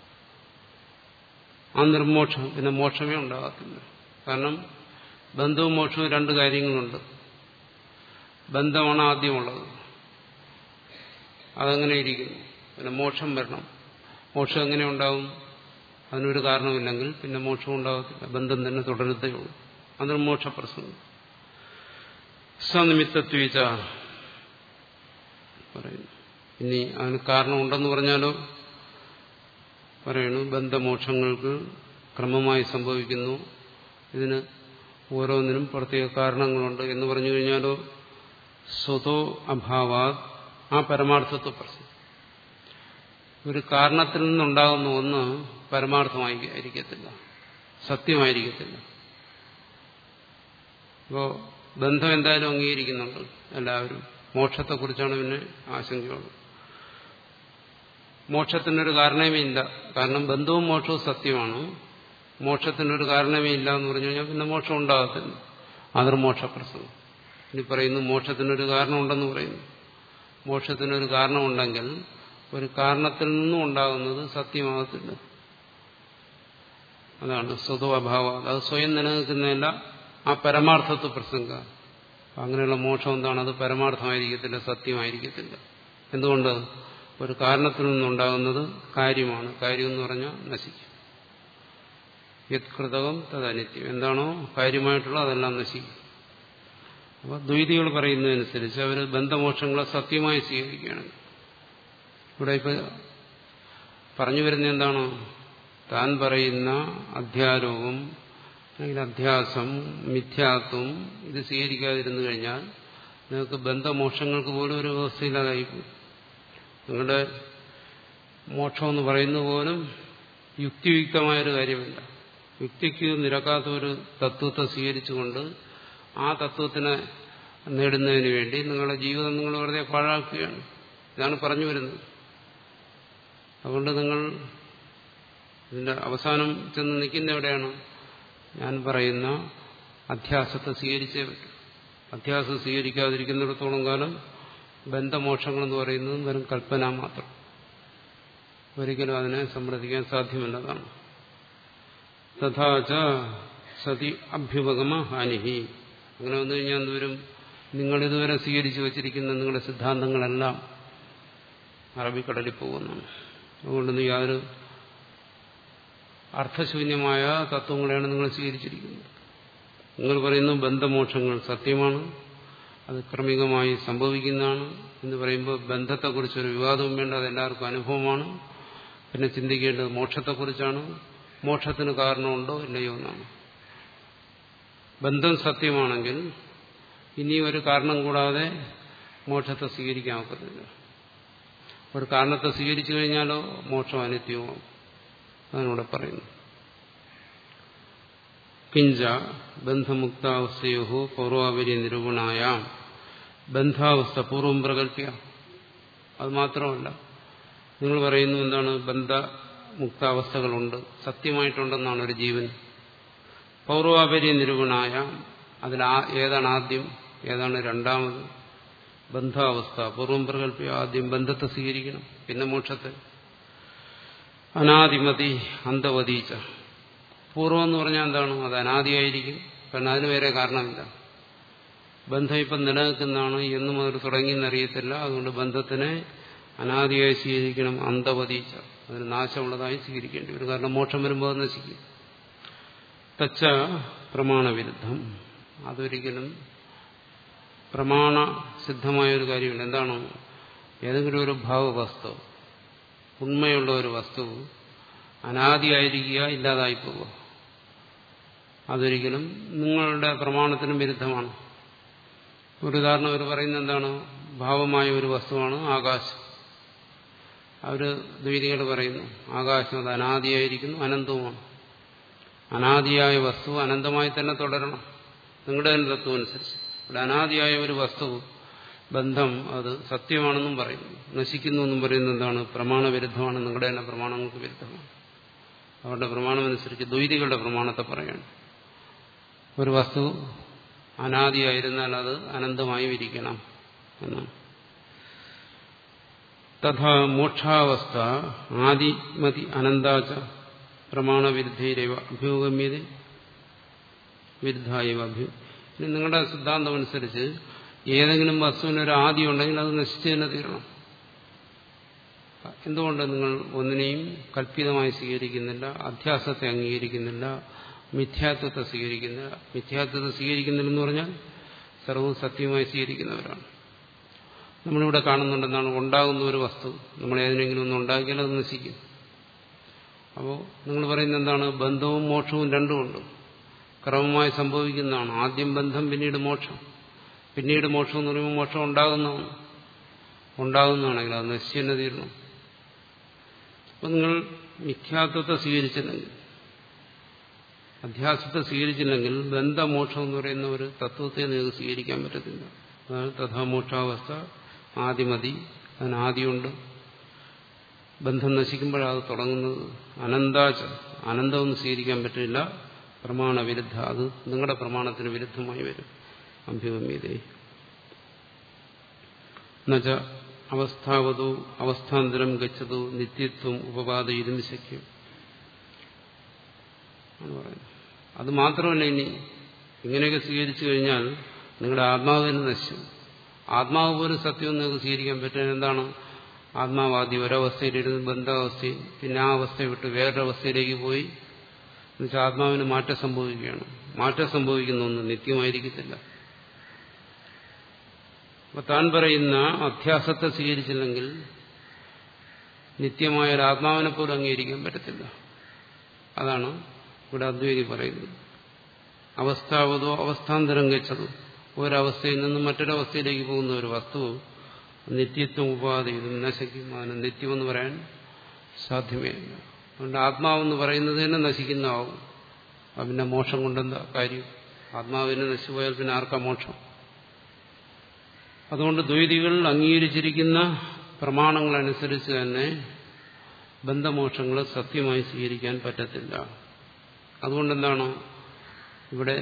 ആ നിർമോക്ഷം പിന്നെ മോക്ഷമേ ഉണ്ടാകത്തില്ല കാരണം ബന്ധവും മോക്ഷവും രണ്ട് കാര്യങ്ങളുണ്ട് ബന്ധമാണ് ആദ്യമുള്ളത് അതങ്ങനെ ഇരിക്കുന്നു പിന്നെ മോക്ഷം വരണം മോക്ഷം എങ്ങനെ ഉണ്ടാവും അതിനൊരു കാരണമില്ലെങ്കിൽ പിന്നെ മോക്ഷം ഉണ്ടാകത്തില്ല ബന്ധം തന്നെ തുടരത്തേ ഉള്ളൂ അതൊരു മോക്ഷപ്രസംഗം സനിമിത്തത്വീച്ച പറയുന്നു ഇനി അതിന് കാരണമുണ്ടെന്ന് പറഞ്ഞാലോ പറയുന്നു ബന്ധമോക്ഷങ്ങൾക്ക് ക്രമമായി സംഭവിക്കുന്നു ഇതിന് ഓരോന്നിനും പ്രത്യേക കാരണങ്ങളുണ്ട് എന്ന് പറഞ്ഞു കഴിഞ്ഞാലോ സ്വതോ അഭാവാ ആ പരമാർത്ഥത്വ പ്രശ്നം ഒരു കാരണത്തിൽ നിന്നുണ്ടാകുന്ന ഒന്ന് പരമാർത്ഥമായിരിക്കത്തില്ല സത്യമായിരിക്കത്തില്ല അപ്പോ ബന്ധം എന്തായാലും അംഗീകരിക്കുന്നുണ്ട് എല്ലാവരും മോക്ഷത്തെക്കുറിച്ചാണ് പിന്നെ ആശങ്കയുള്ളത് മോക്ഷത്തിനൊരു കാരണമേ ഇല്ല കാരണം ബന്ധവും മോക്ഷവും സത്യമാണ് മോക്ഷത്തിനൊരു കാരണമേ ഇല്ല എന്ന് പറഞ്ഞു കഴിഞ്ഞാൽ പിന്നെ മോക്ഷം ഉണ്ടാകത്തില്ല അതൊരു മോക്ഷപ്രസംഗം ഇനി പറയുന്നു മോക്ഷത്തിനൊരു കാരണമുണ്ടെന്ന് പറയുന്നു മോക്ഷത്തിനൊരു കാരണമുണ്ടെങ്കിൽ ഒരു കാരണത്തിൽ നിന്നും ഉണ്ടാകുന്നത് സത്യമാകത്തില്ല അതാണ് സ്വതോ അഭാവ അത് സ്വയം നിലനിൽക്കുന്നതല്ല ആ പരമാർത്ഥത്വ പ്രസംഗ അങ്ങനെയുള്ള മോക്ഷം എന്താണ് അത് പരമാർത്ഥമായിരിക്കത്തില്ല സത്യമായിരിക്കത്തില്ല എന്തുകൊണ്ട് ഒരു കാരണത്തിൽ നിന്നുണ്ടാകുന്നത് കാര്യമാണ് കാര്യം എന്ന് പറഞ്ഞാൽ നശിക്കും യത്കൃതകം തദനിത്യം എന്താണോ കാര്യമായിട്ടുള്ള അതെല്ലാം നശിക്കും അപ്പോൾ ദ്വൈതികൾ പറയുന്നതനുസരിച്ച് അവർ ബന്ധമോക്ഷങ്ങളെ സത്യമായി സ്വീകരിക്കുകയാണ് ഇവിടെ ഇപ്പൊ പറഞ്ഞു വരുന്ന എന്താണ് താൻ പറയുന്ന അധ്യാരോപം അല്ലെങ്കിൽ അധ്യാസം മിഥ്യാത്വം ഇത് സ്വീകരിക്കാതിരുന്നു കഴിഞ്ഞാൽ നിങ്ങൾക്ക് ബന്ധമോക്ഷങ്ങൾക്ക് പോലും ഒരു വ്യവസ്ഥയില്ലാതായിപ്പോയി നിങ്ങളുടെ മോക്ഷമെന്ന് പറയുന്ന പോലും യുക്തിയുക്തമായൊരു കാര്യമല്ല യുക്തിക്ക് നിരക്കാത്ത ഒരു തത്വത്തെ സ്വീകരിച്ചുകൊണ്ട് ആ തത്വത്തിനെ നേടുന്നതിന് വേണ്ടി നിങ്ങളുടെ ജീവിതം നിങ്ങൾ വെറുതെ പാഴാക്കുകയാണ് ഇതാണ് പറഞ്ഞു വരുന്നത് അതുകൊണ്ട് നിങ്ങൾ ഇതിന്റെ അവസാനം ചെന്ന് നിൽക്കുന്ന എവിടെയാണ് ഞാൻ പറയുന്ന അധ്യാസത്തെ സ്വീകരിച്ചേ പറ്റും അധ്യാസം സ്വീകരിക്കാതിരിക്കുന്നിടത്തോളം കാലം ബന്ധമോക്ഷങ്ങളെന്ന് പറയുന്നത് വെറും കൽപ്പന മാത്രം ഒരിക്കലും അതിനെ സമ്മർദ്ദിക്കാൻ സാധ്യമല്ലതാണ് തഥാച സതി അഭ്യുപഗമ ഹാനിഹി അങ്ങനെ വന്നു കഴിഞ്ഞാൽ എന്തോരും നിങ്ങളിതുവരെ സ്വീകരിച്ചു വച്ചിരിക്കുന്ന നിങ്ങളുടെ സിദ്ധാന്തങ്ങളെല്ലാം അറബിക്കടലിൽ പോകുന്നതാണ് അതുകൊണ്ടൊന്നും യാതൊരു അർത്ഥശൂന്യമായ തത്വങ്ങളെയാണ് നിങ്ങൾ സ്വീകരിച്ചിരിക്കുന്നത് നിങ്ങൾ പറയുന്നു ബന്ധമോക്ഷങ്ങൾ സത്യമാണ് അത് ക്രമികമായി സംഭവിക്കുന്നതാണ് എന്ന് പറയുമ്പോൾ ബന്ധത്തെക്കുറിച്ചൊരു വിവാദവും വേണ്ട അത് എല്ലാവർക്കും അനുഭവമാണ് പിന്നെ ചിന്തിക്കേണ്ടത് മോക്ഷത്തെക്കുറിച്ചാണ് മോക്ഷത്തിന് കാരണമുണ്ടോ ഇല്ലയോ എന്നാണ് ബന്ധം സത്യമാണെങ്കിൽ ഇനി ഒരു കാരണം കൂടാതെ മോക്ഷത്തെ സ്വീകരിക്കാൻ ഒക്കത്തില്ല ഒരു കാരണത്തെ സ്വീകരിച്ചു കഴിഞ്ഞാലോ മോക്ഷം അനിത്യവുമാകും അതിനൂടെ പറയുന്നു കിഞ്ച ബന്ധമുക്താവസ്ഥയോ പൗർവാപരി നിരൂപണായ ബന്ധാവസ്ഥ പൂർവം പ്രകല്പ്യ അത് മാത്രമല്ല നിങ്ങൾ പറയുന്നു എന്താണ് ബന്ധമുക്താവസ്ഥകളുണ്ട് സത്യമായിട്ടുണ്ടെന്നാണ് ഒരു ജീവൻ പൗർവാപരി നിരൂപണായ അതിൽ ഏതാണ് ആദ്യം ഏതാണ് രണ്ടാമത് ബന്ധാവസ്ഥ പൂർവം പ്രകല്പ്യ ആദ്യം ബന്ധത്തെ സ്വീകരിക്കണം പിന്നെ മോക്ഷത്തെ അനാദിമതി അന്തവതീച്ച പൂർവം എന്ന് പറഞ്ഞാൽ എന്താണ് അത് അനാദിയായിരിക്കും കാരണം അതിന് വേറെ കാരണമില്ല ബന്ധം ഇപ്പം നിലനിൽക്കുന്നതാണ് എന്നു മുതൽ തുടങ്ങിയെന്നറിയത്തില്ല അതുകൊണ്ട് ബന്ധത്തിനെ അനാദിയായി സ്വീകരിക്കണം അന്തവതീച്ച അതിന് നാശമുള്ളതായി സ്വീകരിക്കേണ്ടി വരും കാരണം മോക്ഷം വരുമ്പോൾ അത് നശിക്കും തച്ച പ്രമാണവിരുദ്ധം അതൊരിക്കലും പ്രമാണ സിദ്ധമായ ഒരു കാര്യമില്ല എന്താണ് ഏതെങ്കിലും ഒരു ഭാവവസ്തു ഉണ്മയുള്ള ഒരു വസ്തു അനാദിയായിരിക്കുക ഇല്ലാതായി പോവുക അതൊരിക്കലും നിങ്ങളുടെ പ്രമാണത്തിനും വിരുദ്ധമാണ് ഒരു ഉദാഹരണം അവർ പറയുന്നത് എന്താണ് ഭാവമായ ഒരു വസ്തുവാണ് ആകാശം അവർ ദ്വീതികൾ പറയുന്നു ആകാശം അത് അനാദിയായിരിക്കുന്നു അനന്തവുമാണ് അനാദിയായ വസ്തു അനന്തമായി തന്നെ തുടരണം നിങ്ങളുടെ തന്നെ തത്വം അനുസരിച്ച് ഇവിടെ അനാദിയായ ഒരു വസ്തു ബന്ധം അത് സത്യമാണെന്നും പറയുന്നു നശിക്കുന്നു എന്നും പറയുന്നത് എന്താണ് പ്രമാണവിരുദ്ധമാണ് നിങ്ങളുടെ തന്നെ പ്രമാണങ്ങൾക്ക് വിരുദ്ധമാണ് അവരുടെ പ്രമാണമനുസരിച്ച് ദ്വൈതികളുടെ പ്രമാണത്തെ പറയാണ് ഒരു വസ്തു അനാദിയായിരുന്നാൽ അത് അനന്തമായി ഇരിക്കണം എന്നാണ് തഥാ മോക്ഷാവസ്ഥ ആദിമതി അനന്താച പ്രമാണവിരുദ്ധൈരവ അഭ്യൂഗമ്യത വിരുദ്ധായവ അഭ്യൂ ഇനി നിങ്ങളുടെ സിദ്ധാന്തം അനുസരിച്ച് ഏതെങ്കിലും വസ്തുവിന് ഒരു ആദി ഉണ്ടെങ്കിൽ അത് നശിച്ചു തന്നെ തീരണം എന്തുകൊണ്ട് നിങ്ങൾ ഒന്നിനെയും കല്പിതമായി സ്വീകരിക്കുന്നില്ല അധ്യാസത്തെ അംഗീകരിക്കുന്നില്ല മിഥ്യാത്വത്തെ സ്വീകരിക്കുന്നില്ല മിഥ്യാത്വത്തെ സ്വീകരിക്കുന്നില്ലെന്ന് പറഞ്ഞാൽ സർവവും സത്യമായി സ്വീകരിക്കുന്നവരാണ് നമ്മളിവിടെ കാണുന്നുണ്ടെന്നാണ് ഉണ്ടാകുന്ന ഒരു വസ്തു നമ്മൾ ഏതിനെങ്കിലും ഒന്ന് ഉണ്ടാക്കിയാൽ അത് നശിക്കും അപ്പോൾ നിങ്ങൾ പറയുന്നത് എന്താണ് ബന്ധവും മോക്ഷവും രണ്ടുമുണ്ട് ക്രമമായി സംഭവിക്കുന്നതാണ് ആദ്യം ബന്ധം പിന്നീട് മോക്ഷം പിന്നീട് മോക്ഷം എന്ന് പറയുമ്പോൾ മോക്ഷം ഉണ്ടാകുന്നതാണ് ഉണ്ടാകുന്നതാണെങ്കിൽ അത് നശിച്ചെന്നെ തീരണം അപ്പം നിങ്ങൾ മിഥ്യാത്വത്തെ സ്വീകരിച്ചില്ലെങ്കിൽ അധ്യാസത്തെ സ്വീകരിച്ചില്ലെങ്കിൽ ബന്ധമോക്ഷം എന്ന് പറയുന്ന ഒരു തത്വത്തെ നിങ്ങൾക്ക് സ്വീകരിക്കാൻ പറ്റത്തില്ല അതാണ് തഥാമോക്ഷാവസ്ഥ ആദിമതി അതിന് ആദിയുണ്ട് ബന്ധം നശിക്കുമ്പോഴാണ് തുടങ്ങുന്നത് അനന്താച അനന്തമൊന്നും സ്വീകരിക്കാൻ പറ്റില്ല പ്രമാണ വിരുദ്ധ അത് നിങ്ങളുടെ പ്രമാണത്തിന് വിരുദ്ധമായി വരും അഭ്യുഗമ്യതേ എന്നുവെച്ച അവസ്ഥാവതോ അവസ്ഥാന്തരം ഗച്ഛതോ നിത്യത്വം ഉപപാദയിലും ശക്യം അത് മാത്രമല്ല ഇനി ഇങ്ങനെയൊക്കെ സ്വീകരിച്ചു കഴിഞ്ഞാൽ നിങ്ങളുടെ ആത്മാവ് തന്നെ നശിച്ചു ആത്മാവ് പോലും സത്യം നിങ്ങൾക്ക് സ്വീകരിക്കാൻ പറ്റുന്നത് എന്താണ് ആത്മാവാദി ഒരവസ്ഥയിലിരുന്ന് ബന്ധാവസ്ഥയിൽ പിന്നെ ആ അവസ്ഥയെ വിട്ട് വേറൊരവസ്ഥയിലേക്ക് പോയി എന്നുവെച്ചാൽ ആത്മാവിന് മാറ്റം സംഭവിക്കുകയാണ് മാറ്റം സംഭവിക്കുന്ന ഒന്ന് നിത്യമായിരിക്കത്തില്ല അപ്പൊ താൻ പറയുന്ന അധ്യാസത്തെ സ്വീകരിച്ചില്ലെങ്കിൽ നിത്യമായ ഒരു ആത്മാവിനെ പോലും അംഗീകരിക്കാൻ പറ്റത്തില്ല അതാണ് ഇവിടെ അദ്വൈതി പറയുന്നത് അവസ്ഥാവതോ അവസ്ഥാന്തരം വെച്ചതോ ഒരവസ്ഥയിൽ നിന്ന് മറ്റൊരവസ്ഥയിലേക്ക് പോകുന്ന ഒരു വസ്തു നിത്യത്വം ഉപാധി ഇത് നശിക്കും അതിന് നിത്യമെന്ന് പറയാൻ സാധ്യമേ ഇല്ല അതുകൊണ്ട് ആത്മാവെന്ന് പറയുന്നത് തന്നെ നശിക്കുന്നതാവും അത് പിന്നെ മോക്ഷം കൊണ്ടെന്താ കാര്യം ആത്മാവിനെ നശിച്ചുപോയാൽ പിന്നെ ആർക്കാ മോക്ഷം അതുകൊണ്ട് ദ്വൈതികൾ അംഗീകരിച്ചിരിക്കുന്ന പ്രമാണങ്ങളനുസരിച്ച് തന്നെ ബന്ധമോക്ഷങ്ങളെ സത്യമായി സ്വീകരിക്കാൻ പറ്റത്തില്ല അതുകൊണ്ടെന്താണ് ഇവിടെ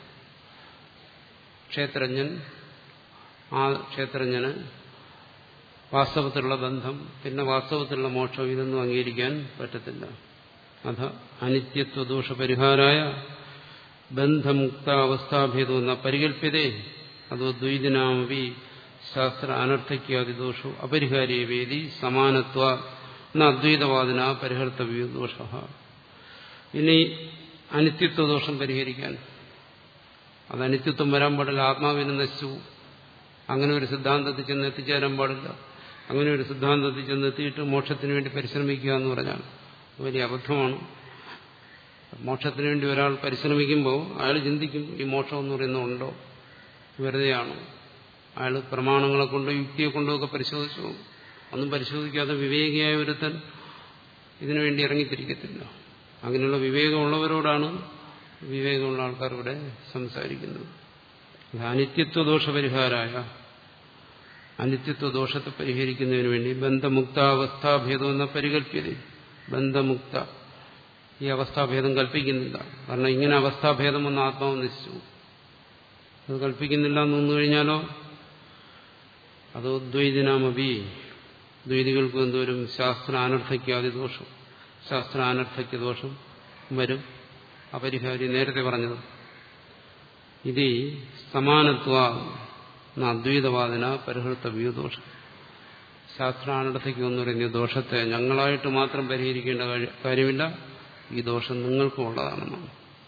ക്ഷേത്രജ്ഞൻ ആ ക്ഷേത്രജ്ഞന് വാസ്തവത്തിലുള്ള ബന്ധം പിന്നെ വാസ്തവത്തിലുള്ള മോക്ഷം ഇതൊന്നും അംഗീകരിക്കാൻ പറ്റത്തില്ല അഥ അനിത്യത്വ ദോഷപരിഹാരായ ബന്ധമുക്ത അവസ്ഥാഭേദം എന്ന പരികല്പ്യതേ അതോ ദ്വൈതിനാമപി ശാസ്ത്ര അനർത്ഥയ്ക്കാതി ദോഷോ അപരിഹാരിയ വേദി സമാനത്വ എന്ന അദ്വൈതവാദിന പരിഹർത്തവ്യ ദോഷ ഇനി അനിത്യത്വ ദോഷം പരിഹരിക്കാൻ അത് അനിത്യത്വം വരാൻ പാടില്ല ആത്മാവിനെ നശിച്ചു അങ്ങനെ ഒരു സിദ്ധാന്തത്തിൽ ചെന്ന് എത്തിച്ചേരാൻ പാടില്ല അങ്ങനെ ഒരു സിദ്ധാന്തത്തിൽ ചെന്ന് എത്തിയിട്ട് മോക്ഷത്തിന് വേണ്ടി പരിശ്രമിക്കുക എന്ന് പറഞ്ഞാൽ വലിയ അബദ്ധമാണ് മോക്ഷത്തിന് വേണ്ടി ഒരാൾ പരിശ്രമിക്കുമ്പോൾ അയാൾ ചിന്തിക്കും ഈ മോക്ഷം എന്ന് പറയുന്നത് ഉണ്ടോ വെറുതെയാണോ അയാൾ പ്രമാണങ്ങളെ കൊണ്ടോ യുക്തിയെ കൊണ്ടോ ഒക്കെ പരിശോധിച്ചു ഒന്നും പരിശോധിക്കാതെ വിവേകിയായ ഒരുത്തൻ ഇതിനുവേണ്ടി ഇറങ്ങിത്തിരിക്കത്തില്ല അങ്ങനെയുള്ള വിവേകമുള്ളവരോടാണ് വിവേകമുള്ള ആൾക്കാർ ഇവിടെ സംസാരിക്കുന്നത് അനിത്യത്വ ദോഷപരിഹാരായ അനിത്യത്വ ദോഷത്തെ പരിഹരിക്കുന്നതിന് വേണ്ടി ബന്ധമുക്താവസ്ഥാഭേദം എന്ന പരികല്പ്യത ബന്ധമുക്ത ഈ അവസ്ഥാഭേദം കൽപ്പിക്കുന്നില്ല കാരണം ഇങ്ങനെ അവസ്ഥാഭേദം വന്ന ആത്മാവ് നശിച്ചു അത് കൽപ്പിക്കുന്നില്ല എന്ന് വന്നു കഴിഞ്ഞാലോ അതോ ദ്വൈതിനാമപി ദ്വൈതികൾക്ക് എന്തോരും ശാസ്ത്രാനർത്ഥയ്ക്കാതി ദോഷം ശാസ്ത്രാനർത്ഥയ്ക്ക് ദോഷം വരും അപരിഹാരി നേരത്തെ പറഞ്ഞത് ഇത് സമാനത്വ അദ്വൈതവാദന പരിഹൃത്തവ്യോ ദോഷം ശാസ്ത്രാനർത്ഥയ്ക്ക് എന്ന് പറയുന്ന ദോഷത്തെ ഞങ്ങളായിട്ട് മാത്രം പരിഹരിക്കേണ്ട കാര്യമില്ല ഈ ദോഷം നിങ്ങൾക്കും ഉള്ളതാണെന്നാണ്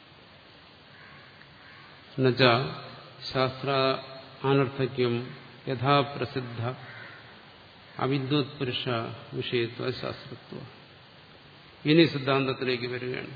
എന്നുവെച്ചാൽ ശാസ്ത്ര അനർത്ഥക്യം യഥാപ്രസിദ്ധ അവിദ്വത് പുരുഷ വിഷയത്വ ശാസ്ത്രത്വ ഇനി സിദ്ധാന്തത്തിലേക്ക് വരികയാണ്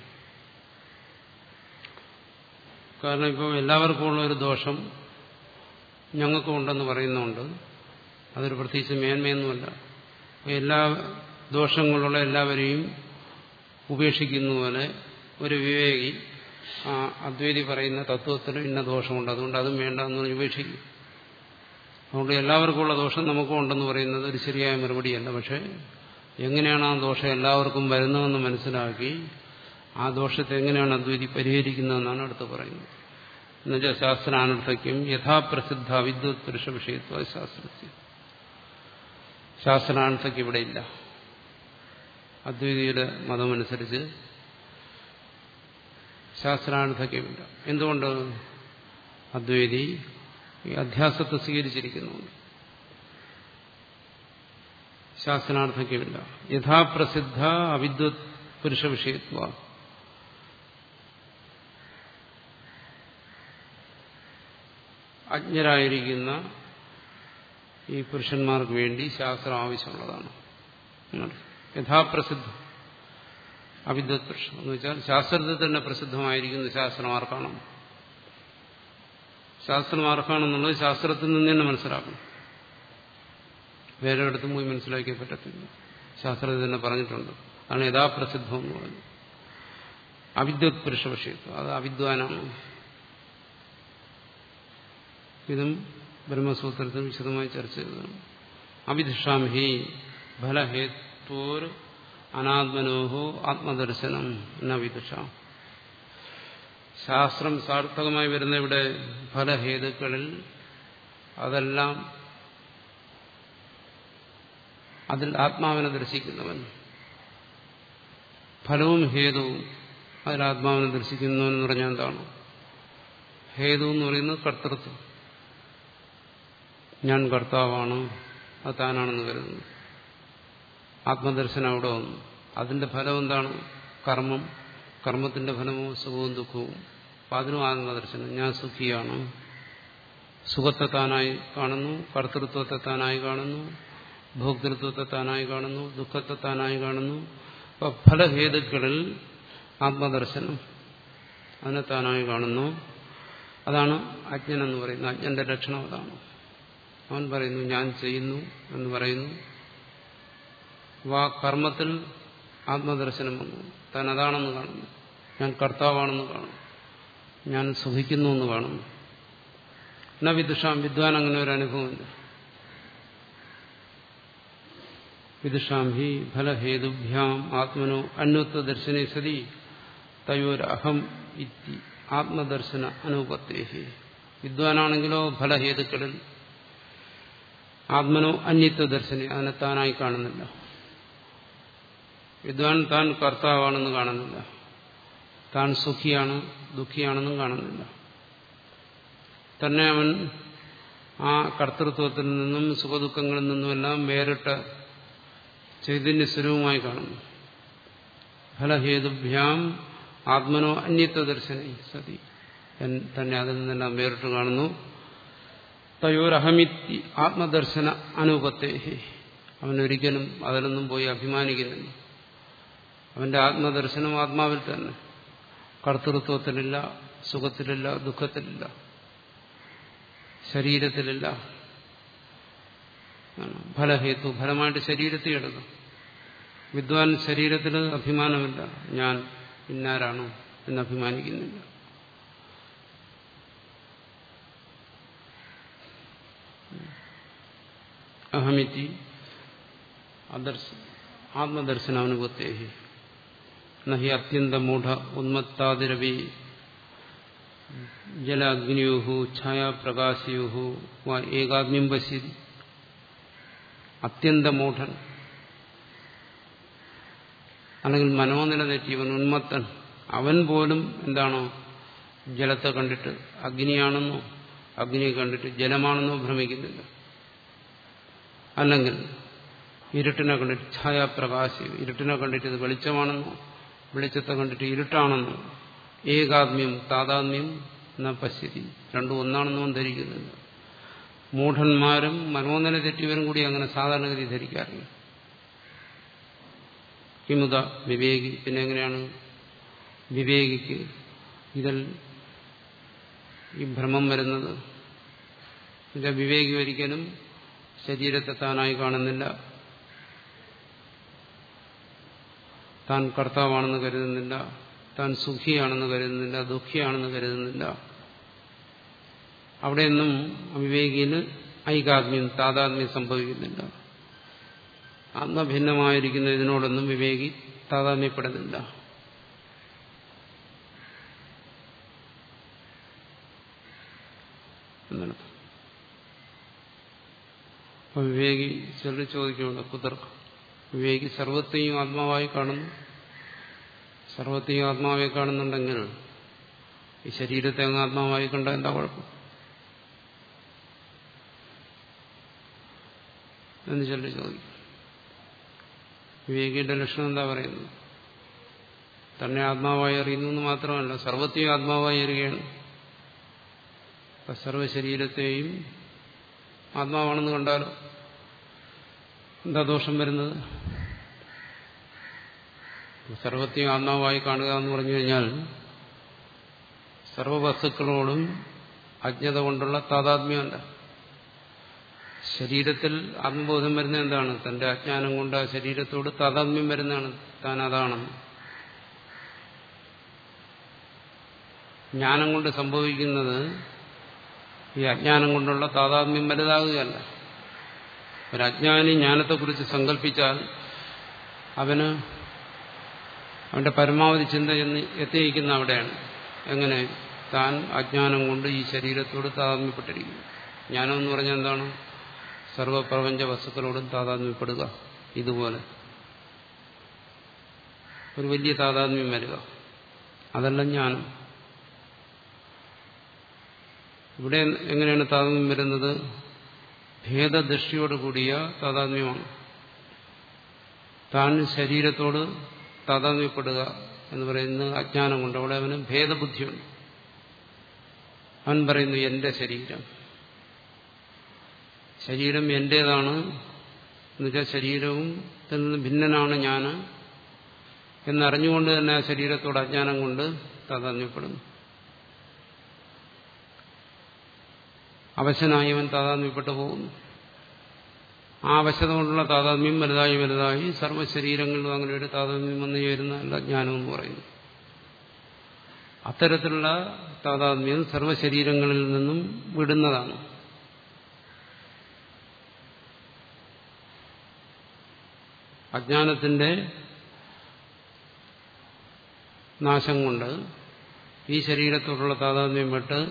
കാരണം ഇപ്പോൾ എല്ലാവർക്കും ഉള്ള ഒരു ദോഷം ഞങ്ങൾക്കും ഉണ്ടെന്ന് പറയുന്നുണ്ട് അതൊരു പ്രത്യേകിച്ച് മേന്മയൊന്നുമല്ല എല്ലാ ദോഷങ്ങളുള്ള എല്ലാവരെയും ഉപേക്ഷിക്കുന്ന പോലെ ഒരു വിവേകി ആ അദ്വൈതി പറയുന്ന തത്വത്തിന് ഇന്ന ദോഷമുണ്ട് അതുകൊണ്ട് അതും വേണ്ട എന്ന് പറഞ്ഞ് ഉപേക്ഷിക്കും അതുകൊണ്ട് എല്ലാവർക്കുമുള്ള ദോഷം നമുക്കും ഉണ്ടെന്ന് പറയുന്നത് ഒരു ശരിയായ മറുപടിയല്ല പക്ഷേ എങ്ങനെയാണ് ആ ദോഷം എല്ലാവർക്കും വരുന്നതെന്ന് മനസ്സിലാക്കി ആ ദോഷത്തെ എങ്ങനെയാണ് അദ്വൈതി പരിഹരിക്കുന്നതെന്നാണ് അടുത്ത് പറയുന്നത് എന്നുവെച്ചാൽ ശാസ്ത്രാനർത്ഥയ്ക്കും യഥാപ്രസിദ്ധ വിദ്വത് പുരുഷ വിഷയത്വ ശാസ്ത്രത്തിൽ ശാസ്ത്രാനർത്ഥയ്ക്ക് ഇവിടെ ഇല്ല അദ്വൈതിയുടെ മതമനുസരിച്ച് ശാസ്ത്രാനർത്ഥയ്ക്കുമില്ല എന്തുകൊണ്ട് അദ്വൈതി ഈ അധ്യാസത്തെ സ്വീകരിച്ചിരിക്കുന്നുണ്ട് ശാസ്ത്രാർത്ഥയ്ക്കുമില്ല യഥാപ്രസിദ്ധ അവിദ്വത് പുരുഷ വിഷയത്വ അജ്ഞരായിരിക്കുന്ന ഈ പുരുഷന്മാർക്ക് വേണ്ടി ശാസ്ത്രം ആവശ്യമുള്ളതാണ് യഥാപ്രസിദ്ധം അവിദ്വത് പുരുഷം എന്ന് വെച്ചാൽ ശാസ്ത്രത്തിൽ തന്നെ പ്രസിദ്ധമായിരിക്കുന്ന ശാസ്ത്രം ആർക്കാണോ ശാസ്ത്രം ആർക്കാണെന്നുള്ളത് ശാസ്ത്രത്തിൽ നിന്ന് തന്നെ മനസ്സിലാക്കണം വേറെ ഇടത്തും പോയി മനസ്സിലാക്കിയേ പറ്റത്തില്ല ശാസ്ത്രത്തിൽ തന്നെ പറഞ്ഞിട്ടുണ്ട് അതാണ് യഥാപ്രസിദ്ധം എന്ന് പറഞ്ഞു അവിദ്വത് പുരുഷ വിഷയത്വം അത് അവിദ്വാനാണ് ഇതും ബ്രഹ്മസൂത്രത്തിൽ വിശദമായി ചർച്ച ചെയ്തതാണ് അവിധിഷാം ഹി ഫലഹേത്വോർ അനാത്മനോഹോ ആത്മദർശനം എന്ന വിദുഷാം ശാസ്ത്രം സാർത്ഥകമായി വരുന്ന ഇവിടെ ഫലഹേതുക്കളിൽ അതെല്ലാം അതിൽ ആത്മാവിനെ ദർശിക്കുന്നവൻ ഫലവും ഹേതുവും അതിൽ ആത്മാവിനെ ദർശിക്കുന്നവൻ എന്ന് പറഞ്ഞാൽ എന്താണ് ഹേതു എന്ന് പറയുന്നത് കർത്തൃത്വം ഞാൻ കർത്താവാണ് അത് താനാണെന്ന് കരുതുന്നു ആത്മദർശനം അവിടെ വന്നു അതിന്റെ ഫലം എന്താണ് കർമ്മം കർമ്മത്തിന്റെ ഫലമോ സുഖവും ദുഃഖവും അപ്പം അതിനും ആത്മദർശനം ഞാൻ സുഖിയാണ് സുഖത്തെ താനായി കാണുന്നു കർത്തൃത്വത്തെ താനായി കാണുന്നു ഭോക്തൃത്വത്തെ താനായി കാണുന്നു ദുഃഖത്തെ താനായി കാണുന്നു അപ്പൊ ഫലഹേതുക്കളിൽ ആത്മദർശനം അതിനെ താനായി കാണുന്നു അതാണ് അജ്ഞൻ എന്ന് പറയുന്നത് അജ്ഞന്റെ ലക്ഷണം അതാണ് അവൻ പറയുന്നു ഞാൻ ചെയ്യുന്നു എന്ന് പറയുന്നു വാ കർമ്മത്തിൽ ആത്മദർശനം വന്നു താൻ അതാണെന്ന് കാണുന്നു ഞാൻ കർത്താവാണെന്ന് കാണുന്നു ഞാൻ സുഖിക്കുന്നു എന്ന് കാണുന്നു എന്നാ വിദുഷാം വിദ്വാൻ അങ്ങനെ ഒരു അനുഭവമില്ല വിദുഷാം ഹി ഫലഹേതുഭ്യാം ആത്മനോ അന്വത്വ ദർശനേ സതി തയോരഹം ഇത്തി ആത്മദർശന അനുപത്തേഹി വിദ്വാനാണെങ്കിലോ ഫലഹേതുക്കളിൽ ആത്മനോ അന്യത്വ ദർശനെ അതിനെ താനായി കാണുന്നില്ല വിദ്വാൻ താൻ കർത്താവാണെന്ന് കാണുന്നില്ല താൻ സുഖിയാണ് ദുഃഖിയാണെന്നും കാണുന്നില്ല തന്നെ അവൻ ആ കർത്തൃത്വത്തിൽ നിന്നും സുഖദുഃഖങ്ങളിൽ നിന്നുമെല്ലാം വേറിട്ട ചൈതന്യസ്വരൂപമായി കാണുന്നു ഫലഹേതുഭ്യാം ആത്മനോ അന്യത്വ ദർശന സതി തന്നെ അതിൽ നിന്നെല്ലാം വേറിട്ട് കാണുന്നു തയോരഹമിത്തി ആത്മദർശന അനുപത്തേഹി അവനൊരിക്കലും അതിലൊന്നും പോയി അഭിമാനിക്കുന്നില്ല അവന്റെ ആത്മദർശനം ആത്മാവിൽ തന്നെ കർത്തൃത്വത്തിലില്ല സുഖത്തിലില്ല ദുഃഖത്തിലില്ല ശരീരത്തിലില്ല ഫലഹേതു ഫലമായിട്ട് ശരീരത്തിൽ എടുക്കും വിദ്വാൻ ശരീരത്തിൽ അഭിമാനമില്ല ഞാൻ ഇന്നാരാണോ എന്ന് അഭിമാനിക്കുന്നില്ല അഹമിത്തി ആത്മദർശനാനുഭവത്തേഹി നഹി അത്യന്തമൂഢ ഉന്മത്താതിരവി ജലാഗ്നിയോ ഛായാപ്രകാശയോ വാ ഏകാഗ്നിം പശ്യതി അത്യന്തമൂഢൻ അല്ലെങ്കിൽ മനോനില തെറ്റിയവൻ ഉന്മത്തൻ അവൻ പോലും എന്താണോ ജലത്തെ കണ്ടിട്ട് അഗ്നിയാണെന്നോ അഗ്നിയെ കണ്ടിട്ട് ജലമാണെന്നോ ഭ്രമിക്കുന്നില്ല അല്ലെങ്കിൽ ഇരുട്ടിനെ കണ്ടിട്ട് ഛായാപ്രകാശം ഇരുട്ടിനെ കണ്ടിട്ട് ഇത് വെളിച്ചമാണെന്നോ വെളിച്ചത്തെ കണ്ടിട്ട് ഇരുട്ടാണെന്നോ ഏകാത്മ്യം താതാത്മ്യം എന്ന പശ്യതി രണ്ടും ഒന്നാണെന്നോ ധരിക്കുന്നില്ല മൂഢന്മാരും മനോനില തെറ്റിയവരും കൂടി അങ്ങനെ സാധാരണഗതി ധരിക്കാറില്ല കിമുത വിവേകി പിന്നെ എങ്ങനെയാണ് വിവേകിക്ക് ഇതിൽ ഈ ഭ്രമം വരുന്നത് ഇതിന്റെ വിവേകി ഒരിക്കലും ശരീരത്തെ താനായി കാണുന്നില്ല താൻ കർത്താവാണെന്ന് കരുതുന്നില്ല താൻ സുഖിയാണെന്ന് കരുതുന്നില്ല ദുഃഖിയാണെന്ന് കരുതുന്നില്ല അവിടെയൊന്നും അവിവേകിന് ഐകാത്മ്യം താതാത്മ്യം സംഭവിക്കുന്നില്ല ആത്മഭിന്നമായിരിക്കുന്ന ഇതിനോടൊന്നും വിവേകി താതാത്മ്യപ്പെടുന്നില്ല എന്നർത്ഥം അപ്പൊ വിവേകി ചിലർ ചോദിക്കുന്നുണ്ട് കുതർക്കം വിവേകി സർവത്തെയും ആത്മാവായി കാണുന്നു സർവത്തെയും ആത്മാവായി കാണുന്നുണ്ടെങ്കിൽ ഈ ശരീരത്തെ അങ്ങ് ആത്മാവായി കണ്ട എന്താ കുഴപ്പം എന്ന് ചിലർ ചോദിക്കും വിവേകിയുടെ ലക്ഷണം എന്താ പറയുന്നത് തന്നെ ആത്മാവായി അറിയുന്നു എന്ന് മാത്രമല്ല സർവത്തെയും ആത്മാവായി അറിയുകയാണ് അപ്പൊ സർവശരീരത്തെയും ആത്മാവാണെന്ന് കണ്ടാലോ എന്താ ദോഷം വരുന്നത് സർവത്തെയും ആത്മാവായി കാണുക എന്ന് പറഞ്ഞു കഴിഞ്ഞാൽ സർവവസ്തുക്കളോടും അജ്ഞത കൊണ്ടുള്ള താതാത്മ്യമല്ല ശരീരത്തിൽ ആത്മബോധം വരുന്ന എന്താണ് തന്റെ അജ്ഞാനം കൊണ്ട് ആ ശരീരത്തോട് താതാത്മ്യം വരുന്നതാണ് താൻ അതാണെന്ന് ജ്ഞാനം കൊണ്ട് സംഭവിക്കുന്നത് ഈ അജ്ഞാനം കൊണ്ടുള്ള താതാത്മ്യം വലുതാകുകയല്ല ഒരു അജ്ഞാനി ജ്ഞാനത്തെക്കുറിച്ച് സങ്കല്പിച്ചാൽ അവന് അവന്റെ പരമാവധി ചിന്ത എന്ന് എത്തിയിരിക്കുന്ന അവിടെയാണ് എങ്ങനെ താൻ അജ്ഞാനം കൊണ്ട് ഈ ശരീരത്തോട് താതാത്മ്യപ്പെട്ടിരിക്കുന്നു ജ്ഞാനം എന്ന് പറഞ്ഞാൽ എന്താണ് സർവപ്രപഞ്ച വസ്തുക്കളോടും താതാത്മ്യപ്പെടുക ഇതുപോലെ ഒരു വലിയ താതാത്മ്യം വരിക അതല്ല ജ്ഞാനം ഇവിടെ എങ്ങനെയാണ് താതാത്മ്യം വരുന്നത് ഭേദദൃഷ്ടിയോട് കൂടിയ താതാത്മ്യമാണ് താൻ ശരീരത്തോട് താതാത്മ്യപ്പെടുക എന്ന് പറയുന്നത് അജ്ഞാനം കൊണ്ട് അവിടെ അവന് ഭേദബുദ്ധിയുണ്ട് അവൻ പറയുന്നു എന്റെ ശരീരം ശരീരം എന്റേതാണ് എന്നുവെച്ചാൽ ശരീരവും നിന്ന് ഭിന്നനാണ് ഞാൻ എന്നറിഞ്ഞുകൊണ്ട് തന്നെ ആ ശരീരത്തോട് അജ്ഞാനം കൊണ്ട് താതാത്മ്യപ്പെടുന്നു അവശനായി അവൻ താതാത്മ്യപ്പെട്ടു പോകുന്നു ആ അവശത കൊണ്ടുള്ള താതാത്മ്യം വലുതായി വലുതായി സർവ്വശരീരങ്ങളിലും അങ്ങനെ ഒരു താതാത്മ്യം വന്നു ചേരുന്നതല്ല ജ്ഞാനം എന്ന് പറയുന്നു അത്തരത്തിലുള്ള താതാത്മ്യം സർവ്വശരീരങ്ങളിൽ നിന്നും വിടുന്നതാണ് അജ്ഞാനത്തിന്റെ നാശം കൊണ്ട് ഈ ശരീരത്തോടുള്ള താതാത്മ്യം വിട്ട്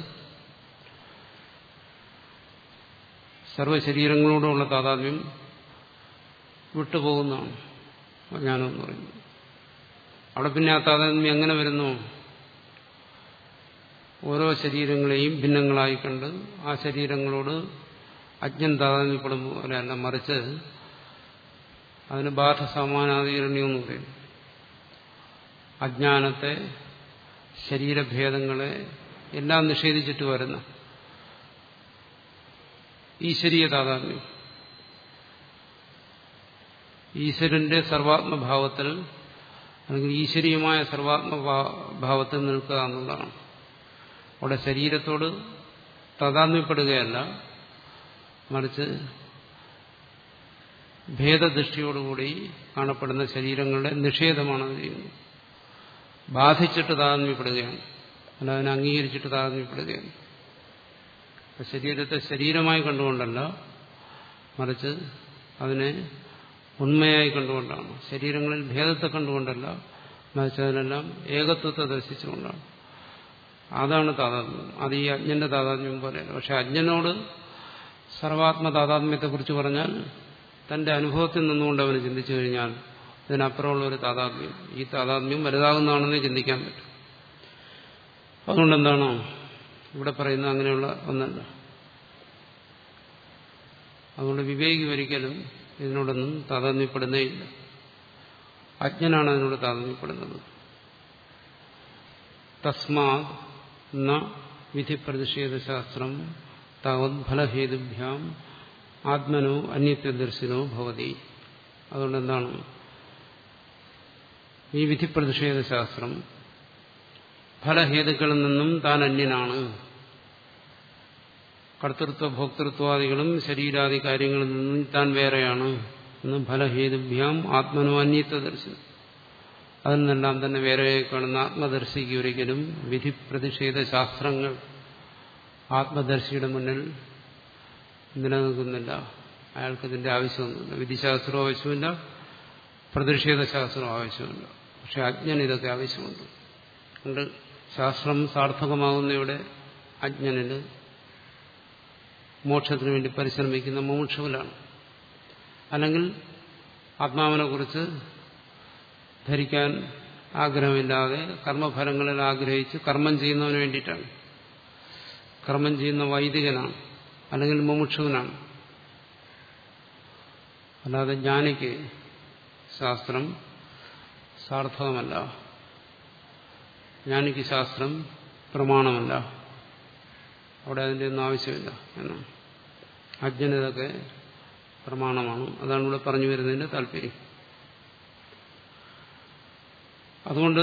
സർവ്വശരീരങ്ങളോടുമുള്ള താതാത്മ്യം വിട്ടുപോകുന്നതാണ് അജ്ഞാനം എന്ന് പറയുന്നത് അവിടെ പിന്നെ ആ താതാത്മ്യം എങ്ങനെ വരുന്നു ഓരോ ശരീരങ്ങളെയും ഭിന്നങ്ങളായി കണ്ട് ആ ശരീരങ്ങളോട് അജ്ഞൻ താതാത്മ്യപ്പെടും പോലെയല്ല മറിച്ച് അതിന് ബാധ സമാനാധികരണ്യം എന്ന് പറയുന്നു അജ്ഞാനത്തെ ശരീരഭേദങ്ങളെ എല്ലാം നിഷേധിച്ചിട്ട് വരുന്ന ഈശ്വരീയ താതാത്മ്യം ഈശ്വരന്റെ സർവാത്മഭാവത്തിൽ അല്ലെങ്കിൽ ഈശ്വരീയമായ സർവാത്മഭാവത്തിൽ നിൽക്കുക എന്നുള്ളതാണ് അവിടെ ശരീരത്തോട് താതാത്മ്യപ്പെടുകയല്ല മറിച്ച് ഭേദദൃഷ്ടിയോടുകൂടി കാണപ്പെടുന്ന ശരീരങ്ങളുടെ നിഷേധമാണ് അത് ചെയ്യുന്നത് ബാധിച്ചിട്ട് താതാത്മ്യപ്പെടുകയാണ് അല്ല അതിനെ അംഗീകരിച്ചിട്ട് താതാത്മ്യപ്പെടുകയാണ് ശരീരത്തെ ശരീരമായി കണ്ടുകൊണ്ടല്ല മറിച്ച് അതിനെ ഉണ്മയായി കണ്ടുകൊണ്ടാണ് ശരീരങ്ങളിൽ ഭേദത്തെ കണ്ടുകൊണ്ടല്ല മറിച്ച് അതിനെല്ലാം ഏകത്വത്തെ ദർശിച്ചുകൊണ്ടാണ് അതാണ് താതാത്മ്യം അത് ഈ അജ്ഞന്റെ താതാത്മ്യം പോലെയല്ല പക്ഷെ അജ്ഞനോട് സർവാത്മ താതാത്മ്യത്തെക്കുറിച്ച് പറഞ്ഞാൽ തന്റെ അനുഭവത്തിൽ നിന്നുകൊണ്ട് അവന് ചിന്തിച്ചു കഴിഞ്ഞാൽ ഇതിനപ്പുറമുള്ള ഒരു താതാത്മ്യം ഈ താതാത്മ്യം വലുതാകുന്നതാണെന്നേ ചിന്തിക്കാൻ പറ്റും അതുകൊണ്ട് എന്താണോ ഇവിടെ പറയുന്ന അങ്ങനെയുള്ള ഒന്നല്ല അതുകൊണ്ട് വിവേകി ഒരിക്കലും ഇതിനോടൊന്നും താതാത്മ്യപ്പെടുന്നേയില്ല അജ്ഞനാണ് അതിനോട് താതാത്മ്യപ്പെടുന്നത് തസ്മാ ന വിധി പ്രതിഷേധശാസ്ത്രം താവത് ഫലഹേതുഭ്യാം ആത്മനോ അന്യത്വദർശനോ ഭവതി അതുകൊണ്ട് എന്താണ് ഈ വിധി പ്രതിഷേധശാസ്ത്രം ഫലഹേതുക്കളിൽ നിന്നും താൻ അന്യനാണ് കർത്തൃത്വ ഭോക്തൃത്വാദികളും ശരീരാദി കാര്യങ്ങളിൽ നിന്നും താൻ വേറെയാണ് എന്ന് ഫലഹേതുഭ്യാം ആത്മനോ അന്യത്വ ദർശനം അതിൽ നിന്നെല്ലാം തന്നെ വേറെ കാണുന്ന ആത്മദർശിക്ക് ഒരിക്കലും വിധി പ്രതിഷേധ ശാസ്ത്രങ്ങൾ ആത്മദർശിയുടെ മുന്നിൽ നിലനിൽക്കുന്നില്ല അയാൾക്ക് ഇതിന്റെ ആവശ്യമൊന്നുമില്ല വിധിശാസ്ത്രവും ആവശ്യമില്ല പ്രതിഷേധ ശാസ്ത്രവും ആവശ്യമില്ല പക്ഷെ അജ്ഞൻ ഇതൊക്കെ ആവശ്യമുണ്ട് അതുകൊണ്ട് ശാസ്ത്രം സാർത്ഥകമാകുന്ന ഇവിടെ അജ്ഞനില് മോക്ഷത്തിന് വേണ്ടി പരിശ്രമിക്കുന്ന മോക്ഷവിലാണ് അല്ലെങ്കിൽ ആത്മാവിനെ കുറിച്ച് ധരിക്കാൻ ആഗ്രഹമില്ലാതെ കർമ്മഫലങ്ങളിൽ ആഗ്രഹിച്ച് കർമ്മം ചെയ്യുന്നതിന് വേണ്ടിയിട്ടാണ് കർമ്മം ചെയ്യുന്ന വൈദികനാണ് അല്ലെങ്കിൽ മുമുക്ഷുവിനാണ് അല്ലാതെ ജ്ഞാനിക്ക് ശാസ്ത്രം സാർത്ഥകമല്ല ജ്ഞാനിക്ക് ശാസ്ത്രം പ്രമാണമല്ല അവിടെ അതിൻ്റെ ഒന്നും ആവശ്യമില്ല എന്നാണ് അജ്ഞനിതൊക്കെ പ്രമാണമാണ് അതാണ് ഇവിടെ പറഞ്ഞു വരുന്നതിന്റെ താല്പര്യം അതുകൊണ്ട്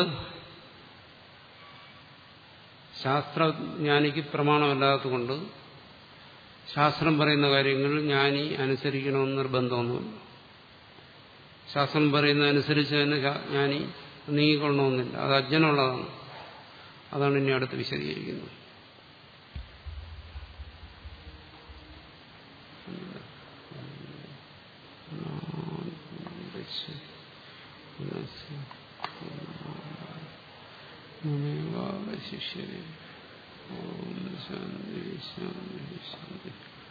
ശാസ്ത്രജ്ഞാനിക്ക് പ്രമാണമല്ലാത്തതുകൊണ്ട് ശാസ്ത്രം പറയുന്ന കാര്യങ്ങൾ ജ്ഞാനി അനുസരിക്കണമെന്ന് നിർബന്ധമൊന്നുമില്ല ശാസ്ത്രം പറയുന്നതനുസരിച്ച് തന്നെ ജ്ഞാനി നീങ്ങിക്കൊള്ളണമെന്നില്ല അത് അജ്ഞനുള്ളതാണ് അതാണ് ഇനി അടുത്ത് വിശദീകരിക്കുന്നത് ശിഷ്യരെ ഓം ശാന്തി ശാന്തി ശാന്തി